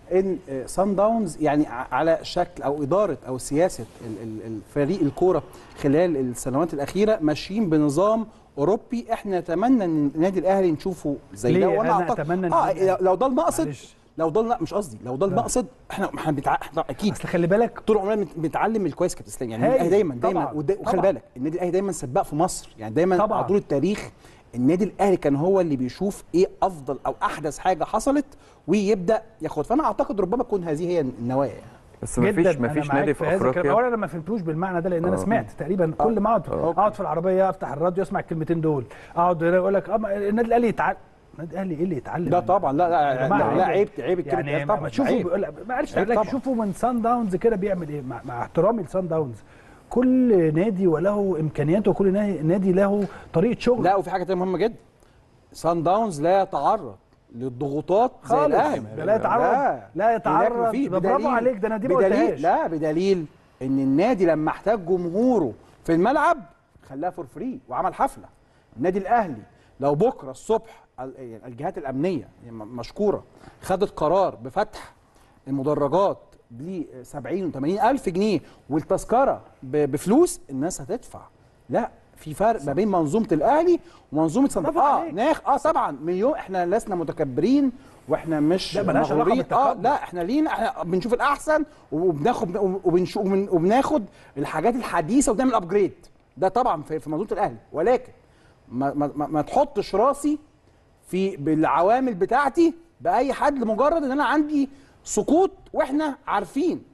ان سان داونز يعني ع- على شكل او اداره او سياسه ال- ال- الفريق الكوره خلال السنوات الاخيره ماشيين بنظام اوروبي احنا نتمنى ان النادي الاهلي نشوفه زي ليه؟ ده وانا أنا اعتقد أتمنى إن اه النادي لو ده المقصد معلش. لو ده لا مش قصدي لو ده المقصد احنا احنا بتع... احنا اكيد اصل خلي بالك طول عمرنا بنت- بنتعلم من الكويس كابتن اسلام يعني هايل. النادي الاهلي دايما دايما طبعاً. ودا- وخلي طبعاً. بالك النادي الاهلي دايما سباق في مصر يعني دايما طبعاً. على طول التاريخ النادي الاهلي كان هو اللي بيشوف ايه افضل او احدث حاجه حصلت ويبدا ياخد فانا اعتقد ربما تكون هذه هي النوايا يعني. بس ما جدا فيش ما أنا فيش معاك نادي في في هذا الكلام. افريقيا اولا انا ما فهمتوش بالمعنى ده لان انا آه. سمعت تقريبا كل ما اقعد آه. اقعد في العربيه افتح الراديو اسمع الكلمتين دول اقعد هنا يقول لك اه ما النادي الاهلي يتعلم النادي الاهلي ايه اللي يتعلم لا طبعا لا يا لا جماعة لا, لا عيب. عيب عيب الكلمه يعني دي ما طبعا تشوفوا عيب. بيقول معلش عيب لك طبعاً. شوفوا من سان داونز كده بيعمل ايه مع, مع احترامي لسان داونز كل نادي وله امكانياته وكل نادي نادي له طريقه شغل لا وفي حاجه تانية مهمه جدا سان داونز لا يتعرض للضغوطات زي خالص. الاهلي لا يتعرض- لا يتعرض. هناك مفيش. ده برافو بدليل- عليك، ده أنا دي ما بدليل قلتهاش. لا بدليل ان النادي لما احتاج جمهوره في الملعب خلاها فور فري وعمل حفله النادي الاهلي لو بكره الصبح ال- يعني الجهات الامنيه يعني م- مشكوره خدت قرار بفتح المدرجات ب 70 و 80 الف جنيه والتذكره ب- بفلوس الناس هتدفع لا في فرق ما بين منظومه الاهلي ومنظومه صن برافو اه عليك. ناخ اه طبعا مليون احنا لسنا متكبرين واحنا مش لا، ملهاش علاقة مغرورين. اه بالتكبر. لا احنا لينا احنا بنشوف الاحسن وبناخد وبنشوف وبن- وبناخد الحاجات الحديثه وبنعمل ابجريد ده طبعا في في منظومه الاهلي ولكن ما, ما, ما, ما تحطش راسي في بالعوامل بتاعتي باي حد لمجرد ان انا عندي سقوط واحنا عارفين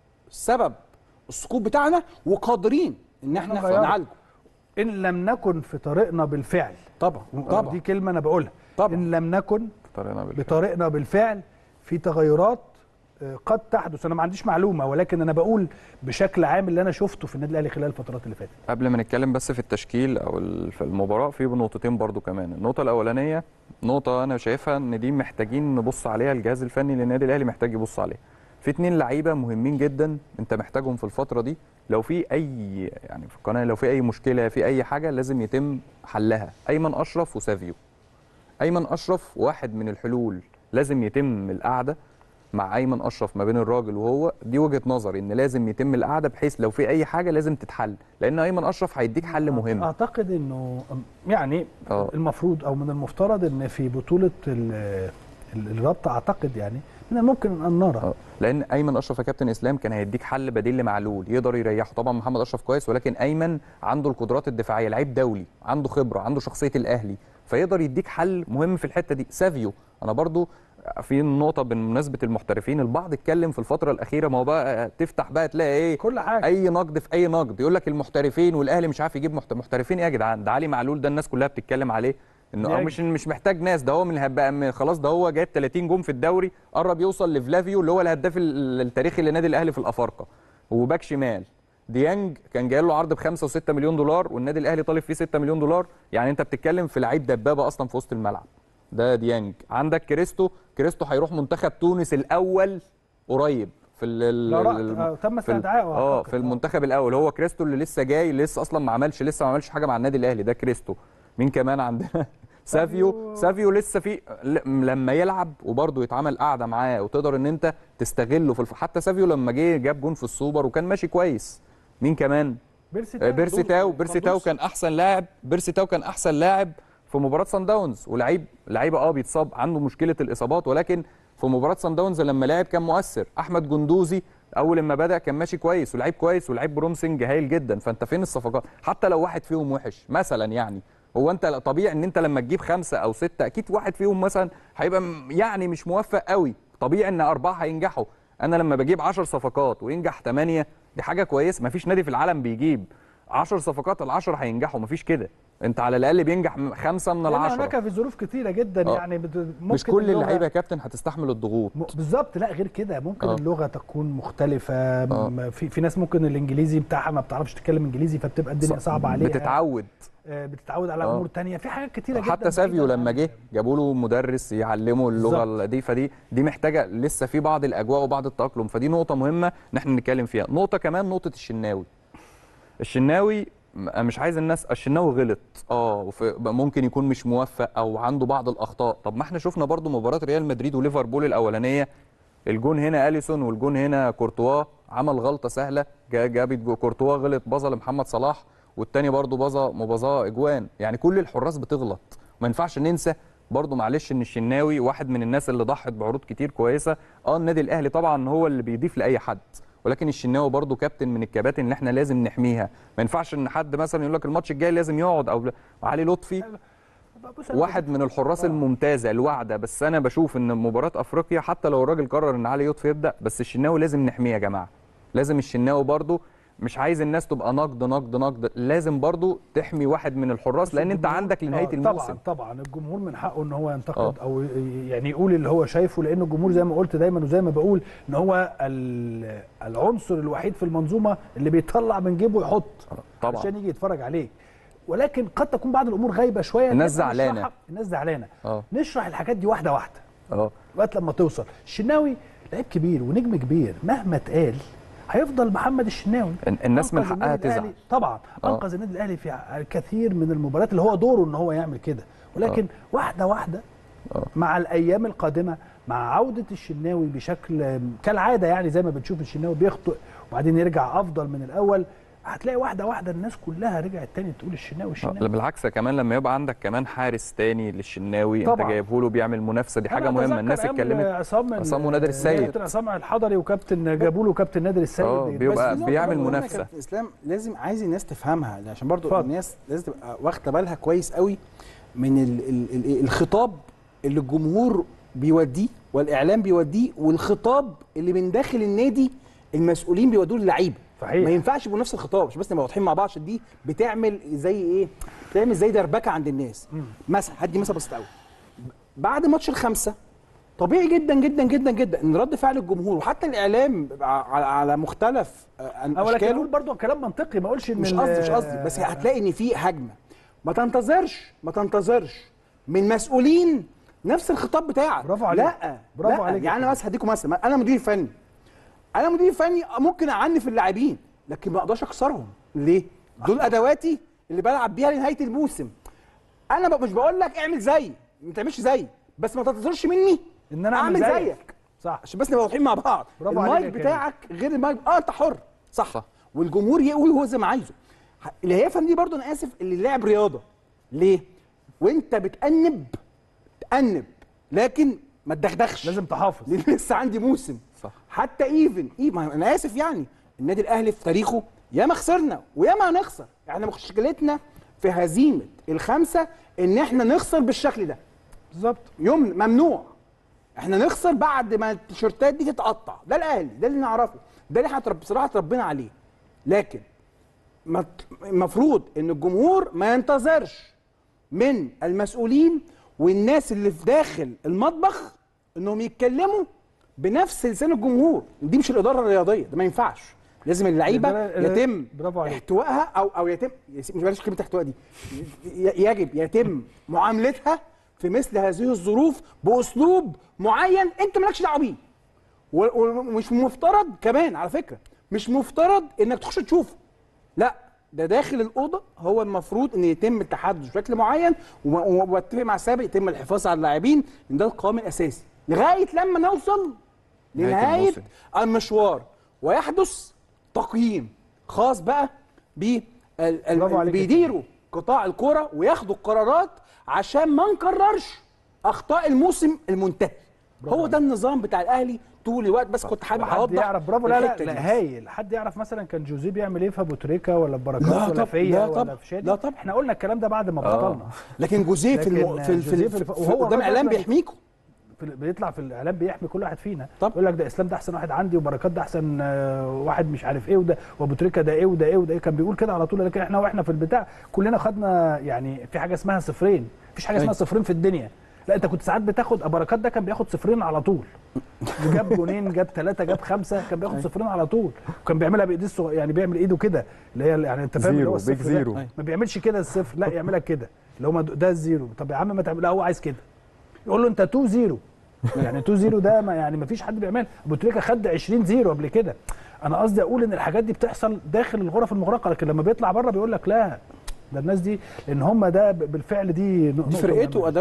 سبب السقوط بتاعنا وقادرين ان احنا نغيره. نعالجه ان لم نكن في طريقنا بالفعل طبعا طبعا دي كلمه انا بقولها طبعاً. ان لم نكن طريقنا بالفعل. بطريقنا بالفعل في تغيرات آه، قد تحدث انا ما عنديش معلومه ولكن انا بقول بشكل عام اللي انا شفته في النادي الاهلي خلال الفترات اللي فاتت قبل ما نتكلم بس في التشكيل او ال- في المباراه في نقطتين برضو كمان النقطه الاولانيه نقطه انا شايفها ان دي محتاجين نبص عليها الجهاز الفني للنادي الاهلي محتاج يبص عليها في اتنين لعيبه مهمين جدا انت محتاجهم في الفتره دي لو في اي يعني في القناه لو في اي مشكله في اي حاجه لازم يتم حلها ايمن اشرف وسافيو ايمن اشرف واحد من الحلول لازم يتم القعده مع ايمن اشرف ما بين الراجل وهو دي وجهه نظري ان لازم يتم القعده بحيث لو في اي حاجه لازم تتحل لان ايمن اشرف هيديك حل مهم اعتقد انه يعني اه. المفروض او من المفترض ان في بطوله ال- ال- الرابطه اعتقد يعني من الممكن ان نرى اه لان ايمن اشرف يا كابتن اسلام كان هيديك حل بديل لمعلول يقدر يريحه طبعا محمد اشرف كويس ولكن ايمن عنده القدرات الدفاعيه لعيب دولي عنده خبره عنده شخصيه الاهلي فيقدر يديك حل مهم في الحته دي سافيو انا برضو في نقطه بمناسبه المحترفين البعض اتكلم في الفتره الاخيره ما هو بقى تفتح بقى تلاقي ايه كل حاجه اي نقد في اي نقد يقول لك المحترفين والاهلي مش عارف يجيب محت- محترفين ايه يا جدعان ده علي معلول ده الناس كلها بتتكلم عليه انه يعني- أو مش مش محتاج ناس ده هو من الهب- من خلاص ده هو جايب 30 جون في الدوري قرب يوصل لفلافيو اللي هو الهداف ال- التاريخي لنادي الاهلي في الافارقه وباك شمال ديانج كان جاي له عرض ب 5 و6 مليون دولار والنادي الاهلي طالب فيه 6 مليون دولار يعني انت بتتكلم في لعيب دبابه اصلا في وسط الملعب ده ديانج عندك كريستو كريستو هيروح منتخب تونس الاول قريب في ال ال- لا رأت- ال- آه، تم في ال- استدعائه اه أعتقد. في المنتخب الاول هو كريستو اللي لسه جاي لسه اصلا ما عملش لسه ما عملش حاجه مع النادي الاهلي ده كريستو مين كمان عندنا سافيو سافيو لسه في ل- لما يلعب وبرضه يتعمل قاعده معاه وتقدر ان انت تستغله في الف... حتى سافيو لما جه جاب جون في السوبر وكان ماشي كويس مين كمان بيرسي آه، تاو. بيرسي تاو بيرسي تاو كان احسن لاعب بيرسي تاو كان احسن لاعب في مباراه سان داونز ولعيب لعيبه اه بيتصاب عنده مشكله الاصابات ولكن في مباراه سان داونز لما لعب كان مؤثر احمد جندوزي اول لما بدا كان ماشي كويس ولعيب كويس ولعيب برومسنج هايل جدا فانت فين الصفقات حتى لو واحد فيهم وحش مثلا يعني هو انت طبيعي ان انت لما تجيب خمسه او سته اكيد واحد فيهم مثلا هيبقى م- يعني مش موفق قوي طبيعي ان اربعه هينجحوا انا لما بجيب 10 صفقات وينجح 8 دي حاجه كويسه مفيش نادي في العالم بيجيب 10 صفقات ال10 هينجحوا مفيش كده انت على الاقل بينجح م- خمسه من لأن العشره هناك في ظروف كتيره جدا آه. يعني بت... ممكن مش كل اللغة- اللعيبه يا كابتن هتستحمل الضغوط م- بالظبط لا غير كده ممكن آه. اللغه تكون مختلفه آه. م- في في ناس ممكن الانجليزي بتاعها ما بتعرفش تتكلم انجليزي فبتبقى الدنيا ص- صعبه عليها بتتعود آه، بتتعود على آه. امور تانية في حاجات كتيره جدا حتى سافيو بعيدة لما عن- جه جابوا له مدرس يعلمه اللغه بالظبط. دي فدي دي محتاجه لسه في بعض الاجواء وبعض التاقلم فدي نقطه مهمه ان احنا نتكلم فيها نقطه كمان نقطه الشناوي الشناوي م- أنا مش عايز الناس الشناوي غلط اه وفي- ممكن يكون مش موفق او عنده بعض الاخطاء طب ما احنا شفنا برضو مباراه ريال مدريد وليفربول الاولانيه الجون هنا اليسون والجون هنا كورتوا عمل غلطه سهله جا- جابت جو- كورتوا غلط باظه لمحمد صلاح والتاني برضو باظه مباظاه اجوان يعني كل الحراس بتغلط ما ينفعش ننسى برضو معلش ان الشناوي واحد من الناس اللي ضحت بعروض كتير كويسه اه النادي الاهلي طبعا هو اللي بيضيف لاي حد ولكن الشناوي برضو كابتن من الكباتن اللي احنا لازم نحميها ما ينفعش ان حد مثلا يقول لك الماتش الجاي لازم يقعد او علي لطفي بص أنا واحد من الحراس الممتازه الواعده بس انا بشوف ان مباراه افريقيا حتى لو الراجل قرر ان علي لطفي يبدا بس الشناوي لازم نحميه يا جماعه لازم الشناوي برضو مش عايز الناس تبقى نقد نقد نقد لازم برضو تحمي واحد من الحراس لان انت الجمهور- عندك لنهايه آه، الموسم طبعا طبعا الجمهور من حقه ان هو ينتقد آه. او يعني يقول اللي هو شايفه لان الجمهور زي ما قلت دايما وزي ما بقول ان هو ال- العنصر الوحيد في المنظومه اللي بيطلع من جيبه يحط طبعا. عشان يجي يتفرج عليك ولكن قد تكون بعض الامور غايبه شويه الناس نبقى زعلانة. نشرحها. الناس زعلانه اه نشرح الحاجات دي واحده واحده اه لغايه لما توصل الشناوي لعيب كبير ونجم كبير مهما اتقال هيفضل محمد الشناوي الناس من أنقذ حقها النادي الأهلي- تزعل طبعا آه. انقذ النادي الاهلي في الكثير من المباريات اللي هو دوره ان هو يعمل كده ولكن واحده واحده آه. مع الايام القادمه مع عوده الشناوي بشكل كالعاده يعني زي ما بنشوف الشناوي بيخطئ وبعدين يرجع افضل من الاول هتلاقي واحده واحده الناس كلها رجعت تاني تقول الشناوي آه، الشناوي بالعكس كمان لما يبقى عندك كمان حارس تاني للشناوي انت طبعا. جايبه له بيعمل منافسه دي حاجه أنا مهمه أتذكر الناس أيام اتكلمت عصام عصام ونادر السيد. كابتن عصام الحضري وكابتن جابوا له كابتن نادر السيد آه، بس بيبقى في نقطة بيعمل برضه هنا منافسة. كابتن اسلام لازم عايز الناس تفهمها عشان برضو اتفضل. الناس لازم تبقى واخده بالها كويس قوي من ال ال ال الخطاب اللي الجمهور بيوديه والاعلام بيوديه والخطاب اللي من داخل النادي المسؤولين بيودوه للعيبه صحيح. ما ينفعش يبقوا نفس الخطاب مش بس نبقى واضحين مع بعض عشان دي بتعمل زي ايه بتعمل زي دربكه عند الناس مثلا هدي مثلا بسيط قوي بعد ماتش الخمسه طبيعي جدا جدا جدا جدا ان رد فعل الجمهور وحتى الاعلام على على مختلف آه، أه ولكن اشكاله اقول برضه كلام منطقي ما اقولش ان مش ال- قصدي مش قصدي بس هتلاقي ان في هجمه ما تنتظرش ما تنتظرش من مسؤولين نفس الخطاب بتاعك برافو عليك. لا برافو لا. عليك يا يعني انا كابتن. بس هديكم مثلا انا مدير فني انا مدير فني ممكن اعنف اللاعبين لكن ما اقدرش اكسرهم ليه دول ادواتي اللي بلعب بيها لنهايه الموسم انا ب- مش بقول لك اعمل زيي ما تعملش زيي بس ما تنتظرش مني ان انا اعمل اعمل زيك زيك صح عشان بس نبقى واضحين مع بعض برافو عليك يا المايك كريم. بتاعك غير المايك اه انت حر صح, صح. صح. والجمهور يقول هو زي ما عايزه ح- اللي هيفهم دي برضه انا اسف اللي لاعب رياضه ليه وانت بتأنب تأنب لكن ما تدغدغش لازم تحافظ لان لسه عندي موسم صح. حتى ايفن إيه ما انا اسف يعني النادي الاهلي في تاريخه ياما خسرنا وياما هنخسر احنا مشكلتنا في هزيمه الخمسه ان احنا نخسر بالشكل ده بالظبط يوم ممنوع احنا نخسر بعد ما التيشيرتات دي تتقطع ده الاهلي ده اللي نعرفه ده اللي احنا ترب- بصراحه اتربينا عليه لكن ما ت- المفروض ان الجمهور ما ينتظرش من المسؤولين والناس اللي في داخل المطبخ انهم يتكلموا بنفس لسان الجمهور دي مش الاداره الرياضيه ده ما ينفعش لازم اللعيبه الإدارة- يتم برافو عليك. احتوائها او او يتم مش بلاش كلمه احتواء دي ي- يجب يتم معاملتها في مثل هذه الظروف باسلوب معين انت مالكش دعوه بيه و- ومش مفترض كمان على فكره مش مفترض انك تخش تشوفه لا ده داخل الاوضه هو المفروض ان يتم التحدث بشكل معين و- و- واتفق مع السابق يتم الحفاظ على اللاعبين ان ده القوام الاساسي لغايه لما نوصل نهاية لنهايه الموسم. المشوار ويحدث تقييم خاص بقى ب برافو عليك يا بيديروا قطاع الكرة وياخدوا القرارات عشان ما نكررش اخطاء الموسم المنتهي هو ده النظام بتاع الاهلي طول الوقت بس كنت حابب حد اوضح يعرف برافو لا لا, الحتة لا دي. هايل حد يعرف مثلا كان جوزيه بيعمل ايه في ابو تريكه ولا في بركات لا ولا طب- فيا لا ولا طب- في شادي لا طب. احنا قلنا الكلام ده بعد ما بطلنا لكن جوزيه في الم... لكن في ال- في, جوزيه ال- في الف- في وهو قدام الراجل اعلام أصلاً بيحميكوا في بيطلع في الاعلام بيحمي كل واحد فينا طب. يقول لك ده اسلام ده احسن واحد عندي وبركات ده احسن آه، واحد مش عارف ايه وده وابو تريكه ده ايه وده ايه وده ايه كان بيقول كده على طول لكن احنا واحنا في البتاع كلنا خدنا يعني في حاجه اسمها صفرين مفيش حاجه اسمها أيوة. صفرين في الدنيا لا انت كنت ساعات بتاخد بركات ده كان بياخد صفرين على طول جاب جونين جاب ثلاثه جاب خمسه كان بياخد صفرين على طول وكان بيعملها بايديه الصغ- يعني بيعمل ايده كده اللي هي يعني انت فاهم اللي هو زيرو، بيج الصفر ده. زيرو. ما بيعملش كده الصفر لا يعملها كده اللي هو ده الزيرو طب يا عم ما تعمل لا هو عايز كده يقول له انت 2 0 يعني 2 0 ده ما يعني ما فيش حد بيعمل ابو تريكه خد 20 0 قبل كده انا قصدي اقول ان الحاجات دي بتحصل داخل الغرف المغلقه لكن لما بيطلع بره بيقول لك لا ده الناس دي لان هم ده ب- بالفعل دي دي فرقته وادواته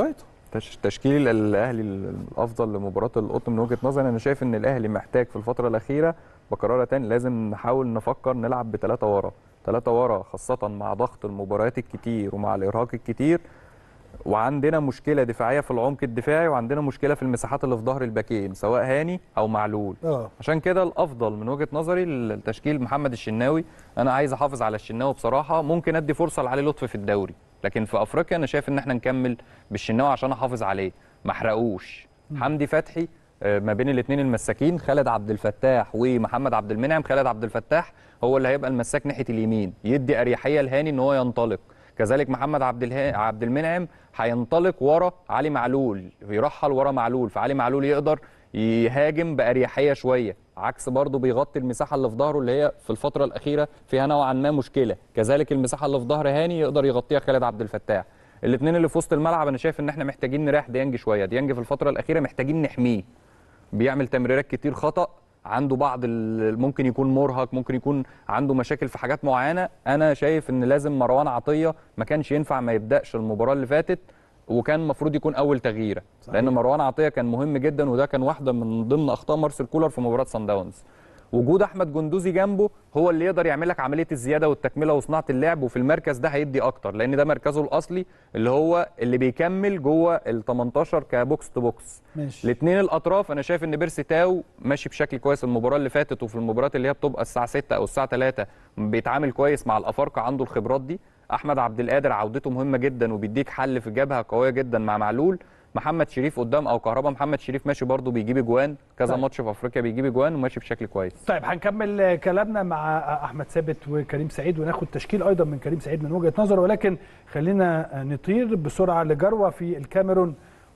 تش- تشكيل الاهلي الافضل لمباراه القطن من وجهه نظري انا شايف ان الاهلي محتاج في الفتره الاخيره بكررها تاني لازم نحاول نفكر نلعب بثلاثه ورا ثلاثه ورا خاصه مع ضغط المباريات الكتير ومع الارهاق الكتير وعندنا مشكله دفاعيه في العمق الدفاعي وعندنا مشكله في المساحات اللي في ظهر الباكين سواء هاني او معلول اه عشان كده الافضل من وجهه نظري التشكيل محمد الشناوي انا عايز احافظ على الشناوي بصراحه ممكن ادي فرصه لعلي لطفي في الدوري لكن في افريقيا انا شايف ان احنا نكمل بالشناوي عشان احافظ عليه ما احرقوش حمدي فتحي آه، ما بين الاثنين المساكين خالد عبد الفتاح ومحمد عبد المنعم خالد عبد الفتاح هو اللي هيبقى المساك ناحيه اليمين يدي اريحيه لهاني ان هو ينطلق كذلك محمد عبد اله... عبد المنعم هينطلق ورا علي معلول يرحل ورا معلول فعلي معلول يقدر يهاجم باريحيه شويه عكس برضه بيغطي المساحه اللي في ظهره اللي هي في الفتره الاخيره فيها نوعا ما مشكله كذلك المساحه اللي في ظهر هاني يقدر يغطيها خالد عبد الفتاح الاثنين اللي في وسط الملعب انا شايف ان احنا محتاجين نريح ديانج شويه ديانج في الفتره الاخيره محتاجين نحميه بيعمل تمريرات كتير خطا عنده بعض ال- ممكن يكون مرهق ممكن يكون عنده مشاكل في حاجات معينه انا شايف ان لازم مروان عطيه ما كانش ينفع ما يبداش المباراه اللي فاتت وكان المفروض يكون اول تغييره صحيح. لان مروان عطيه كان مهم جدا وده كان واحده من ضمن اخطاء مارسيل كولر في مباراه سان داونز وجود احمد جندوزي جنبه هو اللي يقدر يعمل لك عمليه الزياده والتكمله وصناعه اللعب وفي المركز ده هيدي اكتر لان ده مركزه الاصلي اللي هو اللي بيكمل جوه ال 18 كبوكس تو بوكس ماشي الاثنين الاطراف انا شايف ان بيرسي تاو ماشي بشكل كويس المباراه اللي فاتت وفي المباريات اللي هي بتبقى الساعه 6 او الساعه 3 بيتعامل كويس مع الافارقه عنده الخبرات دي احمد عبد القادر عودته مهمه جدا وبيديك حل في جبهه قويه جدا مع معلول محمد شريف قدام او كهربا محمد شريف ماشي برده بيجيب اجوان كذا طيب. ماتش في افريقيا بيجيب اجوان وماشي بشكل كويس طيب هنكمل آه، كلامنا مع آه، احمد ثابت وكريم سعيد وناخد تشكيل ايضا من كريم سعيد من وجهه نظره ولكن خلينا آه، نطير بسرعه لجروه في الكاميرون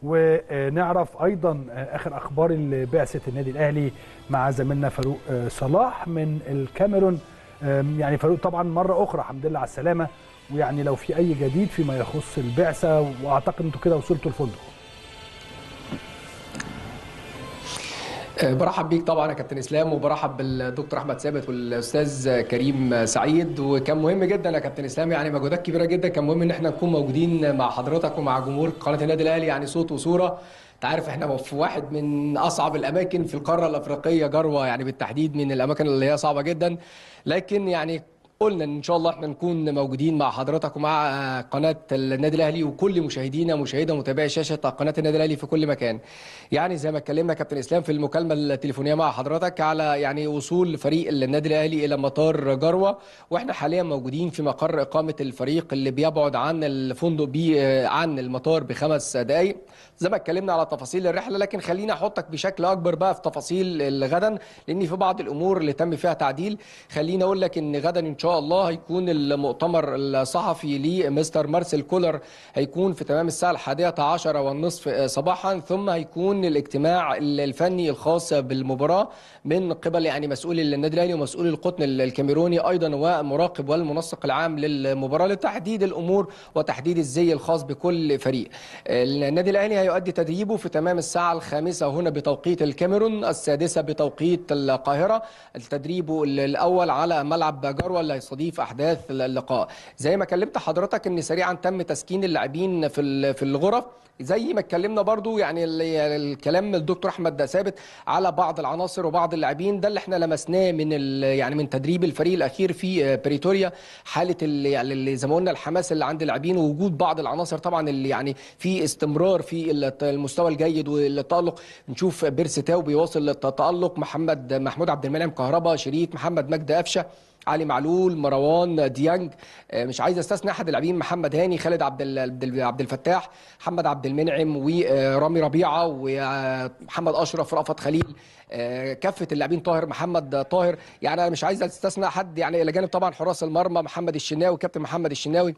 ونعرف ايضا آه، اخر اخبار بعثه النادي الاهلي مع زميلنا فاروق آه، صلاح من الكاميرون آم، يعني فاروق طبعا مره اخرى الحمد لله على السلامه ويعني لو في اي جديد فيما يخص البعثه واعتقد انتوا كده وصلتوا الفندق آه، برحب بيك طبعا يا كابتن اسلام وبرحب بالدكتور احمد ثابت والاستاذ كريم سعيد وكان مهم جدا يا كابتن اسلام يعني مجهودات كبيره جدا كان مهم ان احنا نكون موجودين مع حضرتك ومع جمهور قناه النادي الاهلي يعني صوت وصوره انت عارف احنا في واحد من اصعب الاماكن في القاره الافريقيه جروه يعني بالتحديد من الاماكن اللي هي صعبه جدا لكن يعني قلنا ان شاء الله احنا نكون موجودين مع حضرتك ومع قناه النادي الاهلي وكل مشاهدينا مشاهده متابعي شاشه قناه النادي الاهلي في كل مكان. يعني زي ما اتكلمنا كابتن اسلام في المكالمه التليفونيه مع حضرتك على يعني وصول فريق النادي الاهلي الى مطار جروه واحنا حاليا موجودين في مقر اقامه الفريق اللي بيبعد عن الفندق بي عن المطار بخمس دقائق. زي ما اتكلمنا على تفاصيل الرحله لكن خليني احطك بشكل اكبر بقى في تفاصيل غدا لان في بعض الامور اللي تم فيها تعديل خليني اقول لك ان غدا ان شاء الله هيكون المؤتمر الصحفي لمستر مارسيل كولر هيكون في تمام الساعه الحادية عشر والنصف صباحا ثم هيكون الاجتماع الفني الخاص بالمباراه من قبل يعني مسؤول النادي الاهلي ومسؤول القطن الكاميروني ايضا ومراقب والمنسق العام للمباراه لتحديد الامور وتحديد الزي الخاص بكل فريق النادي الاهلي هيؤدي تدريبه في تمام الساعه الخامسه هنا بتوقيت الكاميرون السادسه بتوقيت القاهره التدريب الاول على ملعب جروه اللي هيستضيف احداث اللقاء زي ما كلمت حضرتك ان سريعا تم تسكين اللاعبين في في الغرف زي ما اتكلمنا برضو يعني الكلام من الدكتور احمد ثابت على بعض العناصر وبعض اللاعبين ده اللي احنا لمسناه من يعني من تدريب الفريق الاخير في بريتوريا حاله يعني زي ما قلنا الحماس اللي عند اللاعبين ووجود بعض العناصر طبعا اللي يعني في استمرار في المستوى الجيد والتالق نشوف بيرسي تاو بيواصل التالق محمد محمود عبد المنعم كهربا شريك محمد مجدي قفشه علي معلول مروان ديانج مش عايز استثنى احد اللاعبين محمد هاني خالد عبد عبد الفتاح محمد عبد المنعم ورامي ربيعه ومحمد اشرف رأفت خليل كافه اللاعبين طاهر محمد طاهر يعني انا مش عايز استثنى حد يعني الى جانب طبعا حراس المرمى محمد الشناوي كابتن محمد الشناوي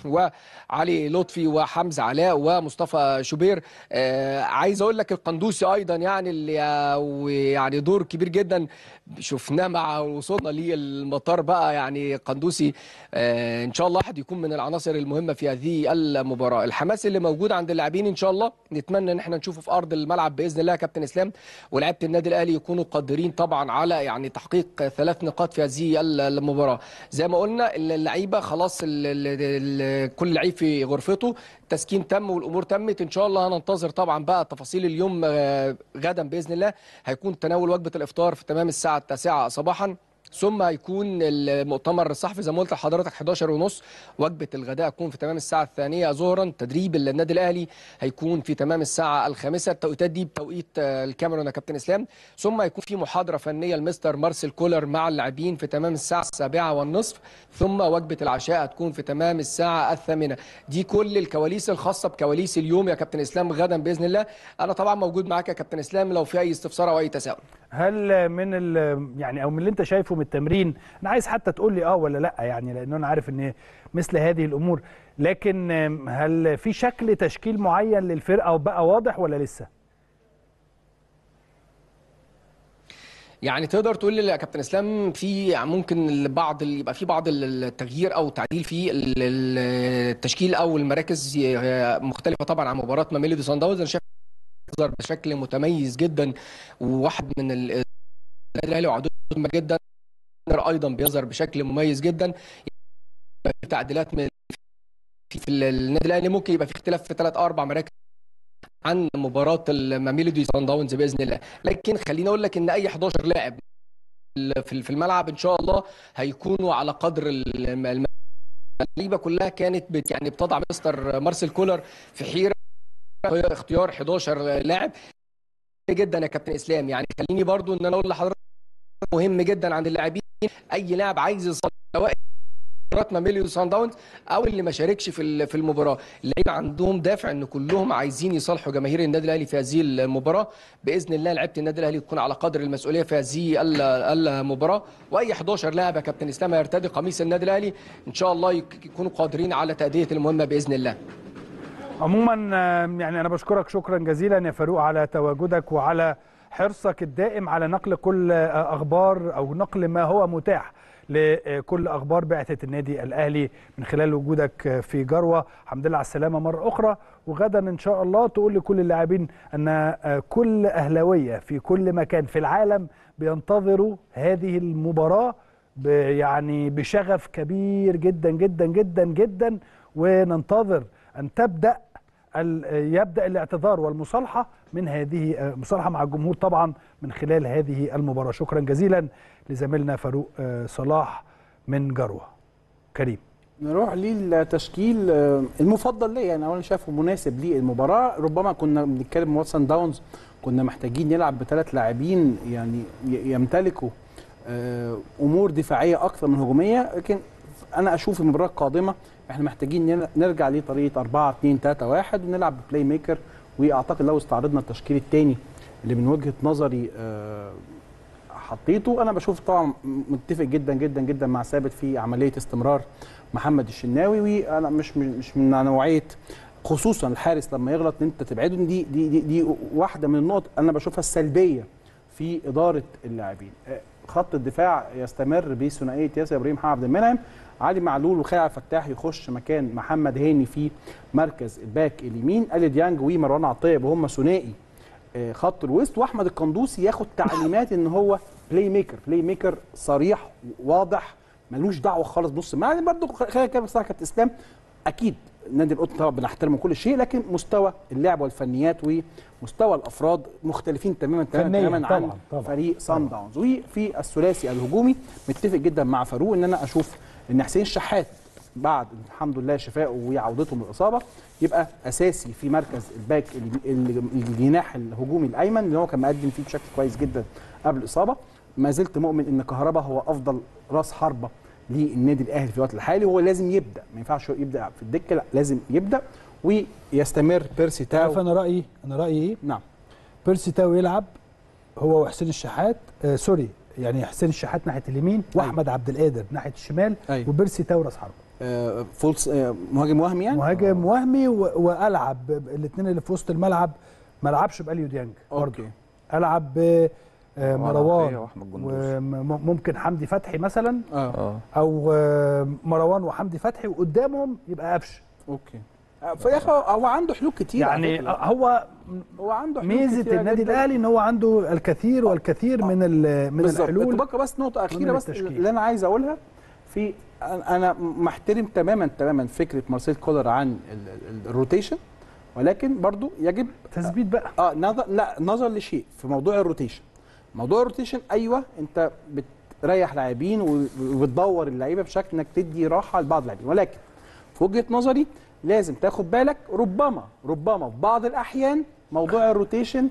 وعلي لطفي وحمزه علاء ومصطفى شوبير آه عايز اقول لك القندوسي ايضا يعني اللي يعني دور كبير جدا شفناه مع وصولنا للمطار بقى يعني قندوسي آه ان شاء الله احد يكون من العناصر المهمه في هذه المباراه الحماس اللي موجود عند اللاعبين ان شاء الله نتمنى ان احنا نشوفه في ارض الملعب باذن الله يا كابتن اسلام ولاعيبه النادي الاهلي يكونوا قادرين طبعا على يعني تحقيق ثلاث نقاط في هذه المباراه زي ما قلنا اللعيبه خلاص ال ال- كل لعيب في غرفته التسكين تم والامور تمت ان شاء الله هننتظر طبعا بقى تفاصيل اليوم آه، غدا باذن الله هيكون تناول وجبه الافطار في تمام الساعه التاسعة صباحا ثم هيكون المؤتمر الصحفي زي ما قلت لحضرتك 11 ونص وجبه الغداء هتكون في تمام الساعه الثانيه ظهرا تدريب النادي الاهلي هيكون في تمام الساعه الخامسه التوقيتات دي بتوقيت آه، الكاميرون يا كابتن اسلام ثم هيكون في محاضره فنيه لمستر مارسيل كولر مع اللاعبين في تمام الساعه السابعه والنصف ثم وجبه العشاء هتكون في تمام الساعه الثامنه دي كل الكواليس الخاصه بكواليس اليوم يا كابتن اسلام غدا باذن الله انا طبعا موجود معاك يا كابتن اسلام لو في اي استفسار او اي تساؤل هل من ال يعني او من اللي انت شايفه من التمرين انا عايز حتى تقول لي اه ولا لا يعني لان انا عارف ان مثل هذه الامور لكن آم، هل في شكل تشكيل معين للفرقه بقى واضح ولا لسه؟ يعني تقدر تقول لي يا كابتن اسلام في ممكن بعض يبقى في بعض التغيير او تعديل في ال- ال- التشكيل او المراكز مختلفه طبعا عن مباراه ميلودي سان داونز انا شايف يظهر بشكل متميز جدا وواحد من ال- النادي الاهلي وعدود مهمه جدا ايضا بيظهر بشكل مميز جدا يبقى في تعديلات من في في النادي الاهلي ممكن يبقى في اختلاف في ثلاث او اربع مراكز عن مباراه الميلودي سان داونز باذن الله لكن خليني اقول لك ان اي 11 لاعب في في الملعب ان شاء الله هيكونوا على قدر الم- الم- اللعيبه كلها كانت بت يعني بتضع مستر مارسيل كولر في حيره اختيار 11 لاعب جدا يا كابتن اسلام يعني خليني برضو ان انا اقول لحضرتك مهم جدا عند اللاعبين اي لاعب عايز يصل سواء مباراه ميليو سان داونز او اللي ما شاركش في ال- في المباراه اللعيبه عندهم دافع ان كلهم عايزين يصالحوا جماهير النادي الاهلي في هذه المباراه باذن الله لعيبه النادي الاهلي تكون على قدر المسؤوليه في هذه ال- المباراه واي 11 لاعب يا كابتن اسلام هيرتدي قميص النادي الاهلي ان شاء الله يك- يكونوا قادرين على تاديه المهمه باذن الله عموما آم، يعني انا بشكرك شكرا جزيلا يا فاروق على تواجدك وعلى حرصك الدائم على نقل كل آه، اخبار او نقل ما هو متاح لكل اخبار بعثه النادي الاهلي من خلال وجودك آه، في جروه الحمد لله على السلامه مره اخرى وغدا ان شاء الله تقول لكل اللاعبين ان آه، كل اهلاويه في كل مكان في العالم بينتظروا هذه المباراه ب- يعني بشغف كبير جدا جدا جدا جدا وننتظر ان تبدا ال- يبدا الاعتذار والمصالحه من هذه آه، مصالحه مع الجمهور طبعا من خلال هذه المباراه شكرا جزيلا لزميلنا فاروق آه، صلاح من جروه كريم نروح للتشكيل آه، المفضل ليا انا اولا شايفه مناسب للمباراه ربما كنا بنتكلم مباراه سان داونز كنا محتاجين نلعب بثلاث لاعبين يعني ي- يمتلكوا آه، امور دفاعيه اكثر من هجوميه لكن انا اشوف المباراه القادمه احنا محتاجين نر- نرجع لطريقه 4 2 3 1 ونلعب بلاي ميكر واعتقد لو استعرضنا التشكيل الثاني اللي من وجهه نظري آه، حطيته انا بشوف طبعا متفق جدا جدا جدا مع ثابت في عمليه استمرار محمد الشناوي وانا مش مش من نوعيه خصوصا الحارس لما يغلط ان انت تبعده دي دي دي, دي واحده من النقط انا بشوفها السلبيه في اداره اللاعبين آه، خط الدفاع يستمر بثنائيه ياسر ابراهيم محمد عبد المنعم علي معلول وخالد عبد الفتاح يخش مكان محمد هاني في مركز الباك اليمين الي ديانج ومروان عطيه وهم ثنائي آه، خط الوسط واحمد القندوسي ياخد تعليمات ان هو بلاي ميكر بلاي ميكر صريح واضح ملوش دعوه خالص بنص الملعب يعني برضه خلينا كده بصراحه كابتن اسلام اكيد نادي القطن طبعا بنحترمه كل شيء لكن مستوى اللعب والفنيات ومستوى الافراد مختلفين تماما تماما فنياً تماما طبعاً، عن طبعاً، فريق سان داونز وفي الثلاثي الهجومي متفق جدا مع فاروق ان انا اشوف ان حسين الشحات بعد الحمد لله شفائه وعودته من الاصابه يبقى اساسي في مركز الباك ال- ال- الجناح الهجومي الايمن اللي هو كان مقدم فيه بشكل كويس جدا قبل الاصابه ما زلت مؤمن ان كهربا هو افضل راس حربه للنادي الاهلي في الوقت الحالي وهو لازم يبدا ما ينفعش يبدا في الدكه لا لازم يبدا ويستمر بيرسي عارف تاو انا رايي انا رايي ايه نعم بيرسي تاو يلعب هو وحسين الشحات آه سوري يعني حسين الشحات ناحيه اليمين واحمد عبد القادر ناحيه الشمال أيوة. وبيرسي تاو راس حربه آه فولس آه مهاجم وهمي يعني مهاجم وهمي و- والعب الاثنين اللي في وسط الملعب ما العبش باليو ديانج برضه اوكي العب ب آه، مروان مروان عطية وأحمد جندوزي. وممكن حمدي فتحي مثلا اه اه او آه، مروان وحمدي فتحي وقدامهم يبقى قفشه اوكي آه، فيا اخي هو عنده حلول كتير على يعني فكرة. هو هو عنده حلول ميزه كتيرة النادي جداً. الاهلي ان هو عنده الكثير والكثير من ال- من بالظبط الحلول تبقى بس نقطه اخيره من بس التشكيل. اللي انا عايز اقولها في انا أنا محترم تماما تماما فكره مارسيل كولر عن ال- ال- الروتيشن ولكن برضو يجب تثبيت بقى اه نظر لا نظر لشيء في موضوع الروتيشن موضوع الروتيشن ايوه انت بتريح لاعبين و- وبتدور اللعيبه بشكل انك تدي راحه لبعض اللاعبين ولكن في وجهه نظري لازم تاخد بالك ربما ربما في بعض الاحيان موضوع الروتيشن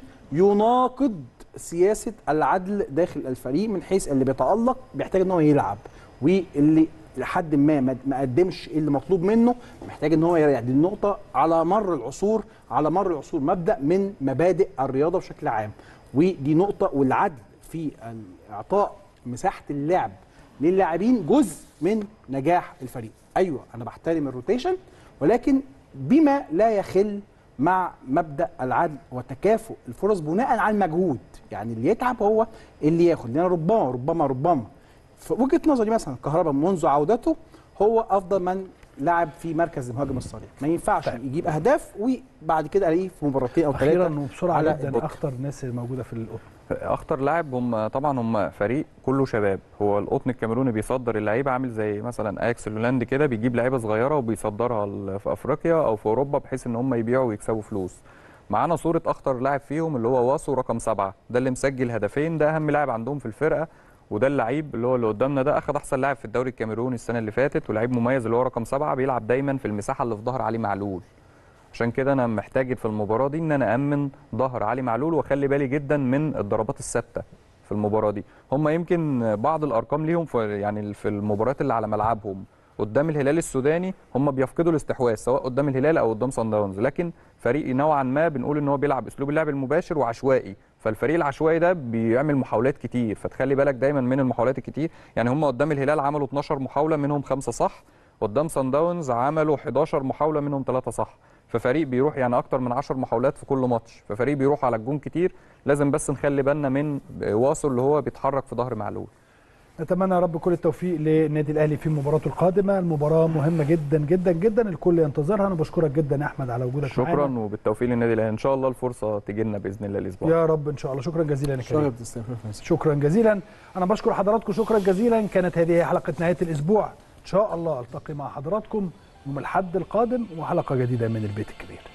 يناقض سياسه العدل داخل الفريق من حيث اللي بيتالق بيحتاج ان هو يلعب واللي لحد ما ما ما قدمش اللي مطلوب منه محتاج ان هو يريح دي النقطه على مر العصور على مر العصور مبدا من مبادئ الرياضه بشكل عام ودي نقطه والعدل في اعطاء مساحه اللعب للاعبين جزء من نجاح الفريق ايوه انا بحترم الروتيشن ولكن بما لا يخل مع مبدا العدل وتكافؤ الفرص بناء على المجهود يعني اللي يتعب هو اللي ياخد لان ربما ربما ربما في وجهه نظري مثلا كهربا منذ عودته هو افضل من لعب في مركز المهاجم الصريح ما ينفعش طيب. يجيب اهداف وبعد كده الاقيه في مباراتين او اخيرا ثلاثه وبسرعه على جدا البطل. اخطر الناس اللي موجوده في القطن اخطر لاعب هم طبعا هم فريق كله شباب هو القطن الكاميروني بيصدر اللعيبه عامل زي مثلا اياكس الهولندي كده بيجيب لعيبه صغيره وبيصدرها ل- في افريقيا او في اوروبا بحيث ان هم يبيعوا ويكسبوا فلوس معانا صوره اخطر لاعب فيهم اللي هو واسو رقم سبعة ده اللي مسجل هدفين ده اهم لاعب عندهم في الفرقه وده اللعيب اللي هو اللي قدامنا ده اخذ احسن لاعب في الدوري الكاميروني السنه اللي فاتت ولعيب مميز اللي هو رقم سبعة بيلعب دايما في المساحه اللي في ظهر علي معلول عشان كده انا محتاج في المباراه دي ان انا امن ظهر علي معلول واخلي بالي جدا من الضربات الثابته في المباراه دي هم يمكن بعض الارقام ليهم في يعني في المباريات اللي على ملعبهم قدام الهلال السوداني هم بيفقدوا الاستحواذ سواء قدام الهلال او قدام صن داونز لكن فريق نوعا ما بنقول ان هو بيلعب اسلوب اللعب المباشر وعشوائي فالفريق العشوائي ده بيعمل محاولات كتير فتخلي بالك دايما من المحاولات الكتير يعني هم قدام الهلال عملوا 12 محاوله منهم خمسه صح قدام صن داونز عملوا 11 محاوله منهم ثلاثه صح ففريق بيروح يعني اكتر من 10 محاولات في كل ماتش ففريق بيروح على الجون كتير لازم بس نخلي بالنا من واصل اللي هو بيتحرك في ظهر معلول نتمنى يا رب كل التوفيق للنادي الاهلي في مباراته القادمه المباراه مهمه جدا جدا جدا الكل ينتظرها انا بشكرك جدا يا احمد على وجودك شكرا معانا. وبالتوفيق للنادي الاهلي ان شاء الله الفرصه تجي لنا باذن الله الاسبوع يا رب ان شاء الله شكرا جزيلا يا كريم شكرا تسلم شكرا جزيلا انا بشكر حضراتكم شكرا جزيلا كانت هذه حلقه نهايه الاسبوع ان شاء الله التقي مع حضراتكم يوم الاحد القادم وحلقه جديده من البيت الكبير